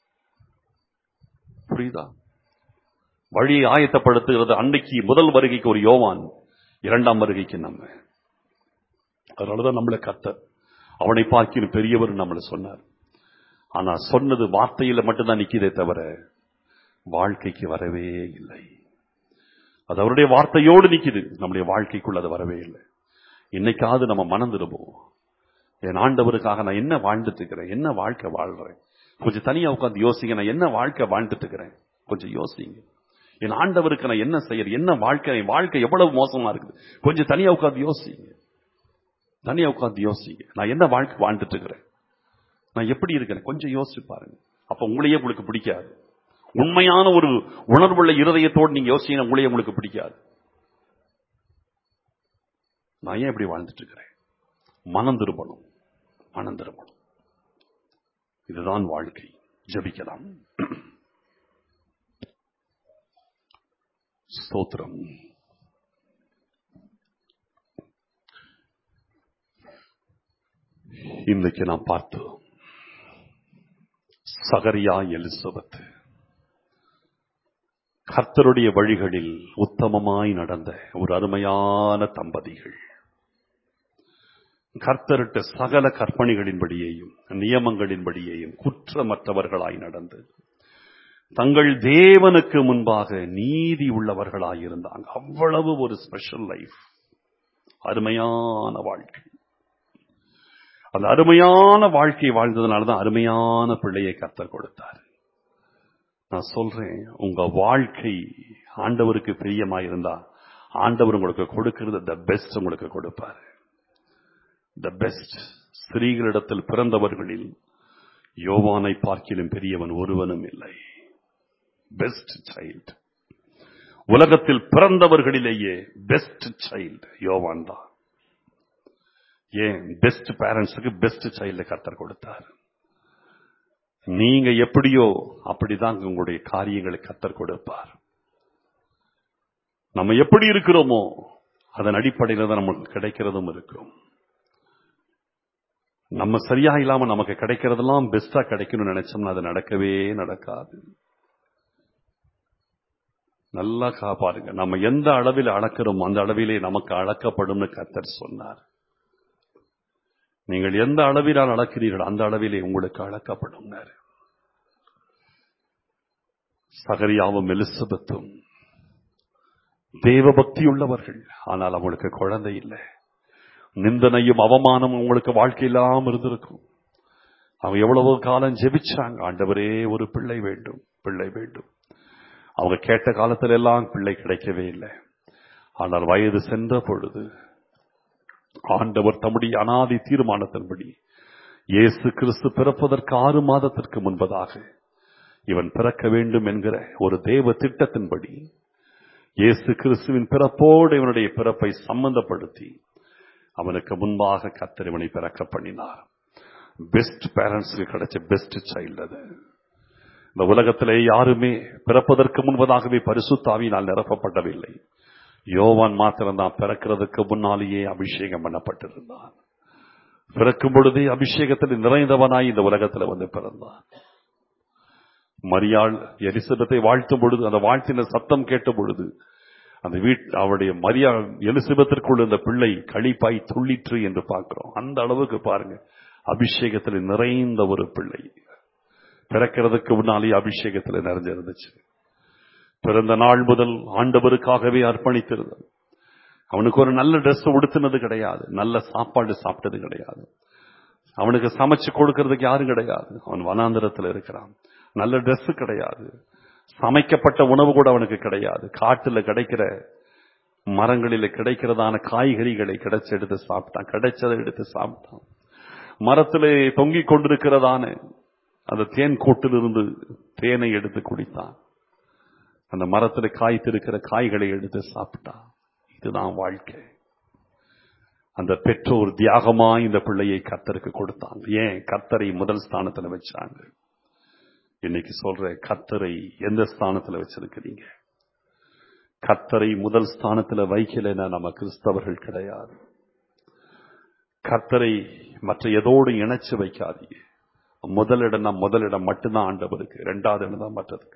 புரியுதா வழியை ஆயத்தப்படுத்துகிறது அன்னைக்கு முதல் வருகைக்கு ஒரு யோவான் இரண்டாம் வருகைக்கு நம்ம அதனாலதான் நம்மளை கத்தர் அவனை பார்க்கிற பெரியவர் நம்மளை சொன்னார் ஆனா சொன்னது வார்த்தையில மட்டும்தான் நிக்கிறதே தவிர வாழ்க்கைக்கு வரவே இல்லை அது அவருடைய வார்த்தையோடு நிக்குது நம்முடைய வாழ்க்கைக்குள்ள அது வரவே இல்லை இன்னைக்காவது நம்ம மனம் திரும்புவோம் என் ஆண்டவருக்காக நான் என்ன வாழ்ந்துட்டு இருக்கிறேன் என்ன வாழ்க்கை வாழ்றேன் கொஞ்சம் தனியா உட்கார்ந்து யோசிங்க நான் என்ன வாழ்க்கை வாழ்ந்துட்டு இருக்கிறேன் கொஞ்சம் யோசிங்க என் ஆண்டவருக்கு நான் என்ன செய்யறேன் என்ன வாழ்க்கை என் வாழ்க்கை எவ்வளவு மோசமா இருக்குது கொஞ்சம் தனியா உட்கார்ந்து யோசிங்க தனியா உட்கார்ந்து யோசிங்க நான் என்ன வாழ்க்கை வாழ்ந்துட்டு இருக்கிறேன் நான் எப்படி இருக்கிறேன் கொஞ்சம் யோசிச்சு பாருங்க அப்ப உங்களையே உங்களுக்கு பிடிக்காது உண்மையான ஒரு உணர்வுள்ள இருதயத்தோடு நீங்க யோசிச்சீங்கன்னா உங்களையே உங்களுக்கு பிடிக்காது நான் ஏன் இப்படி வாழ்ந்துட்டு இருக்கிறேன் மனம் திரும்பணும் மனம் திரும்பணும் இதுதான் வாழ்க்கை ஜபிக்கலாம் ஸ்தோத்திரம் இன்றைக்கு நாம் பார்த்தோம் சகரியா எலிசபெத் கர்த்தருடைய வழிகளில் உத்தமமாய் நடந்த ஒரு அருமையான தம்பதிகள் கர்த்தரிட்ட சகல கற்பனைகளின்படியேயும் நியமங்களின்படியேயும் குற்றமற்றவர்களாய் நடந்து தங்கள் தேவனுக்கு முன்பாக நீதி உள்ளவர்களாய் இருந்தாங்க அவ்வளவு ஒரு ஸ்பெஷல் லைஃப் அருமையான வாழ்க்கை அந்த அருமையான வாழ்க்கை வாழ்ந்ததுனால தான் அருமையான பிள்ளையை கர்த்தர் கொடுத்தார் நான் சொல்றேன் உங்க வாழ்க்கை ஆண்டவருக்கு பிரியமா இருந்தா ஆண்டவர் உங்களுக்கு கொடுக்கிறது த பெஸ்ட் உங்களுக்கு கொடுப்பார் த பெஸ்ட் ஸ்திரீகளிடத்தில் பிறந்தவர்களில் யோவானை பார்க்கிலும் பெரியவன் ஒருவனும் இல்லை பெஸ்ட் சைல்ட் உலகத்தில் பிறந்தவர்களிலேயே பெஸ்ட் சைல்டு யோவான் தான் ஏன் பெஸ்ட் பேரண்ட்ஸுக்கு பெஸ்ட் சைல்டு கத்தர் கொடுத்தார் நீங்க எப்படியோ அப்படிதான் உங்களுடைய காரியங்களை கத்தர் கொடுப்பார் நம்ம எப்படி இருக்கிறோமோ அதன் அடிப்படையில் தான் நமக்கு கிடைக்கிறதும் இருக்கும் நம்ம சரியா இல்லாம நமக்கு கிடைக்கிறதெல்லாம் பெஸ்டா கிடைக்கணும்னு நினைச்சோம்னா அது நடக்கவே நடக்காது நல்லா காப்பாருங்க நம்ம எந்த அளவில் அளக்கிறோமோ அந்த அளவிலே நமக்கு அளக்கப்படும்னு கத்தர் சொன்னார் நீங்கள் எந்த அளவிலால் அளக்கிறீர்கள் அந்த அளவிலே உங்களுக்கு அளக்கப்படும் சகரியாவும் எலிசபெத்தும் தேவ பக்தி உள்ளவர்கள் ஆனால் அவங்களுக்கு குழந்தை இல்லை நிந்தனையும் அவமானமும் உங்களுக்கு வாழ்க்கை இல்லாம இருந்திருக்கும் அவங்க எவ்வளவோ காலம் ஜெபிச்சாங்க ஆண்டவரே ஒரு பிள்ளை வேண்டும் பிள்ளை வேண்டும் அவங்க கேட்ட காலத்துல எல்லாம் பிள்ளை கிடைக்கவே இல்லை ஆனால் வயது சென்ற பொழுது ஆண்டவர் தம்முடைய அனாதி தீர்மானத்தின்படி இயேசு கிறிஸ்து பிறப்பதற்கு ஆறு மாதத்திற்கு முன்பதாக இவன் பிறக்க வேண்டும் என்கிற ஒரு தேவ திட்டத்தின்படி இயேசு கிறிஸ்துவின் பிறப்போடு இவனுடைய பிறப்பை சம்பந்தப்படுத்தி அவனுக்கு முன்பாக கத்தர் இவனை பிறக்க பண்ணினார் பெஸ்ட் பேரண்ட்ஸுக்கு கிடைச்ச பெஸ்ட் சைல்டு அது இந்த உலகத்திலே யாருமே பிறப்பதற்கு முன்பதாகவே பரிசுத்தாவினால் நிரப்பப்படவில்லை யோவான் மாத்திரம்தான் பிறக்கிறதுக்கு முன்னாலேயே அபிஷேகம் பண்ணப்பட்டிருந்தான் பிறக்கும் பொழுதே அபிஷேகத்தில் நிறைந்தவனாய் இந்த உலகத்தில் வந்து பிறந்தான் மரியாள் எலிசபெத்தை வாழ்த்தும் பொழுது அந்த வாழ்த்தின சத்தம் கேட்ட பொழுது அந்த வீட் அவருடைய மரியா எலிசபெத்திற்குள் இந்த பிள்ளை களிப்பாய் துள்ளிற்று என்று பார்க்கிறோம் அந்த அளவுக்கு பாருங்க அபிஷேகத்தில் நிறைந்த ஒரு பிள்ளை பிறக்கிறதுக்கு முன்னாலேயே அபிஷேகத்தில் நிறைஞ்சிருந்துச்சு பிறந்த நாள் முதல் ஆண்டவருக்காகவே அர்ப்பணித்திருந்தது அவனுக்கு ஒரு நல்ல ட்ரெஸ் உடுத்தினது கிடையாது நல்ல சாப்பாடு சாப்பிட்டது கிடையாது அவனுக்கு சமைச்சு கொடுக்கறதுக்கு யாரும் கிடையாது அவன் வனாந்திரத்தில் இருக்கிறான் நல்ல Dress கிடையாது சமைக்கப்பட்ட உணவு கூட அவனுக்கு கிடையாது காட்டுல கிடைக்கிற மரங்களில கிடைக்கிறதான காய்கறிகளை கிடைச்ச எடுத்து சாப்பிட்டான் கிடைச்சதை எடுத்து சாப்பிட்டான் மரத்திலே தொங்கிக் கொண்டிருக்கிறதான அந்த தேன் கூட்டிலிருந்து தேனை எடுத்து குடித்தான் அந்த மரத்துல காய்த்திருக்கிற காய்களை எடுத்து சாப்பிட்டான் இதுதான் வாழ்க்கை அந்த பெற்றோர் தியாகமா இந்த பிள்ளையை கத்தருக்கு கொடுத்தாங்க ஏன் கத்தரை முதல் ஸ்தானத்துல வச்சாங்க இன்னைக்கு சொல்ற கத்தரை எந்த ஸ்தானத்துல வச்சிருக்கிறீங்க கத்தரை முதல் ஸ்தானத்துல வைக்கலைன்னா நம்ம கிறிஸ்தவர்கள் கிடையாது கத்தரை மற்ற எதோடு இணைச்சு வைக்காதீங்க முதலிடம் தான் முதலிடம் மட்டும்தான் ஆண்டவருக்கு இரண்டாவது இடம் தான் மற்றதுக்கு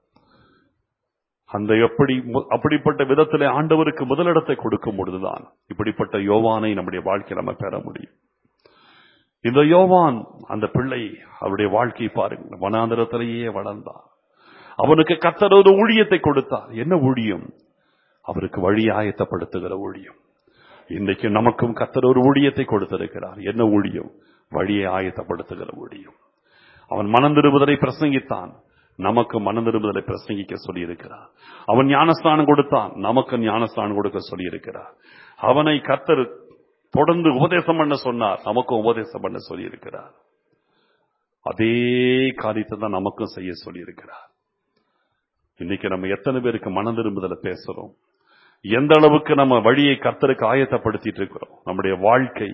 அந்த எப்படி மு- அப்படிப்பட்ட விதத்திலே ஆண்டவருக்கு முதலிடத்தை கொடுக்கும் பொழுதுதான் இப்படிப்பட்ட யோவானை நம்முடைய வாழ்க்கையில் நம்ம பெற முடியும் இந்த யோவான் அந்த பிள்ளை அவருடைய வாழ்க்கை பாருங்க வனாந்திரத்திலேயே வளர்ந்தான் அவனுக்கு கத்தர் ஒரு ஊழியத்தை கொடுத்தார் என்ன ஊழியம் அவருக்கு வழி ஆயத்தப்படுத்துகிற ஊழியம் இன்றைக்கு நமக்கும் கத்தர் ஒரு ஊழியத்தை கொடுத்திருக்கிறார் என்ன ஊழியம் வழியை ஆயத்தப்படுத்துகிற ஊழியம் அவன் மனந்திருவதை பிரசங்கித்தான் நமக்கு மனந்திருவதை பிரசங்கிக்க சொல்லியிருக்கிறார் அவன் ஞானஸ்தானம் கொடுத்தான் நமக்கு ஞானஸ்தானம் கொடுக்க சொல்லியிருக்கிறார் அவனை கத்தர் தொடர்ந்து உபதேசம் பண்ண சொன்னார் நமக்கும் உபதேசம் பண்ண சொல்லியிருக்கிறார் அதே காரியத்தை தான் நமக்கும் செய்ய சொல்லியிருக்கிறார் இன்னைக்கு நம்ம எத்தனை பேருக்கு மனதிரும்புதல பேசுறோம் எந்த அளவுக்கு நம்ம வழியை கர்த்தருக்கு ஆயத்தப்படுத்திட்டு இருக்கிறோம் நம்முடைய வாழ்க்கை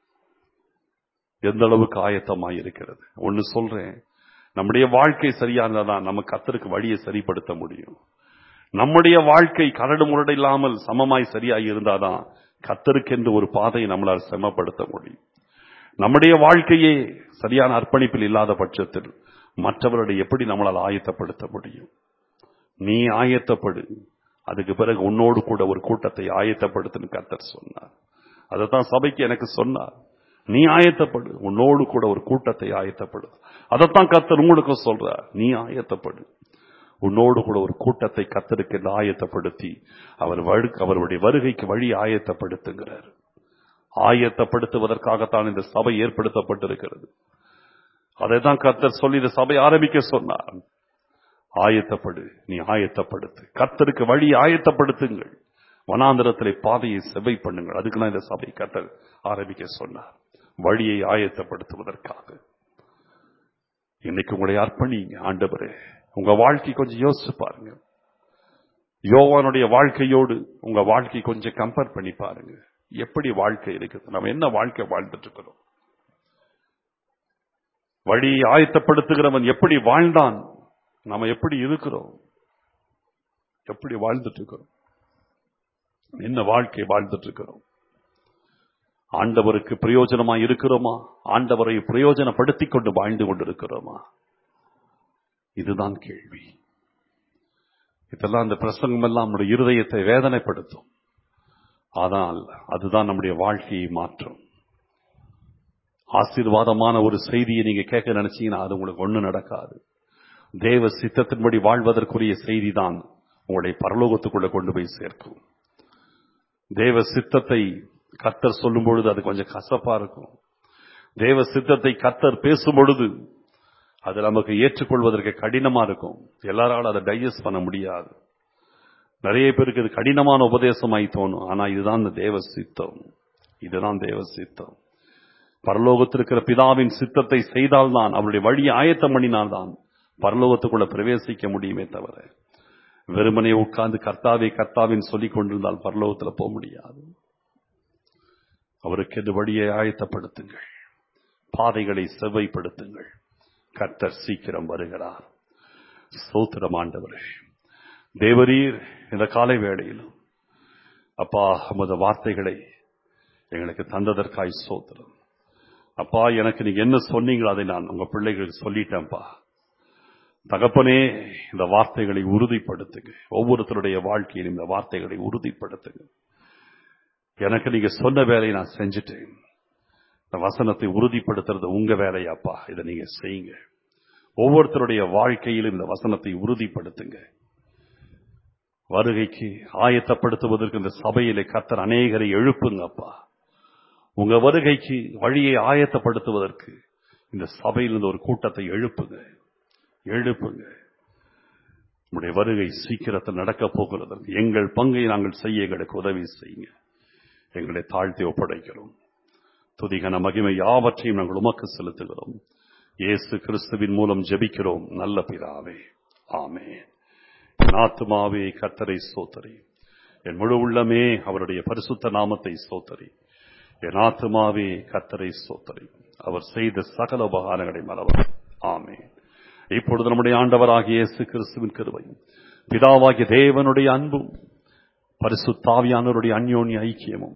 எந்த அளவுக்கு ஆயத்தமாய் இருக்கிறது ஒன்னு சொல்றேன் நம்முடைய வாழ்க்கை சரியானதான் நம்ம கர்த்தருக்கு வழியை சரிப்படுத்த முடியும் நம்முடைய வாழ்க்கை கரடு முரடு இல்லாமல் சமமாய் சரியாய் இருந்தாதான் கத்தருக்கென்று ஒரு பாதையை நம்மளால் செமப்படுத்த முடியும் நம்முடைய வாழ்க்கையே சரியான அர்ப்பணிப்பில் இல்லாத பட்சத்தில் மற்றவர்களை எப்படி நம்மளால் ஆயத்தப்படுத்த முடியும் நீ ஆயத்தப்படு அதுக்கு பிறகு உன்னோடு கூட ஒரு கூட்டத்தை ஆயத்தப்படுத்துன்னு கர்த்தர் சொன்னார் அதைத்தான் சபைக்கு எனக்கு சொன்னார் நீ ஆயத்தப்படு உன்னோடு கூட ஒரு கூட்டத்தை ஆயத்தப்படு அதைத்தான் கர்த்தர் உங்களுக்கு சொல்றார் நீ ஆயத்தப்படு உன்னோடு கூட ஒரு கூட்டத்தை கத்தருக்கு என்று ஆயத்தப்படுத்தி அவர் வழு- அவருடைய வருகைக்கு வழி ஆயத்தப்படுத்துகிறார் ஆயத்தப்படுத்துவதற்காகத்தான் இந்த சபை ஏற்படுத்தப்பட்டிருக்கிறது அதைதான் கர்த்தர் சொல்லி இந்த சபை ஆரம்பிக்க சொன்னார் ஆயத்தப்படு நீ ஆயத்தப்படுத்து கர்த்தருக்கு வழி ஆயத்தப்படுத்துங்கள் வனாந்திரத்திலே பாதையை செவ்வை பண்ணுங்கள் அதுக்கு தான் இந்த சபை கர்த்தர் ஆரம்பிக்க சொன்னார் வழியை ஆயத்தப்படுத்துவதற்காக இன்னைக்கு உங்களை அர்ப்பணிங்க ஆண்டவரே உங்க வாழ்க்கை கொஞ்சம் யோசிச்சு பாருங்க யோவானுடைய வாழ்க்கையோடு உங்க வாழ்க்கை கொஞ்சம் கம்பேர் பண்ணி பாருங்க எப்படி வாழ்க்கை இருக்குது நம்ம என்ன வாழ்க்கை வாழ்ந்துட்டு இருக்கிறோம் வழியை ஆயத்தப்படுத்துகிறவன் எப்படி வாழ்ந்தான் நாம எப்படி இருக்கிறோம் எப்படி வாழ்ந்துட்டு இருக்கிறோம் என்ன வாழ்க்கை வாழ்ந்துட்டு இருக்கிறோம் ஆண்டவருக்கு பிரயோஜனமா இருக்கிறோமா ஆண்டவரை பிரயோஜனப்படுத்திக் கொண்டு வாழ்ந்து கொண்டிருக்கிறோமா இதுதான் கேள்வி இதெல்லாம் அந்த பிரசங்கம் எல்லாம் நம்முடைய இருதயத்தை வேதனைப்படுத்தும் ஆனால் அதுதான் நம்முடைய வாழ்க்கையை மாற்றும் ஆசீர்வாதமான ஒரு செய்தியை நீங்க கேட்க நினைச்சீங்கன்னா அது உங்களுக்கு ஒண்ணு நடக்காது தேவ சித்தத்தின்படி வாழ்வதற்குரிய செய்தி தான் உங்களை பரலோகத்துக்குள்ள கொண்டு போய் சேர்க்கும் தேவ சித்தத்தை கத்தர் சொல்லும் பொழுது அது கொஞ்சம் கசப்பா இருக்கும் தேவ சித்தத்தை கத்தர் பேசும் பொழுது அது நமக்கு ஏற்றுக்கொள்வதற்கு கடினமா இருக்கும் எல்லாராலும் அதை டைஜஸ்ட் பண்ண முடியாது நிறைய பேருக்கு இது கடினமான உபதேசமாய் தோணும் ஆனா இதுதான் இந்த தேவ சித்தம் இதுதான் தேவ சித்தம் பரலோகத்தில் இருக்கிற பிதாவின் சித்தத்தை செய்தால்தான் அவருடைய வழியை ஆயத்தம் பண்ணினால்தான் பரலோகத்துக்குள்ள பிரவேசிக்க முடியுமே தவிர வெறுமனே உட்கார்ந்து கர்த்தாவே கர்த்தாவின் சொல்லிக் கொண்டிருந்தால் பரலோகத்துல போக முடியாது அவருக்கு இந்த வழியை ஆயத்தப்படுத்துங்கள் பாதைகளை செவ்வைப்படுத்துங்கள் கர்த்தர் சீக்கிரம் வருகிறார் சோத்திரம் ஆண்டவரே தேவரீர் இந்த காலை வேளையிலும் அப்பா உமது வார்த்தைகளை எங்களுக்கு தந்ததற்காய் சோத்திரம் அப்பா எனக்கு நீங்க என்ன சொன்னீங்களோ அதை நான் உங்க பிள்ளைகளுக்கு சொல்லிட்டேன்ப்பா தகப்பனே இந்த வார்த்தைகளை உறுதிப்படுத்துங்க ஒவ்வொருத்தருடைய வாழ்க்கையிலும் இந்த வார்த்தைகளை உறுதிப்படுத்துங்க எனக்கு நீங்க சொன்ன வேலையை நான் செஞ்சுட்டேன் இந்த வசனத்தை உறுதிப்படுத்துறது உங்க வேலையாப்பா இதை நீங்க செய்யுங்க ஒவ்வொருத்தருடைய வாழ்க்கையிலும் இந்த வசனத்தை உறுதிப்படுத்துங்க வருகைக்கு ஆயத்தப்படுத்துவதற்கு இந்த சபையிலே கத்தர் அநேகரை எழுப்புங்கப்பா உங்க வருகைக்கு வழியை ஆயத்தப்படுத்துவதற்கு இந்த சபையிலிருந்து ஒரு கூட்டத்தை எழுப்புங்க எழுப்புங்க உங்களுடைய வருகை சீக்கிரத்தில் நடக்கப் போகிறது எங்கள் பங்கை நாங்கள் செய்ய எங்களுக்கு உதவி செய்யுங்க எங்களை தாழ்த்தி ஒப்படைக்கிறோம் துதிகன மகிமை யாவற்றையும் நாங்கள் உமக்கு செலுத்துகிறோம் இயேசு கிறிஸ்துவின் மூலம் ஜெபிக்கிறோம் நல்ல பிதாவே ஆமே ஆத்துமாவே கத்தரை சோத்தரி என் முழு உள்ளமே அவருடைய பரிசுத்த நாமத்தை சோத்தரி என் ஆத்துமாவே கத்தரை சோத்தரி அவர் செய்த சகல உபகாரங்களை மறவர் ஆமே இப்பொழுது நம்முடைய ஆண்டவராகிய இயேசு கிறிஸ்துவின் கிருபையும் பிதாவாகிய தேவனுடைய அன்பும் பரிசுத்தாவியானவருடைய அந்யோன்ய ஐக்கியமும்